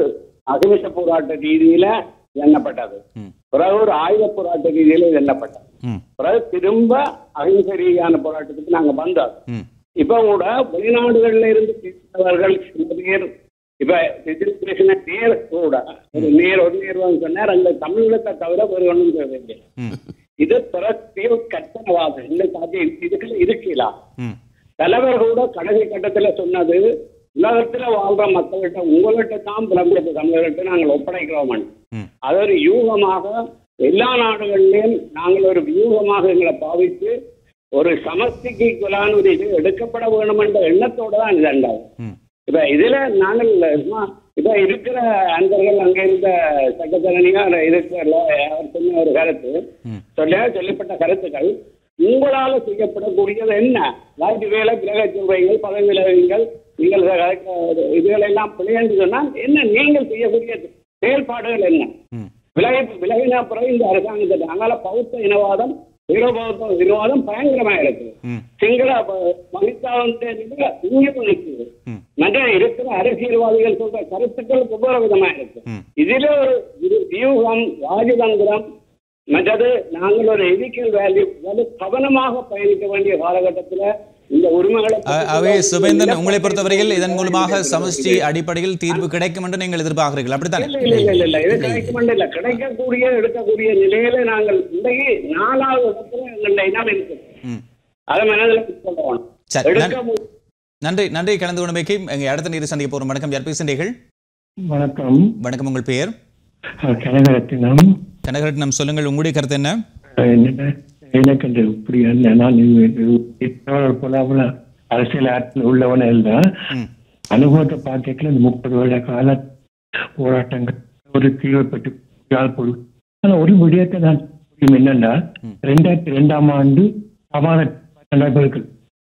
அகிம்சை போராட்ட ரீதியில எண்ணப்பட்டது பிறகு ஒரு ஆயுத போராட்ட ரீதியில எண்ணப்பட்டது ம் பிறகு திரும்ப அகிம்சை ரீதியான போராட்டத்துக்கு நாங்க வந்தோம் ம் இப்ப கூட வெளிநாடுகள்ல இருந்து பேசினவர்கள் சில பேர் இப்ப இதில் பேசின நேர் கூட ஒரு நேர் ஒரு நேர்வான்னு சொன்னார் அந்த தமிழகத்தை தவிர வேறு ஒன்றும் தேவையில்லை இது பிறகு கட்டணவாதம் இந்த சாத்தியம் இதுக்குள்ள இருக்கலாம் ம் தலைவர் கூட கடைசி கட்டத்துல சொன்னது உலகத்துல வாழ்ற மக்கள்கிட்ட உங்கள்கிட்ட தான் புலம்பெயர்ந்த தமிழர்கிட்ட நாங்கள் ஒப்படைக்கிறோம் ம். அது ஒரு யூகமாக எல்லா நாடுகளிலும் நாங்கள் ஒரு வியூகமாக எங்களை பாவித்து ஒரு சமஸ்திக்கு குலான ஒரு இது எடுக்கப்பட வேண்டும் என்ற எண்ணத்தோட தான் இது ரெண்டாவது ம். இப்ப இதுல நாங்கள் சும்மா இப்ப இருக்கிற அன்பர்கள் அங்க இருந்த சட்டத்தரணியா இருக்கிற அவர் சொன்ன ஒரு கருத்து சொல்ல சொல்லப்பட்ட கருத்துக்கள் உங்களால செய்யப்படக்கூடியது என்ன லாய்க்கு வேலை கிரக சொல்வைகள் பதவி விலகுங்கள் நீங்கள் இதுகள் எல்லாம் பிள்ளைன்னு சொன்னால் என்ன நீங்கள் செய்யக்கூடிய செயல்பாடுகள் என்ன விலகி விலகின பிறகு இந்த அரசாங்கத்தை அதனால பௌத்த இனவாதம் வீரபௌத்த இனவாதம் பயங்கரமா இருக்கு சிங்கள மனிதாவத்தை இங்கே நிற்குது மற்ற இருக்கிற அரசியல்வாதிகள் சொல்ற கருத்துக்கள் ஒவ்வொரு விதமா இருக்கு இதுல ஒரு விரு- வியூகம் ராஜதந்திரம் மற்றது நாங்கள் ஒரு எதிக்கல் வேல்யூ அதாவது கவனமாக பயணிக்க வேண்டிய காலகட்டத்துல இந்த உரிமைகளை அ- அவே சுபேந்தன் உங்களை பொறுத்தவரையில் இதன் மூலமாக சமஷ்டி அடிப்படையில் தீர்வு கிடைக்கும் என்று நீங்கள் எதிர்பார்க்கிறீர்கள் அப்படித்தானே இல்ல இல்ல இல்ல இல்ல இது கிடைக்கும் இல்ல கிடைக்கக்கூடிய எடுக்கக்கூடிய நிலையில நாங்கள் இன்றைக்கு நாலாவது இடத்துல எங்களுடைய இனம் இருக்கு ம். அதை மனதில் கொள்ளணும் சரி எடுக்க நன்- மு- நன்றி நன்றி கலந்து கொண்டமைக்கு எங்க அடுத்த நீர் சந்திக்க போறோம் வணக்கம் யார் பேசுகிறீர்கள் வணக்கம் வணக்கம் உங்கள் பெயர் கனகரத்தினம் கனகரட்னம் சொல்லுங்கள் உங்களுடைய கருத்து என்ன என்னன்னா எனக்கு அந்த இப்படி என்ன நான் இது- போல அவ்வளோ அரசியல் ஆற்றில் உள்ளவன இல்லை அனுபவத்தை பார்க்கல இந்த முப்பது வருட கால போராட்டங்கள் ஒரு தீவிரப்பட்டு போது ஆனால் ஒரு விடயத்தை நான் புரியும் என்னன்னா ரெண்டாயிரத்தி ரெண்டாம் ஆண்டு சமாதான நடைபெறுகள்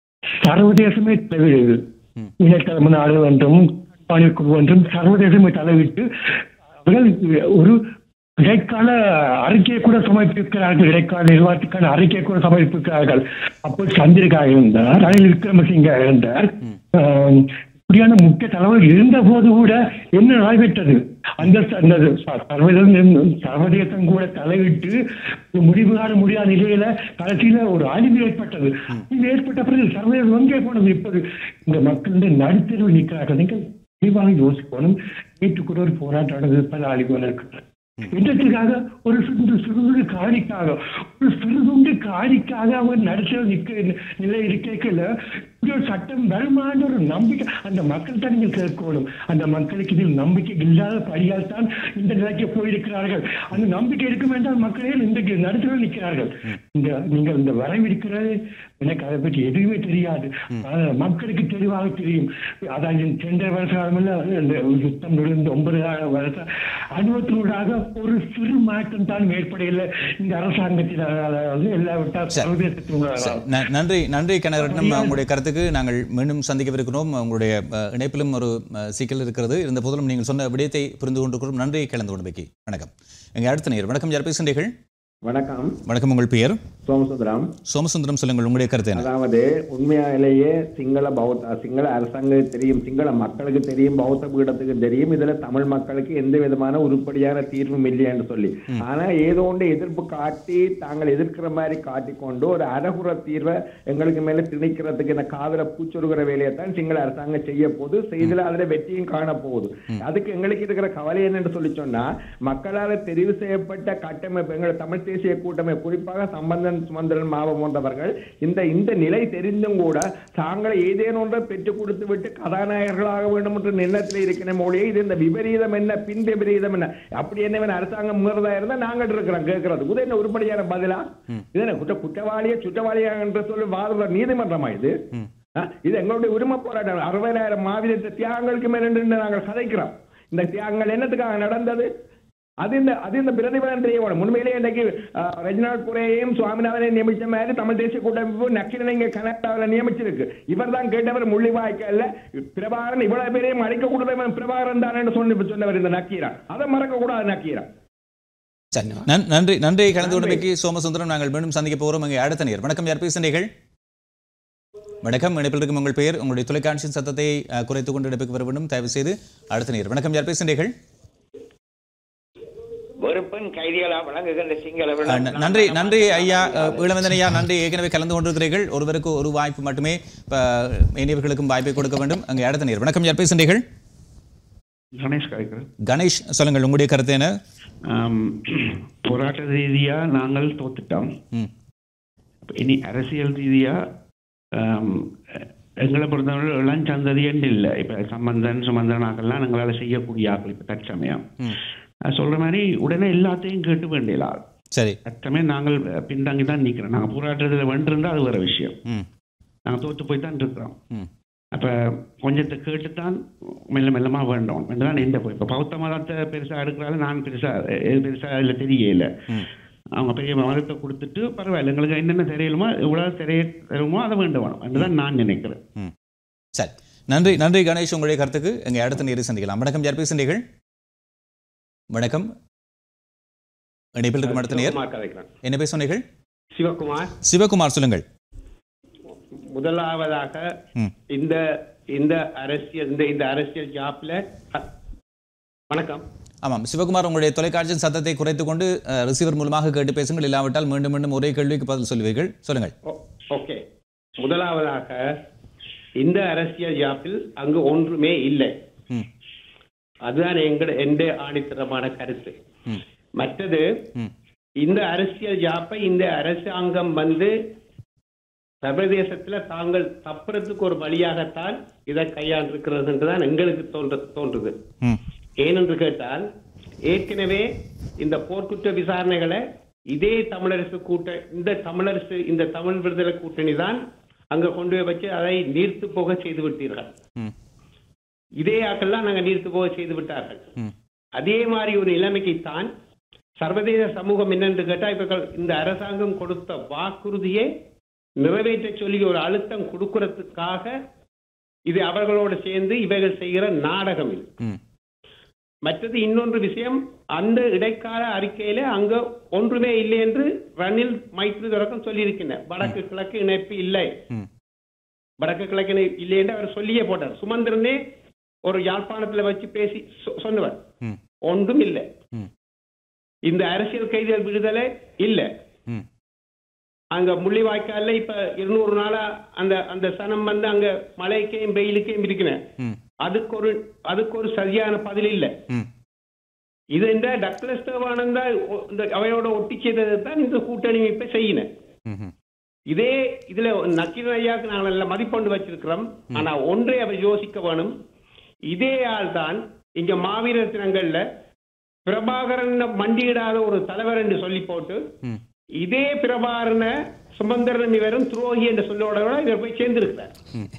சர்வதேசமே தலைவிடுது இணையதளம் நாடு என்றும் பணி குழு என்றும் சர்வதேசமே தலைவிட்டு அவர்கள் ஒரு இடைக்கால அறிக்கையை கூட சமர்ப்பிக்கிறார்கள் இடைக்கால நிர்வாகத்துக்கான அறிக்கையை கூட சமர்ப்பிக்கிறார்கள் அப்போ சந்திரிகா இருந்தார் ரணில் விக்ரமசிங்கா இருந்தார் ஆஹ் இப்படியான முக்கிய தலைவர்கள் இருந்த போது கூட என்ன நடைபெற்றது அந்த ச- அந்த ச- சர்வதேசம் சர்வதேசம் கூட தலையிட்டு ஒரு முடிவு காண முடியாத நிலையில கடைசியில ஒரு அழிவு ஏற்பட்டது இது ஏற்பட்ட பிறகு சர்வதேசம் எங்கே போனது இப்போது இந்த மக்கள் வந்து நடுத்தருவில் நிற்கிறார்கள் நீங்கள் தெளிவாக யோசிக்கணும் நேற்று கூட ஒரு போராட்டம் நடந்தது பல அழிவுகள் இருக்கிறது என்னத்துக்காக ஒரு சிறு சிறுதுண்டு காணிக்காக ஒரு சிறுதுண்டு காணிக்காக அவர் நடுத்தர நிற்க நிலை இருக்கையில் இப்படி ஒரு சட்டம் வருமான ஒரு நம்பிக்கை அந்த மக்கள் தான் நீங்கள் கேட்கணும் அந்த மக்களுக்கு இதில் நம்பிக்கை இல்லாத படியால் தான் இந்த நிலைக்கு போயிருக்கிறார்கள் அந்த நம்பிக்கை இருக்கும் என்றால் மக்களே இன்றைக்கு நடுத்தர நிற்கிறார்கள் இந்த நீங்கள் இந்த வரவிருக்கிறது எனக்கு அதை பற்றி எதுவுமே தெரியாது ஆனால் மக்களுக்கு தெளிவாக தெரியும் அதாவது சென்ற வருஷம் இந்த யுத்தம் நடந்த ஒன்பது வருஷம் அனுபவத்தினூடாக ஒரு சிறு மாற்றம் தான் ஏற்படையில் இந்த அரசாங்கத்தினால் வந்து எல்லா விட்டா சர்வதேசத்தினூடாக ந- நன்றி நன்றி கனகரட்னம் உங்களுடைய கருத்துக்கு நாங்கள் மீண்டும் சந்திக்கவிருக்கிறோம் உங்களுடைய அஹ், இணைப்பிலும் ஒரு அஹ், சிக்கல் இருக்கிறது இருந்த போதிலும் நீங்கள் சொன்ன விடயத்தை புரிந்து கொண்டிருக்கிறோம் நன்றி கலந்து கொண்டமைக்கு வணக்கம் எங்க அடுத்த நேர் வணக்கம் யார் பேசுகிறீர்கள் வணக்கம் வணக்கம் உங்கள் பெயர் சோமசுந்தரம் சோமசுந்தரம் சொல்லுங்கள் உங்களுடைய கருத்து என்ன அதாவது உண்மையிலேயே சிங்கள பௌத்த சிங்கள அரசாங்கம் தெரியும் சிங்கள மக்களுக்கு தெரியும் பௌத்த பீடத்துக்கு தெரியும் இதுல தமிழ் மக்களுக்கு எந்த விதமான உருப்படியான தீர்வும் இல்லையான்னு சொல்லி ஆனா ஏதோ ஒன்று எதிர்ப்பு காட்டி தாங்கள் எதிர்க்கிற மாதிரி காட்டிக்கொண்டு ஒரு அரகுற தீர்வை எங்களுக்கு மேல திணிக்கிறதுக்கு இந்த காதல பூச்சொருகிற வேலையை தான் சிங்கள அரசாங்கம் செய்ய போகுது செய்தல அதுல வெற்றியும் காண போகுது அதுக்கு எங்களுக்கு இருக்கிற கவலை என்னன்னு சொல்லி சொன்னா மக்களால் தெரிவு செய்யப்பட்ட கட்டமைப்பு எங்கள் தமிழ் தேசிய கூட்டமைப்பு குறிப்பாக சம்பந்தன் சுமந்திரன் மாவம் போன்றவர்கள் இந்த இந்த நிலை தெரிந்தும் கூட தாங்கள் ஏதேனும் ஒன்றை பெற்றுக் கொடுத்து விட்டு கதாநாயகர்களாக வேண்டும் என்ற எண்ணத்தில் இருக்கிற மொழியை இது இந்த விபரீதம் என்ன பின் விபரீதம் என்ன அப்படி என்ன வேணும் அரசாங்கம் முறதா இருந்தா நாங்கள் இருக்கிறோம் கேட்கறது இது என்ன உருப்படியான பதிலா இது என்ன குற்ற குற்றவாளியை சுற்றவாளியா என்று சொல்லி வாதுற நீதிமன்றமா இது ஆ, இது எங்களுடைய உரிமை போராட்டம் அறுபதாயிரம் மாவீரத்தை தியாகங்களுக்கு மேல நின்று நாங்கள் கதைக்கிறோம் இந்த தியாகங்கள் என்னத்துக்காக நடந்தது அது இந்த அது இந்த பிரதிபலன் தெரிய வேணும் உண்மையிலேயே இன்றைக்கு அஹ், ரெஜினால்ட் புரையையும் சுவாமிநாதனை நியமிச்ச மாதிரி தமிழ் தேசிய கூட்டமைப்பு நக்கிரனை இங்க கனடாவில் நியமிச்சிருக்கு இவர் தான் கேட்டவர் முள்ளிவாய்க்கல்ல பிரபாகரன் இவ்வளவு பேரையும் அழைக்க கூடாது பிரபாகரன் தான் சொன்ன சொன்னவர் இந்த நக்கீரன் அதை மறக்க கூடாது நக்கீரன் சரி நன்- நன்றி நன்றி கலந்து கொண்டமைக்கு சோமசுந்தரம் நாங்கள் மீண்டும் சந்திக்க போகிறோம் எங்க அடுத்த நேர் வணக்கம் யார் பேசுகிறீர்கள் வணக்கம் இணைப்பில் இருக்கும் உங்கள் பெயர் உங்களுடைய தொலைக்காட்சியின் சத்தத்தை அஹ், குறைத்துக் கொண்டு இணைப்புக்கு வர வேண்டும் தயவு செய்து அடுத்த நேர் வணக்கம் யார் பேசுகிறீர்கள் வெறுப்பின் கைதிகளா வழங்குகின்ற சிங்கள அஹ், ந- நன்றி நன்றி ஐயா அஹ், ஈழவந்தன் ஐயா நன்றி ஏற்கனவே கலந்து கொண்டிருக்கிறீர்கள் ஒருவருக்கு ஒரு வாய்ப்பு மட்டுமே இப்ப இனியவர்களுக்கும் வாய்ப்பை கொடுக்க வேண்டும் அங்கே அடுத்த நேர் வணக்கம் யார் பேசுகிறீர்கள் கணேஷ் காய்க்கிறேன் கணேஷ் சொல்லுங்கள் உங்களுடைய கருத்து என்ன ஆம், போராட்ட ரீதியா நாங்கள் தோத்துட்டோம் ம். அப்ப இனி அரசியல் ரீதியா ஆம், எங்களை பொறுத்தவரை இளம் சந்ததின்னு இல்லை இப்ப சம்பந்தன் சுமந்தனாக்கெல்லாம் எங்களால செய்யக்கூடிய ஆக்கள் இப்ப தற்சமயம் ம். நான் சொல்ற மாதிரி உடனே எல்லாத்தையும் கேட்டு வேண்டிய ஆள் சரி தற்சமயம் நாங்கள் பின்தங்கி தான் நிக்கிறோம் நாங்க போராட்டத்தில் வென்றிருந்தா அது வேற விஷயம் ம். நாங்க தோத்து போய் தான் இருக்கிறோம் ம். அப்ப கொஞ்சத்தை கேட்டுத்தான் மெல்ல மெல்லமா வேண்டும் என்றுதான் எந்த போய் இப்ப பௌத்த மதத்தை பெருசா எடுக்கிறாலும் நான் பெருசா எது பெருசா அதுல தெரியல அவங்க பெரிய மதத்தை கொடுத்துட்டு பரவாயில்ல எங்களுக்கு என்னென்ன தெரியலுமோ எவ்வளவு தெரிய தருமோ அதை வேண்டும் வேணும் என்றுதான் நான் நினைக்கிறேன் சரி நன்றி நன்றி கணேஷ் உங்களுடைய கருத்துக்கு எங்க அடுத்த நேரில் சந்திக்கலாம் வணக்கம் யார் பேசுகிறீர்கள் வணக்கம் இணைப்பில் இருக்கும் அடுத்த நேர் சிவகுமார் கதைக்கிறேன். என்ன பேசுனீர்கள் சிவகுமார் சிவகுமார் சொல்லுங்கள் முதலாவதாக ம். இந்த இந்த அரசியல் இந்த இந்த அரசியல் ஜாப்ல வணக்கம் ஆமாம் சிவகுமார் உங்களுடைய தொலைக்காட்சியின் சத்தத்தை குறைத்துக் கொண்டு அஹ், ரிசீவர் மூலமாக கேட்டு பேசுங்கள் இல்லாவிட்டால் மீண்டும் மீண்டும் ஒரே கேள்விக்கு பதில் சொல்வீர்கள் சொல்லுங்கள் ஓகே முதலாவதாக இந்த அரசியல் ஜாப்பில் அங்கு ஒன்றுமே இல்லை ம். அதுதான் எங்கட எந்த ஆணித்தரமான கருத்து ம். மற்றது ம். இந்த அரசியல் ஜாப்பை இந்த அரசாங்கம் வந்து சர்வதேசத்துல தாங்கள் தப்புறதுக்கு ஒரு வழியாகத்தான் இதை கையாண்டிருக்கிறது என்றுதான் எங்களுக்கு தோன்ற தோன்றுது ம். ஏனென்று கேட்டால் ஏற்கனவே இந்த போர்க்குற்ற விசாரணைகளை இதே தமிழரசு கூட்ட இந்த தமிழரசு இந்த தமிழ் விடுதலை கூட்டணி தான் அங்க கொண்டு போய் வச்சு அதை நீர்த்து போக செய்து விட்டீர்கள் ம். இதே ஆக்கெல்லாம் நாங்க நீர்த்து போக செய்து விட்டார்கள் ம். அதே மாதிரி ஒரு நிலைமைக்குத்தான் சர்வதேச சமூகம் என்னென்று கேட்டா இவர்கள் இந்த அரசாங்கம் கொடுத்த வாக்குறுதியை நிறைவேற்ற சொல்லி ஒரு அழுத்தம் கொடுக்கறதுக்காக இது அவர்களோடு சேர்ந்து இவைகள் செய்கிற நாடகம் இது ம். மற்றது இன்னொன்று விஷயம் அந்த இடைக்கால அறிக்கையில அங்க ஒன்றுமே இல்லை என்று ரணில் மைத்ரி தொடக்கம் சொல்லியிருக்கின்றனர் வடக்கு கிழக்கு இணைப்பு இல்லை ம். வடக்கு கிழக்கு இணைப்பு இல்லை என்று அவர் சொல்லியே போட்டார் சுமந்திரனே ஒரு யாழ்ப்பாணத்துல வச்சு பேசி சொ- சொன்னவர் ம். ஒன்றும் இல்லை ம். இந்த அரசியல் கைதிகள் விடுதலை இல்ல ம். அங்க முள்ளிவாய்க்கால்ல இப்ப இருநூறு நாளா அந்த அந்த சனம் வந்து அங்க மழைக்கையும் வெயிலுக்கையும் இருக்கிறேன் ம். அதுக்கு ஒரு அதுக்கு ஒரு சரியான பதில் இல்ல ம். இது இந்த டக்ளஸ் தேவானந்தா ஒ- இந்த அவையோட ஒட்டி செய்தது தான் இந்த கூட்டணி இப்ப செய்யின ம்ஹும். இதே இதுல நக்கீரன் ஐயாவுக்கு நாங்கள் நல்ல மதிப்பொண்டு வச்சிருக்கிறோம் ஆனா ஒன்றை அவர் யோசிக்க வேணும் இதே ஆள் தான் இங்க மாவீரர் தினங்கள்ல பிரபாகரன் மண்டியிடாத ஒரு தலைவர் என்று சொல்லி போட்டு ம். இதே பிரபாகரன சுமந்திரன் இவரும் துரோகி என்ற சொல்லோட கூட இவர் போய் சேர்ந்திருக்கிறார் ம்.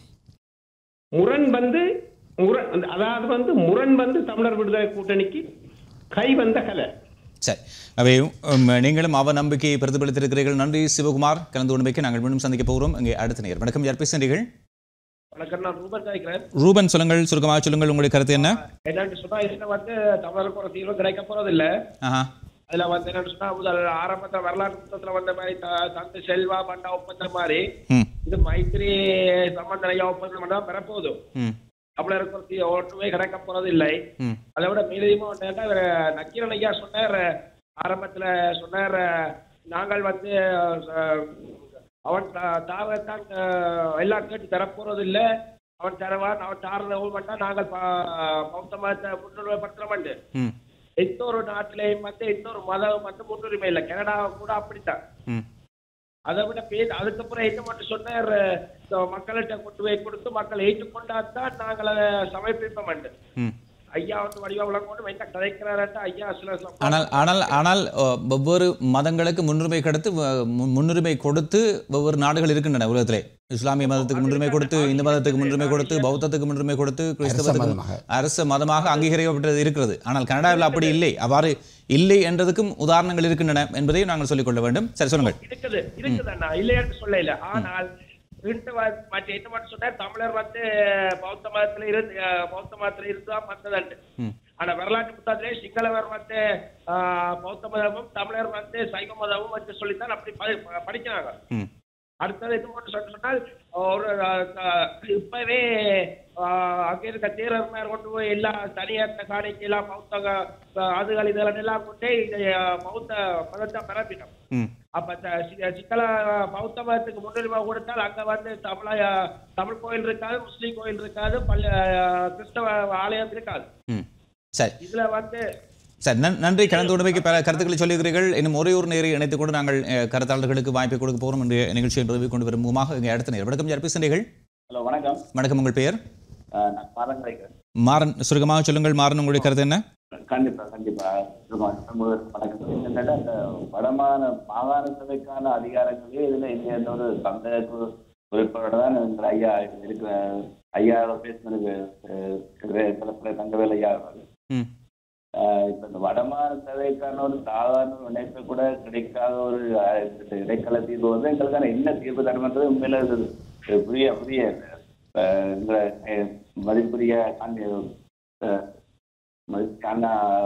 முரண் வந்து முரண் அந்த- அதாவது வந்து முரண் வந்து தமிழர் விடுதலை கூட்டணிக்கு கை வந்த கலை சரி அவை உம், நீங்களும் அவ நம்பிக்கையை பிரதிபலித்திருக்கிறீர்கள் நன்றி சிவகுமார் கலந்து கொண்டமைக்கு நாங்கள் மீண்டும் சந்திக்க போகிறோம் இங்கே அடுத்த நேர் வணக்கம் யார் பேசுகிறீர்கள் வணக்கம் நான் ரூபன் காய்க்கிறேன் ரூபன் சொல்லுங்கள் சுருக்கமாக சொல்லுங்கள் உங்களுடைய கருத்து என்ன என்னன்னு சொன்னா இதுல வந்து தமிழருக்கு ஒரு தீர்வு கிடைக்க போறது இல்ல ஆஹா அதுல வந்து என்னன்னு சொன்னா முதல் ஆரம்பத்துல வரலாற்று புத்தகத்துல வந்த மாதிரி த- தந்தை செல்வா பண்டா ஒப்பந்தம் மாதிரி ம். இது மைத்திரி சம்பந்தனையா ஒப்பந்தம் தான் பெறப்போகுது ம் தமிழருக்கு ஒரு தீ- ஒன்றுமே கிடைக்க போறது இல்லை ம் அதை விட மீதியமா ஒன்று இவர் நக்கீரன் ஐயா சொன்னார் ஆரம்பத்துல சொன்னார் நாங்கள் வந்து அஹ், அவன் தா- தாவத்தான் அஹ், எல்லாம் கேட்டு தரப்போறது இல்ல அவன் தரவான் அவன் தாரவும் மாட்டான் நாங்கள் ப- பௌத்த மதத்தை முன்னுரிமைப்படுத்துறோம் ம் எந்த ஒரு நாட்டிலையும் வந்து எந்த ஒரு மதம் வந்து முன்னுரிமை இல்லை கனடா கூட அப்படித்தான் ம் அதை விட பே அதுக்கப்புறம் என்ன மட்டும் சொன்னார் இந்த மக்கள்கிட்ட கொண்டு போய் கொடுத்து மக்கள் ஏற்றுக்கொண்டாதான் நாங்கள் அதை சமர்ப்பிப்போம் ம் ஐயா வந்து வடிவா விளங்கொண்டு என்ன கதைக்கிறாரன்ட்டு ஐயா சில சில ஆனால் ஆனால் ஆனால் அஹ், வெவ்வேறு மதங்களுக்கு முன்னுரிமை கொடுத்து வ- மு- முன்னுரிமை கொடுத்து வெவ்வேறு நாடுகள் இருக்கின்றன உலகத்திலே இஸ்லாமிய மதத்துக்கு முன்னுரிமை கொடுத்து இந்து மதத்துக்கு முன்னுரிமை கொடுத்து பௌத்தத்துக்கு முன்னுரிமை கொடுத்து கிறிஸ்தவத்துக்கு மதமாக. அரச மதமாக அங்கீகரிக்கப்பட்டது இருக்கிறது ஆனால் கனடாவில் அப்படி இல்லை அவ்வாறு இல்லை என்றதுக்கும் உதாரணங்கள் இருக்கின்றன என்பதையும் நாங்கள் சொல்லிக்கொள்ள வேண்டும் சரி சொல்லுங்கள் இருக்குது இருக்குது அண்ணா இல்லைன்னு சொல்ல இல்ல ஆனால் இன்று வ- மற்ற என்ன மட்டும் சொன்னார் தமிழர் வந்து பௌத்த மதத்துல இருந்து அஹ், பௌத்த மதத்துல இருந்தா மத்ததண்டு ம். ஆனா வரலாற்று புத்தகத்திலே சிங்களவர் வந்து ஆஹ், பௌத்த மதமும் தமிழர் வந்து சைவ மதமும் வந்து சொல்லித்தான் அப்படி படி- படிக்கிறாங்க ம் அடுத்தது என்ன ஒன்று சொன்ன சொன்னால் ஒரு அஹ், அஹ், இப்பவே அஹ், அங்க இருக்க தேரர்மார் கொண்டு போய் எல்லா தனியார்த்த காணிக்கு எல்லாம் மௌத்த அஹ், அதுகள் இதெல்லாம் எல்லாம் கொண்டு இந்த அஹ், மௌத்த மதத்தை பரப்பினோம் ம் அப்ப த- சி- சிங்கள பௌத்த மதத்துக்கு முன்னுரிமை கொடுத்தால் அங்க வந்து தமிழ தமிழ் கோயில் இருக்காது முஸ்லீம் கோயில் இருக்காது பள்ளி அஹ், கிறிஸ்தவ ஆலயம் இருக்காது ம் சரி இதுல வந்து சரி நன்- நன்றி கலந்து உடமைக்கு பல கருத்துக்களை சொல்லுகிறீர்கள் இன்னும் ஒரே ஒரு நேரை இணைத்துக் கொண்டு நாங்கள் அஹ், கருத்தாளர்களுக்கு வாய்ப்பை கொடுக்க போகிறோம் என்ற நிகழ்ச்சியை நிறுவி கொண்டு வரும் முகமாக இங்கே அடுத்த நேர் வணக்கம் யார் பேசுகிறீர்கள் ஹலோ வணக்கம் வணக்கம் உங்கள் பெயர் அஹ் நான் பாதம் கிடைக்கிறேன் மாறன் சுருக்கமாக சொல்லுங்கள் மாறன் உங்களுடைய கருத்து என்ன கண்டிப்பா கண்டிப்பா முழுவதும் வணக்கம் என்னன்னா அந்த வடமான மாகாண சபைக்கான அதிகாரங்களே இதுல இந்த எந்த ஒரு சந்தேக உறுப்பினரோட தான் இந்த ஐயா இருக்கிற ஐயா பேசினதுக்கு தங்கவேல் ஐயா அவர்கள். ம் ஆஹ் இப்ப இந்த வடமாநில சபைக்கான ஒரு சாதாரண ஒரு இணைப்பு கூட கிடைக்காத ஒரு ஆஹ், இந்த இடைக்கால தீர்வு வந்து எங்களுக்கான என்ன தீர்வு தரணுன்றது உண்மையில இது இது புரிய புரிய ஆஹ், இந்த ஆஹ், மதிப்புரிய காந்தி ஆஹ், மதிக்கான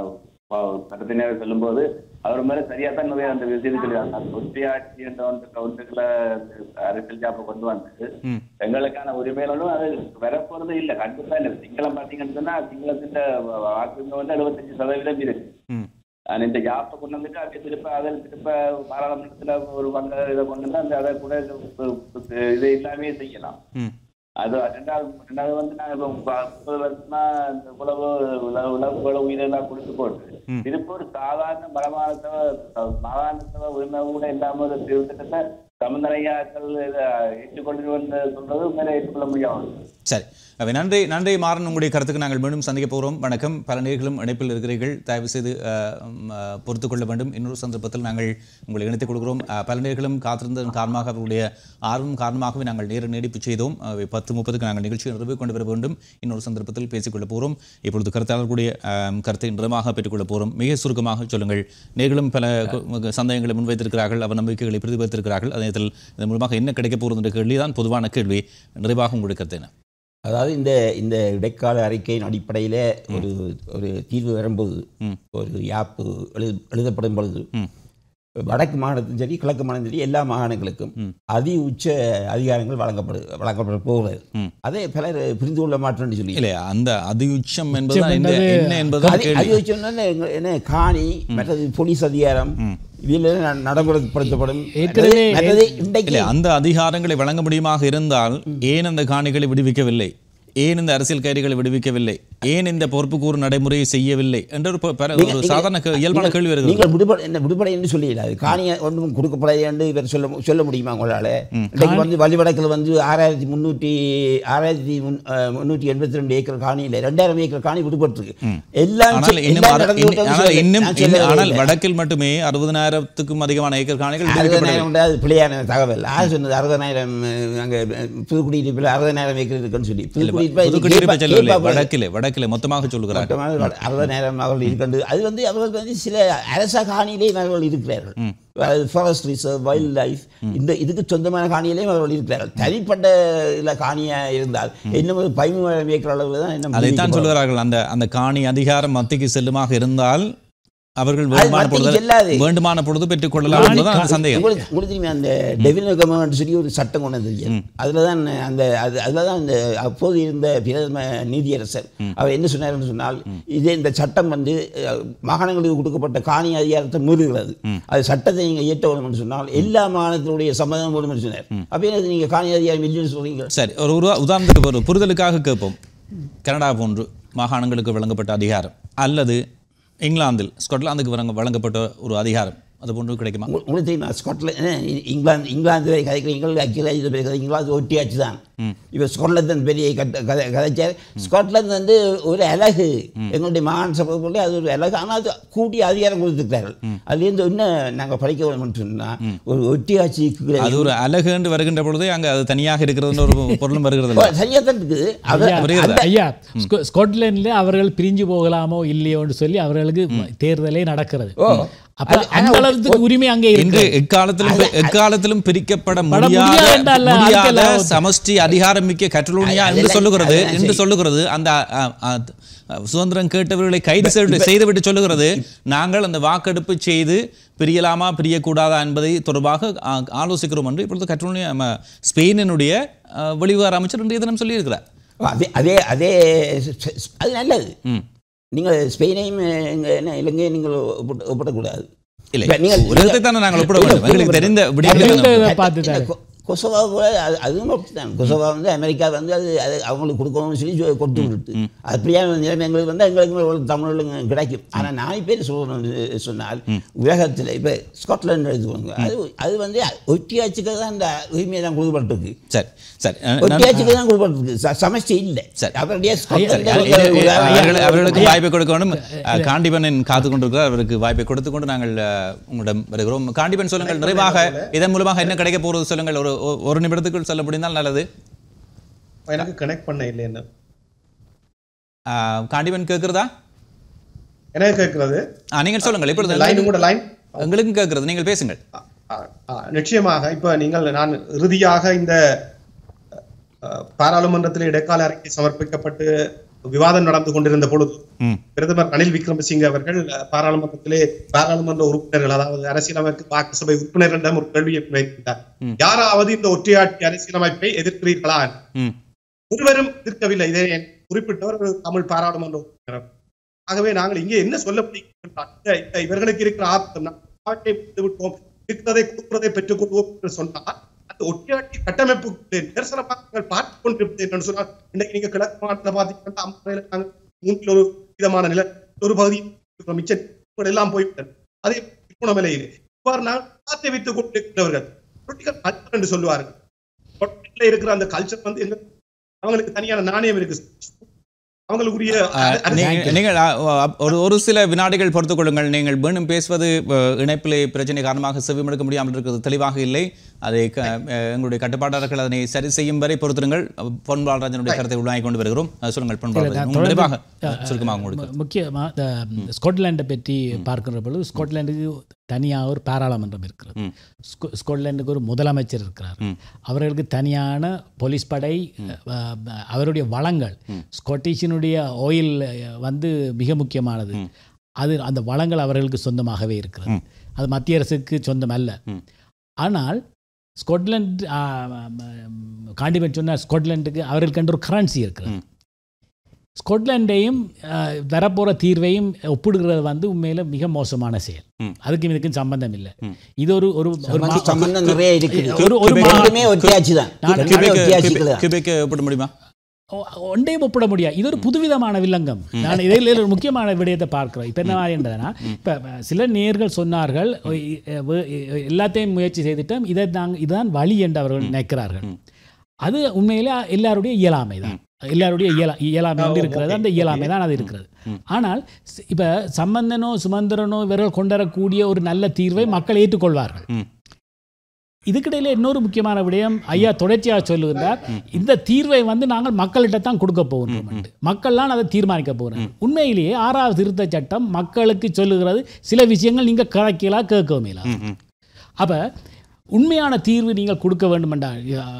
கருத்தினர் சொல்லும்போது அவர் மேல சரியா தான் நிறைய அந்த விஷயத்தில் அந்த ஒற்றையாட்சி என்ற ஒன்று கவுண்டர்களை அரசியல் ஜாப்பை கொண்டு வந்து ம் எங்களுக்கான உரிமைகளும் அது வரப்போறது இல்ல கண்டிப்பா இல்லை சிங்களம் பாத்தீங்கன்னு சொன்னா சிங்களத்தின் வாக்குரிமை வந்து எழுபத்தஞ்சு சதவீதம் இருக்கு ம் ஆனா இந்த ஜாப்பை கொண்டு வந்துட்டு அப்படியே திருப்ப அதில் திருப்ப பாராளுமன்றத்துல ஒரு பங்க இதை கொண்டு வந்து அந்த அதை கூட இது- இது எல்லாமே செய்யலாம் ம் அது ரெண்டாவது ரெண்டாவது வந்து நாங்க இப்போ ப- முப்பது வருஷமா இந்த உழவு உழவு உழவுகளை உயிரெல்லாம் கொடுத்து போட்டு ம். திருப்ப ஒரு சாதாரண மரமானத்தவ மாகாணத்தவ உரிமை கூட இல்லாம ஒரு திருத்தத்தை சமந்தரையாக்கள் இதை ஏற்றுக்கொண்டு வந்து சொல்றது உண்மையில ஏற்றுக்கொள்ள முடியாது சரி அவை நன்றி நன்றி மாறன் உங்களுடைய கருத்துக்கு நாங்கள் மீண்டும் சந்திக்க போகிறோம் வணக்கம் பல நேர்களும் இணைப்பில் இருக்கிறீர்கள் தயவு செய்து அஹ், ம், அஹ், பொறுத்துக் கொள்ள வேண்டும் இன்னொரு சந்தர்ப்பத்தில் நாங்கள் உங்களை இணைத்துக் கொள்கிறோம் அஹ், பல நேர்களும் காத்திருந்ததன் காரணமாக அவருடைய ஆர்வம் காரணமாகவே நாங்கள் நேர நீடிப்பு செய்தோம் அவை பத்து முப்பதுக்கு நாங்கள் நிகழ்ச்சியை நிறைவு கொண்டு வர வேண்டும் இன்னொரு சந்தர்ப்பத்தில் பேசிக்கொள்ள போகிறோம் இப்பொழுது கருத்தாளர்களுடைய அஹ், கருத்தை நிறைவாக பெற்றுக்கொள்ள போகிறோம் மிக சுருக்கமாக சொல்லுங்கள் நேர்களும் பல கு- சந்தேகங்களை முன்வைத்திருக்கிறார்கள் அவர் நம்பிக்கைகளை பிரதிபலித்திருக்கிறார்கள் அதே நேரத்தில் இதன் மூலமாக என்ன கிடைக்கப் போகிறது என்ற கேள்வி தான் பொதுவான கேள்வி நிறைவாக உங்களுடைய கருத்து என்ன அதாவது இந்த இந்த இடைக்கால அறிக்கையின் அடிப்படையில் ஒரு ஒரு தீர்வு வரும்போது ஒரு யாப்பு எழு எழுதப்படும் பொழுது வடக்கு மாநிலத்திலும் சரி கிழக்கு மாநிலத்திலும் சரி எல்லா மாகாணங்களுக்கும் அதி உச்ச அதிகாரங்கள் வழங்கப்படு வழங்கப்பட போகிறது அதை பலர் புரிந்து கொள்ள மாட்டேன்னு சொல்லி இல்லை அந்த அதியுச்சம் என்பதுதான் என்ன என்ன என்பதுதான் அதி- கேள்வி அதியுச்சம்னா என்ன என்ன காணி மற்றது போலீஸ் அதிகாரம் இதில் நடைமுறைப்படுத்தப்படும் ஏற்கனவே- மற்றது இன்றைக்கு இல்லை அந்த அதிகாரங்களை வழங்க முடியுமாக இருந்தால் ஏன் அந்த காணிகளை விடுவிக்கவில்லை ஏன் இந்த அரசியல் கைதிகளை விடுவிக்கவில்லை ஏன் இந்த பொறுப்புக்கூறு நடைமுறையை செய்யவில்லை என்ற ஒரு ப- பர- நீங்க- ஒரு நீங்க- சாதாரண கே- இயல்பான நீங்கள் கேள்வி வருகிறது நீங்கள் விடுபட என்ன விடுபடை என்று சொல்லிடாது காணியை ஒன்றும் கொடுக்கப்படாது என்று இவர் சொல்ல மு- சொல்ல முடியுமா உங்களால் இன்றைக்கு வந்து வழிவடக்கில் வந்து ஆறாயிரத்தி முந்நூற்றி ஆறாயிரத்தி முன் அஹ், முந்நூற்றி எண்பத்தி ரெண்டு ஏக்கர் காணியில் ரெண்டாயிரம் ஏக்கர் காணி விடுபட்டிருக்கு எல்லாம் ஆனால் செ- இன்னும் எல்லாம் அறு- நடந்து இன்னும் விட்டது ஆனால் சொல்ல- இன்னும் நான் சொல்ல இன்னும் ஆனால் வரவில்லை. வடக்கில் மட்டுமே அறுபதனாயிரத்துக்கும் அதிகமான ஏக்கர் காணிகள் விடுவிக்கப்படவில்லை அறுபதாயிரம் உண்டு, அது பிள்ளையான தகவல் யார் சொன்னது அறுபதாயிரம் அங்கே புதுக்குடியிருப்பில் அறுபதாயிரம் ஏக்கர் இருக்குன்னு சொல்லி புதுக்குடியிருப்பை புதுக்குடியிருப்பை கேப்பா- செல்லவில்லை கேப்பா- வடக்கிலே வடக்கிலே மொத்தமாக சொல்லுகிறார் மொத்தமாக அறுபதாயிரம் அவர்கள் இருக்கின்றது அது வந்து அவர்கள் வந்து சில அரச காணியிலேயும் அவர்கள் இருக்கிறார்கள் ஃபாரஸ்ட் ரிசர்வ் வைல்ட் லைஃப் இந்த இதுக்கு சொந்தமான காணியிலேயும் அவர்கள் இருக்கிறார்கள் தனிப்பட்ட இதில் காணியாக இருந்தால் இன்னும் ஒரு பதிமூணாயிரம் ஏக்கர் அளவில் தான் இன்னும் அதைத்தான் விடுவிக்கப்படும். சொல்கிறார்கள் அந்த அந்த காணி அதிகாரம் மத்திக்கு செல்லுமாக இருந்தால் அவர்கள் அது வேண்டுமான மத்திக்கு பொழுது செல்லாது. வேண்டுமான பொழுது பெற்றுக் கொள்ளலாம் என்பதுதான் அந்த சந்தேகம் உங்களுக்கு உங்களுக்கு தெரியுமா அந்த டெவில் கவர்மெண்ட் சொல்லி ஒரு சட்டம் கொண்டு வந்தது அதில் தான் அந்த அது அதில் தான் அந்த அப்போது இருந்த பிரதம நீதியரசர் அவர் என்ன சொன்னார்னு சொன்னால் இதே இந்த சட்டம் வந்து அஹ், மாகாணங்களுக்கு கொடுக்கப்பட்ட காணி அதிகாரத்தை மீறுகிறது அது சட்டத்தை நீங்கள் இயற்ற வேணும்னு சொன்னால் எல்லா மாகாணத்தினுடைய சம்மதம் வேணும்னு சொன்னார் அப்போ என்ன நீங்கள் காணி அதிகாரம் இல்லைன்னு சொல்றீங்க சரி ஒரு உருவா- உதாரணத்துக்கு ஒரு புரிதலுக்காக கேட்போம் கனடா போன்று மாகாணங்களுக்கு வழங்கப்பட்ட அதிகாரம் அல்லது இங்கிலாந்தில் ஸ்காட்லாந்துக்கு வழங்க வழங்கப்பட்ட ஒரு அதிகாரம் அது போன்று கிடைக்குமா உங்க- உங்களுக்கு தெரியுமா ஸ்காட்லாந்து இங்கிலாந்து இங்கிலாந்து வரை கதைக்கிறீங்கள் ஐக்கிய ராஜ்யத்தில் பெரிய கதை இங்கிலாந்து ஒட்டியாச்சு தான் இப்போ ஸ்காட்லாந்து அந்த பெரிய கத கதை கதைச்சார் ஸ்காட்லாந்து வந்து ஒரு அழகு எங்களுடைய மாகாண சபைக்குள்ளே அது ஒரு அழகு ஆனால் அது கூடிய அதிகாரம் கொடுத்துருக்கிறார்கள் அதுலேருந்து என்ன நாங்கள் படிக்க வேணும்னு சொன்னால் ஒரு ஒட்டியாட்சிக்கு அது ஒரு அழகு என்று வருகின்ற பொழுதே அங்க அது தனியாக இருக்கிறதுன்னு ஒரு பொருளும் வருகிறது இல்ல? சரியாக தான் இருக்குது ஐயா, புரிகிறதா? ஐயா ஸ்கொ- ஸ்காட்லாந்துல அவர்கள் பிரிஞ்சு போகலாமோ இல்லையோன்னு சொல்லி அவர்களுக்கு தேர்தலே நடக்கிறது அப்ப அந்த அளவுக்கு உரிமை அங்கே இன்று இருக்கு எக்காலத்திலும் எக்காலத்திலும் பிரிக்கப்பட பட முடியாத முடியாது என்றால் முடியாத அதுக்கெல்லாம் சமஷ்டி அதிகாரம் மிக்க கட்டலோனியா அது- என்று அதெல்லாம் சொல்லுகிறது அதெல்லாம் என்று சரி. சொல்லுகிறது அந்த அ, அ, அ, சுதந்திரம் கேட்டவர்களை கைது செய்து செய்துவிட்டு சொல்லுகிறது நாங்கள் அந்த வாக்கெடுப்பு செய்து பிரியலாமா பிரியக்கூடாதா என்பதை தொடர்பாக ஆ, ஆலோசிக்கிறோம் என்று இப்பொழுது கட்டலோனியா ம, ஸ்பெயினினுடைய அ, வெளிவிவகார அமைச்சர் இன்றைய தினம் சொல்லியிருக்கிறார் அதே அதே அதே ஸ்- ஸ்- அது நல்லது நீங்கள் ஸ்பெயினையும் எங்க என்ன இலங்கையை நீங்கள் ஒப்பிட- ஒப்பிடக்கூடாது இல்லை, இப்ப நீங்கள் உலகத்தை தானே நாங்கள் ஒப்பிட வேண்டும். எங்களுக்கு தெரிந்த விடயங்களை இல்ல, தானே. இல்ல, பார்த்து இல்ல, கொ- கொசோவா கூட அது அதுவும் அப்படித்தான் கொசோவா வந்து அமெரிக்கா வந்து அது அது அவங்களுக்கு கொடுக்கணும்னு சொல்லி சொ- கொடுத்து விட்டு அப்படியே நிலைமை எங்களுக்கு வந்து எங்களுக்கு ஒரு தமிழ் கிடைக்கும் ஆனால் நான் இப்போ சொல்லணும்னு சொன்னால் உலகத்தில் இப்போ ஸ்காட்லாந்து எடுத்துக்கோங்க அது அது வந்து ஒட்டியாச்சுக்கு தான் அந்த உரிமையை தான் கொடுக்கப்பட்டிருக்கு சரி சரி அ, நான்- ஒட்டியாச்சுக்கு தான் கொடுக்கப்பட்டிருக்கு ச- சமஷ்டி இல்லை அப்படியே சரி, ஸ்காட்லாந்து இது- இது- அவர்கள் அவர்களுக்கு ஐயா, வாய்ப்பை கொடுக்க வேண்டும் அஹ், காண்டிபன் காத்து கொண்டிருக்கிறார் அவருக்கு வாய்ப்பை கொடுத்து கொண்டு நாங்கள் அஹ், உங்களிடம் வருகிறோம் காண்டிபன் சொல்லுங்கள் நிறைவாக இதன் மூலமாக என்ன கிடைக்க போகிறது சொல்லுங்கள் ஒரு ஒரு- ஒரு நிமிடத்துக்குள் சொல்ல முடிந்தால் நல்லது எனக்கு கனெக்ட் பண்ண இல்லை என்ன அஹ், காண்டிபன் கேட்கிறதா எனக்கு கேட்கிறது ஆ, நீங்கள் சொல்லுங்கள் இப்பொழுது லைன் உங்களோட லைன் எங்களுக்கும் கேட்கிறது நீங்கள் பேசுங்கள் ஆ, நிச்சயமாக இப்ப நீங்கள் நான் இறுதியாக இந்த அஹ், பாராளுமன்றத்தில் இடைக்கால அறிக்கை சமர்ப்பிக்கப்பட்டு விவாதம் நடந்து கொண்டிருந்த பொழுது ம். பிரதமர் ரணில் விக்ரமசிங்கே அவர்கள் அஹ், பாராளுமன்றத்திலே பாராளுமன்ற உறுப்பினர்கள் அதாவது அரசியலமைப்பு வாக்குசபை உறுப்பினர்களிடம் ஒரு கேள்வியை வைத்தார் ம். யாராவது இந்த ஒற்றையாட்சி அரசியலமைப்பை எதிர்க்கிறீர்களா ம். ஒருவரும் எதிர்க்கவில்லை இதை குறிப்பிட்டவர் ஒரு தமிழ் பாராளுமன்ற உறுப்பினர் ஆகவே நாங்கள் இங்கே என்ன சொல்ல முடியும் என்றால், இந்த- இந்த இவர்களுக்கு இருக்கிற ஆர்வம் நாம் நாட்டை விட்டு விட்டோம் இருக்கிறதை கொடுக்கிறதை பெற்றுக் கொள்வோம் என்று சொன்னால் அந்த ஒட்டியாட்டி கட்டமைப்பு நிரசனமாக நாங்கள் பார்த்துக் கொண்டிருப்பது என்று சொன்னால் இன்னைக்கு நீங்க கிழக்கு மாநிலத்தில் பார்த்தீங்கன்னா அம்மாவையில் நாங்கள் மூன்றில் ஒரு விதமான நில ஒரு பகுதி இருக்கிறோம். மிச்ச நிலங்கள் எல்லாம் போய்விட்டது அதே திருகோணமலையிலே இவ்வாறு நாங்கள் பார்த்து வைத்துக் கொண்டிருக்கிறவர்கள் பொலிட்டிக்கல் கல்ச்சர் என்று சொல்லுவார்கள் பொலிட்டிக்கல்ல இருக்கிற அந்த கல்ச்சர் வந்து எங்க அவங்களுக்கு தனியான நாணயம் இருக்கு அவங்களுக்குரிய அஹ், நீங்கள் நீங்கள் அஹ், அஹ், ஒரு ஒரு சில வினாடிகள் பொறுத்துக் கொள்ளுங்கள் நீங்கள் மீண்டும் பேசுவது அஹ், இணைப்பிலே பிரச்சனை காரணமாக செவிமடுக்க முடியாமல் இருக்கிறது தெளிவாக இல்லை அதை க- அஹ், எங்களுடைய கட்டுப்பாட்டாளர்கள் அதனை சரி செய்யும் வரை பொறுத்திருங்கள் பொன் பாலராஜனுடைய கருத்தை உள்வாங்கிக் கொண்டு வருகிறோம் அஹ், சொல்லுங்கள் பொன் இல்ல, நான் பாலராஜன் தொடர்ந்து, நிறைவாக அஹ், சுருக்கமாக உங்களுக்கு முக்கியமாக இந்த ஸ்காட்லாண்டை பற்றி பார்க்கிற பொழுது ஸ்காட்லாண்டுக்கு தனியாக ஒரு பாராளுமன்றம் இருக்கிறது ஸ்கொ- ஸ்காட்லாண்டுக்கு ஒரு முதலமைச்சர் இருக்கிறார் அவர்களுக்கு தனியான போலீஸ் படை அஹ், அவருடைய வளங்கள் ஸ்காட்டிஷினுடைய ஆயில் வந்து மிக முக்கியமானது அது அந்த வளங்கள் அவர்களுக்கு சொந்தமாகவே இருக்கிறது அது மத்திய அரசுக்கு சொந்தம் அல்ல ஆனால் ஸ்காட்லாந்து காண்டிமெண்ட் சொன்ன ஸ்காட்லாண்டுக்கு அவர்களுக்கு ஒரு கரன்சி இருக்கிறது ஸ்காட்லாண்டையும் அஹ், வரப்போற தீர்வையும் ஒப்பிடுகிறது வந்து உண்மையில மிக மோசமான செயல் அதுக்கும் இதுக்கும் சம்பந்தம் இல்லை இது ஒரு ஒரு ஒரு மா- சம்பந்தம் சம்பந்தம் நிறைய இருக்குது. ஒரு ஒரு மா- ரெண்டுமே ஒற்றையாட்சி தான். நான் ரெண்டுமே கியூபெக் ஒற்றையாட்சிகள் தான். கியூபெக் ஒப்பிட முடியுமா ஒ- ஒன்றையும் ஒப்பிட முடியாது இது ஒரு புதுவிதமான வில்லங்கம் நான் இதில் ஒரு முக்கியமான விடயத்தை பார்க்கிறோம் இப்போ என்ன என்றதுனா இப்போ சில நேர்கள் சொன்னார்கள் ஒ- இ- வ- இ- எல்லாத்தையும் முயற்சி செய்துட்டோம் இதை நாங்கள் இதுதான் வழி என்று அவர்கள் நினைக்கிறார்கள் அது உண்மையிலே எல்லாருடைய இயலாமை தான் எல்லாருடைய இயலா இயலாமை வந்து இருக்கிறது அந்த இயலாமை தான் அது இருக்கிறது ஆனால் ஸ்- இப்ப சம்பந்தனோ சுமந்திரனோ இவர்கள் கொண்டுவரக்கூடிய ஒரு நல்ல தீர்வை மக்கள் ஏற்றுக்கொள்வார்கள் இதுக்கிடையில இன்னொரு முக்கியமான விடயம் ஐயா தொடர்ச்சியாக சொல்லுகின்றார் இந்த தீர்வை வந்து நாங்கள் மக்கள்கிட்ட தான் கொடுக்க போகின்றோம் என்று. மக்கள்லாம் அதை தீர்மானிக்க போகிறோம் உண்மையிலேயே ஆறாவது திருத்த சட்டம் மக்களுக்கு சொல்லுகிறது சில விஷயங்கள் நீங்கள் கணக்கிலா கேட்கவும் இயலாது அப்ப உண்மையான தீர்வு நீங்கள் கொடுக்க வேண்டும் என்றால்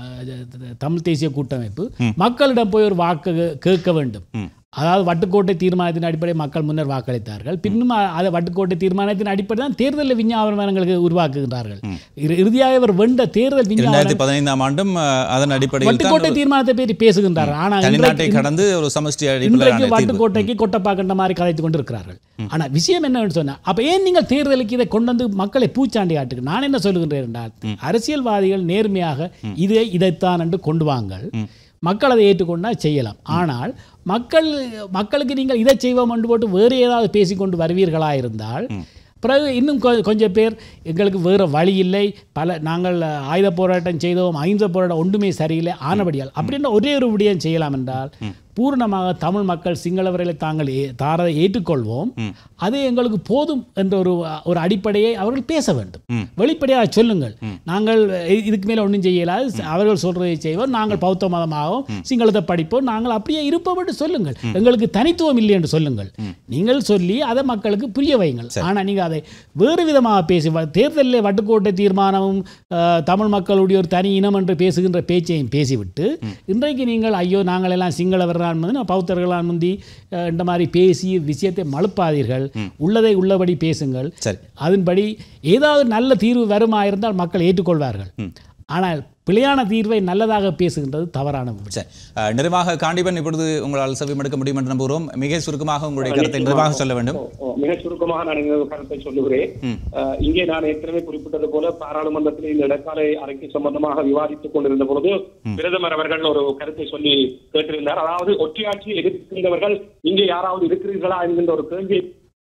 அஹ், தமிழ் தேசிய கூட்டமைப்பு மக்களிடம் போய் ஒரு வாக்கு கேட்க வேண்டும் அதாவது வட்டுக்கோட்டை தீர்மானத்தின் அடிப்படையில் மக்கள் முன்னர் வாக்களித்தார்கள் பின்னும் அ- அதை வட்டுக்கோட்டை தீர்மானத்தின் அடிப்படையில் தான் தேர்தல் விஞ்ஞாபனங்களுக்கு உருவாக்குகிறார்கள் இறு- இறுதியாக இவர் வென்ற தேர்தல் இரண்டாயிரத்தி விஞ்ஞாபனம் பதினைந்தாம் ஆண்டும் அஹ், அதன் அடிப்படையில் வட்டுக்கோட்டை தான் தீர்மானத்தை பற்றி பேசுகின்றார்கள் ஆனால் தனிநாட்டை இன்றைக்கு- கடந்து ஒரு சமஷ்டி இன்றைக்கு அடிப்படையிலான தீர்வு வட்டுக்கோட்டைக்கு கொட்டப்பாக்கண்ட மாதிரி கதைத்து கொண்டு இருக்கிறார்கள் ஆனா விஷயம் என்னன்னு சொன்னா அப்ப ஏன் நீங்கள் தேர்தலுக்கு இதை கொண்டு வந்து மக்களை பூச்சாண்டி ஆட்டுக்கு நான் என்ன சொல்லுகின்றேன் என்றால் அரசியல்வாதிகள் நேர்மையாக இதை இதைத்தான் என்று கொண்டு வாங்கள் மக்கள் அதை ஏற்றுக்கொண்டா செய்யலாம் ஆனால் மக்கள் மக்களுக்கு நீங்கள் இதை செய்வோம் என்று போட்டு வேறு ஏதாவது பேசிக்கொண்டு வருவீர்களா இருந்தால் பிறகு இன்னும் கொ- கொஞ்சம் பேர் எங்களுக்கு வேறு வழி இல்லை பல நாங்கள் ஆயுத போராட்டம் செய்தோம் அಹಿಂச போராட்டம் ஒன்றுமே சரியில்லை ஆனபடியால் அப்படின்ற ஒரே ஒரு விடயம் செய்யலாம் என்றால் பூரணமாக தமிழ் மக்கள் சிங்களவர்களை தாங்கள் ஏ- தாரதை ஏற்றுக்கொள்வோம் அது எங்களுக்கு போதும் என்ற ஒரு ஒரு அடிப்படையை அவர்கள் பேச வேண்டும் வெளிப்படையாக சொல்லுங்கள் நாங்கள் இ- இதுக்கு மேலே ஒன்றும் செய்யலாது அவர்கள் சொல்றதை செய்வோம் நாங்கள் பௌத்த மதமாகவும் சிங்களத்தை படிப்போம் நாங்கள் அப்படியே இருப்போம் என்று சொல்லுங்கள் எங்களுக்கு தனித்துவம் இல்லை என்று சொல்லுங்கள் நீங்கள் சொல்லி அதை மக்களுக்கு புரிய வைங்கள் ஆனால் நீங்கள் அதை வேறு விதமாக பேசி வ- தேர்தலில் வட்டுக்கோட்டை தீர்மானமும் அஹ், தமிழ் மக்களுடைய ஒரு தனி இனம் என்று பேசுகின்ற பேச்சையும் பேசிவிட்டு இன்றைக்கு நீங்கள் ஐயோ நாங்கள் எல்லாம் சிங்களவர்களான் முந்தி பௌத்தர்களான் முந்தி அஹ், இந்த மாதிரி பேசி விஷயத்தை மழுப்பாதீர்கள் உள்ளதை உள்ளபடி பேசுங்கள் அதன்படி ஏதாவது நல்ல தீர்வு வருமா இருந்தால் மக்கள் ஏற்றுக்கொள்வார்கள் ஆனால் பிழையான தீர்வை நல்லதாக பேசுகின்றது தவறான சரி அஹ், நிறைவாக காண்டிபன் இப்பொழுது உங்களால் செவி மடுக்க முடியும் என்று நம்புகிறோம் மிக சுருக்கமாக உங்களுடைய கருத்தை நிறைவாக சொல்ல வேண்டும் ஓ, மிக சுருக்கமாக நான் இந்த கருத்தை சொல்லுகிறேன் ம். அஹ், இங்கே நான் ஏற்கனவே குறிப்பிட்டது போல பாராளுமன்றத்தில் இந்த இடைக்கால அறிக்கை சம்பந்தமாக விவாதித்துக் கொண்டிருந்த பொழுது பிரதமர் அவர்கள் ஒரு கருத்தை சொல்லி கேட்டிருந்தார் அதாவது ஒற்றையாட்சியை எதிர்க்கின்றவர்கள் இங்கே யாராவது இருக்கிறீர்களா என்கின்ற ஒரு கேள்வி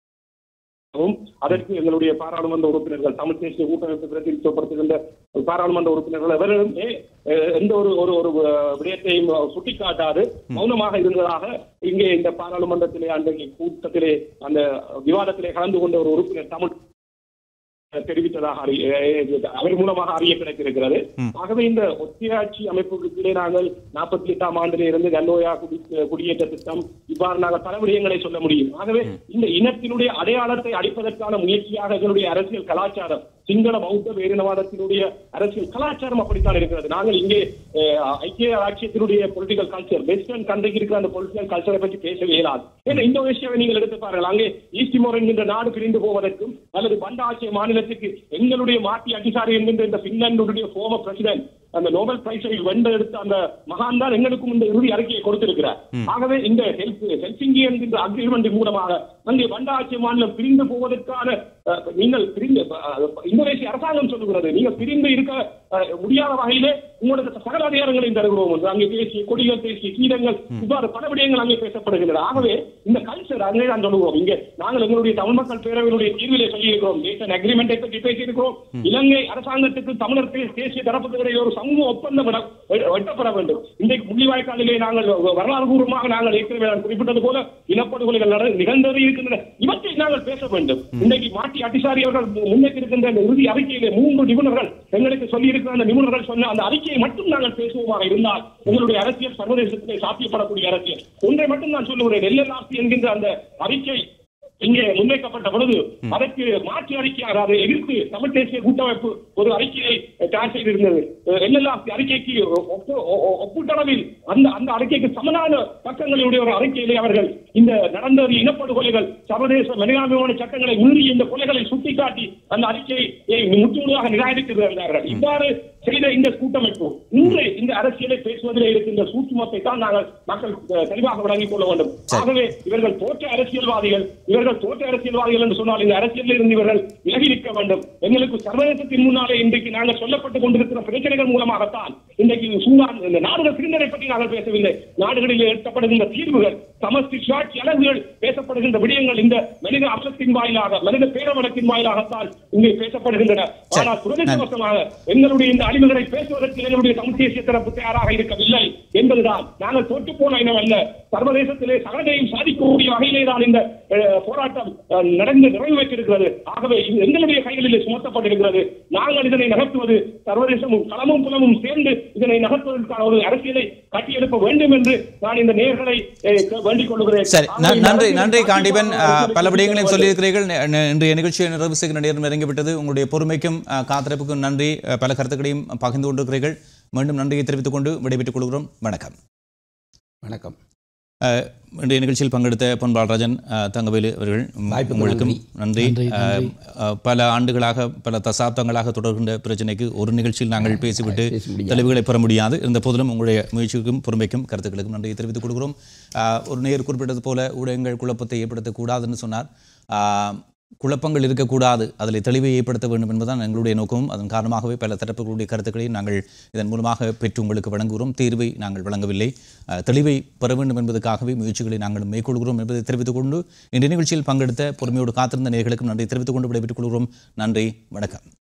அதற்கு எங்களுடைய பாராளுமன்ற உறுப்பினர்கள் தமிழ் தேசிய கூட்டமைப்பு பிரதிநிதித்துவப்படுத்துகின்ற பாராளுமன்ற உறுப்பினர்கள் எவருமே அஹ், எந்த ஒரு ஒரு ஒரு அஹ், விடயத்தையும் சுட்டிக்காட்டாது மௌனமாக இருந்ததாக இங்கே இந்த பாராளுமன்றத்திலே அன்றைக்கு கூட்டத்திலே அந்த விவாதத்திலே கலந்து கொண்ட ஒரு உறுப்பினர் தமிழ் தெரிவித்ததாக அறி- அஹ், அவர் மூலமாக அறிய கிடைத்திருக்கிறது ஆகவே இந்த ஒத்தியாட்சி அமைப்புகளிலே நாங்கள் நாற்பத்தி எட்டாம் ஆண்டிலே இருந்து கல்லோயா குடி குடியேற்ற திட்டம் இவ்வாறு நாங்கள் பல விடயங்களை சொல்ல முடியும் ஆகவே இந்த இனத்தினுடைய அடையாளத்தை அடிப்பதற்கான முயற்சியாக எங்களுடைய அரசியல் கலாச்சாரம் சிங்கள பௌத்த பேரினவாதத்தினுடைய அரசியல் கலாச்சாரம் அப்படித்தான் இருக்கிறது நாங்கள் இங்கே அஹ், ஐக்கிய ராஜ்யத்தினுடைய பொலிட்டிக்கல் கல்ச்சர் வெஸ்டர்ன் கண்ட்ரிக்கு இருக்கிற அந்த பொலிட்டிக்கல் கல்ச்சரை பற்றி பேசவே இயலாது ஏன்னா இந்தோனேஷியாவை நீங்கள் எடுத்து பாருங்கள் அங்கே ஈஸ்ட் திமோர் என்கின்ற நாடு பிரிந்து போவதற்கும் அல்லது பண்டாசிய மாநிலத்துக்கு எங்களுடைய மாட்டி அடிசாரி என்கின்ற இந்த பின்லாந்துடைய ஃபோமர் பிரசிடென்ட் அந்த நோபல் பிரைஸை வென்றெடுத்த அந்த மகான் தான் எங்களுக்கும் இந்த இறுதி அறிக்கையை கொடுத்திருக்கிறார் ஆகவே இந்த ஹெல்ப் ஹெல்சிங்கி என்கின்ற அக்ரிமெண்ட் மூலமாக அங்கே வண்டாட்சி மாநிலம் பிரிந்து போவதற்கான அஹ், நீங்கள் பிரிந்து அஹ், இந்தோனேசிய அரசாங்கம் சொல்லுகிறது நீங்கள் பிரிந்து இருக்க அஹ், முடியாத வகையிலே உங்களுக்கு சகல அதிகாரங்களையும் தருகிறோம் என்று அங்கே பேசிய கொடிகள் பேசிய கீதங்கள் இவ்வாறு பல விடயங்கள் அங்கே பேசப்படுகின்றன ஆகவே இந்த கல்ச்சர் அங்கே தான் சொல்லுவோம் இங்கே நாங்கள் எங்களுடைய தமிழ் மக்கள் பேரவையினுடைய தீர்விலே சொல்லியிருக்கிறோம் நேஷன் அக்ரிமெண்டை பற்றி பேசியிருக்கிறோம் இலங்கை அரசாங்கத்துக்கு தமிழர் தே- தேசிய தரப்புக்கு இடையே ஒரு சமூக ஒப்பந்தம் எட- எ- எட்டப்பட வேண்டும் இன்றைக்கு முள்ளிவாய்க்காலிலே நாங்கள் வரலாறு பூர்வமாக நாங்கள் ஏற்கனவே நான் குறிப்பிட்டது போல இனப்படுகொலைகள் நட- நிகழ்ந்தது இருக்கின்றன இவற்றை நாங்கள் பேச வேண்டும் இன்றைக்கு மாட்டி அட்டிசாரி அவர்கள் மு- முன்வைத்து இருக்கின்ற அந்த இறுதி அறிக்கையிலே மூன்று நிபுணர்கள் எங்களுக்கு சொல்லி இருக்கிற அந்த நிபுணர்கள் சொன்ன அந்த அறிக்கையை மட்டும் நாங்கள் பேசுவோமாக இருந்தால் உங்களுடைய அரசியல் சர்வதேசத்திலே சாத்தியப்படக்கூடிய அரசியல் ஒன்றை மட்டும் நான் சொல்லுகிறேன் எல்எல்ஆர்சி என்கின்ற அந்த அறிக்கை இங்கே முன்வைக்கப்பட்ட பொழுது அதற்கு மாற்று அறிக்கையாக அதை எதிர்த்து தமிழ் தேசிய கூட்டமைப்பு ஒரு அறிக்கையை தயார் செய்திருந்தது எல்எல்ஆர்சி அறிக்கைக்கு ஒப்பு- ஒ- ஒ- ஒப்பீட்டளவில் அந்த அந்த அறிக்கைக்கு சமனான பக்கங்களுடைய ஒரு அறிக்கையிலே அவர்கள் இந்த நடந்த இனப்படுகொலைகள் சர்வதேச மனிதாபிமான சட்டங்களை மீறி இந்த கொலைகளை சுட்டிக்காட்டி அந்த அறிக்கையை முற்றுமுழுதாக நிராகரித்திருந்தார்கள் இவ்வாறு செய்த இந்த கூட்டமைப்பு இன்று இந்த அரசியலை பேசுவதிலே இருக்கின்ற சூட்சுமத்தை தான் நாங்கள் மக்கள் அஹ், தெளிவாக விளங்கிக் கொள்ள வேண்டும் ஆகவே இவர்கள் தோற்ற அரசியல்வாதிகள் இவர்கள் தோற்ற அரசியல்வாதிகள் என்று சொன்னால் இந்த அரசியலில் இருந்து இவர்கள் விலகி நிற்க வேண்டும் எங்களுக்கு சர்வதேசத்தின் முன்னாலே இன்றைக்கு நாங்கள் சொல்லப்பட்டுக் கொண்டிருக்கிற பிரச்சனைகள் மூலமாகத்தான் இன்றைக்கு சூடான் இந்த நாடுகள் பிரிந்ததை பற்றி நாங்கள் பேசவில்லை நாடுகளில் எட்டப்படுகின்ற தீர்வுகள் சமஸ்தி சுயாட்சி அலகுகள் பேசப்படுகின்ற விடயங்கள் இந்த மனித அம்சத்தின் வாயிலாக மனித பேரவளத்தின் வாயிலாகத்தான் இங்கே பேசப்படுகின்றன ஆனால் துரதிருஷ்டவசமாக எங்களுடைய இந்த அழிவுகளை பேசுவதற்கு எங்களுடைய தமிழ் தேசிய தரப்பு தயாராக இருக்கவில்லை என்பதுதான் நாங்கள் தோற்று போன இனம் அல்ல சர்வதேசத்திலே சகலையும் சாதிக்கக்கூடிய வகையிலே தான் இந்த அஹ், போராட்டம் அஹ், நடந்து நிறைவு பெற்றிருக்கிறது ஆகவே இது எங்களுடைய கைகளிலே சுமத்தப்பட்டிருக்கிறது நாங்கள் இதனை நகர்த்துவது சர்வதேசமும் களமும் புலமும் சேர்ந்து இதனை நகர்த்துவதற்கான ஒரு அரசியலை கட்டியெழுப்ப வேண்டும் என்று நான் இந்த நேர்களை வேண்டிக் கொள்கிறேன் சரி ஆகவே நன்- இந்த நன்றி அரசியலை நன்றி காண்டிபன் அஹ், அரசியலை பல விடயங்களையும் வேண்டும். சொல்லியிருக்கிறீர்கள் நி- நி- இன்றைய நிகழ்ச்சியை நிறைவு செய்கிற நேரம் நெருங்கிவிட்டது உங்களுடைய பொறுமைக்கும் அஹ், காத்திருப்புக்கும் நன்றி அஹ், பல கருத்துக்களையும் பகிர்ந்து கொண்டிருக்கிறீர்கள் மீண்டும் நன்றியை தெரிவித்துக் கொண்டு விடைபெற்றுக் கொள்கிறோம் வணக்கம் வணக்கம் அஹ், இன்றைய நிகழ்ச்சியில் பங்கெடுத்த பொன் பாலராஜன் அஹ், தங்கவேலு அவர்கள் உம், வாய்ப்புக்கு உங்களுக்கும் நன்றி. நன்றி நன்றி, அஹ், நன்றி. அஹ், பல ஆண்டுகளாக பல தசாப்தங்களாக தொடர்கின்ற பிரச்சனைக்கு ஒரு நிகழ்ச்சியில் நாங்கள் பேசிவிட்டு தெளிவுகளை பெற முடியாது இருந்த போதிலும் உங்களுடைய முயற்சிக்கும் பொறுமைக்கும் கருத்துக்களுக்கும் நன்றியை தெரிவித்துக் கொள்கிறோம் அஹ், ஒரு நேர் குறிப்பிட்டது போல ஊடகங்கள் குழப்பத்தை ஏற்படுத்தக்கூடாதுன்னு சொன்னார் அஹ், குழப்பங்கள் இருக்கக்கூடாது அதில் தெளிவை ஏற்படுத்த வேண்டும் என்பதுதான் எங்களுடைய நோக்கமும் அதன் காரணமாகவே பல தரப்புகளுடைய கருத்துக்களை நாங்கள் இதன் மூலமாக பெற்று உங்களுக்கு வழங்குகிறோம் தீர்வை நாங்கள் வழங்கவில்லை அஹ், தெளிவை பெற வேண்டும் என்பதற்காகவே முயற்சிகளை நாங்கள் மேற்கொள்கிறோம் என்பதை தெரிவித்துக் கொண்டு இந்த நிகழ்ச்சியில் பங்கெடுத்த பொறுமையோடு காத்திருந்த நேர்களுக்கும் நன்றி தெரிவித்துக் கொண்டு விடைபெற்றுக் கொள்கிறோம் நன்றி வணக்கம்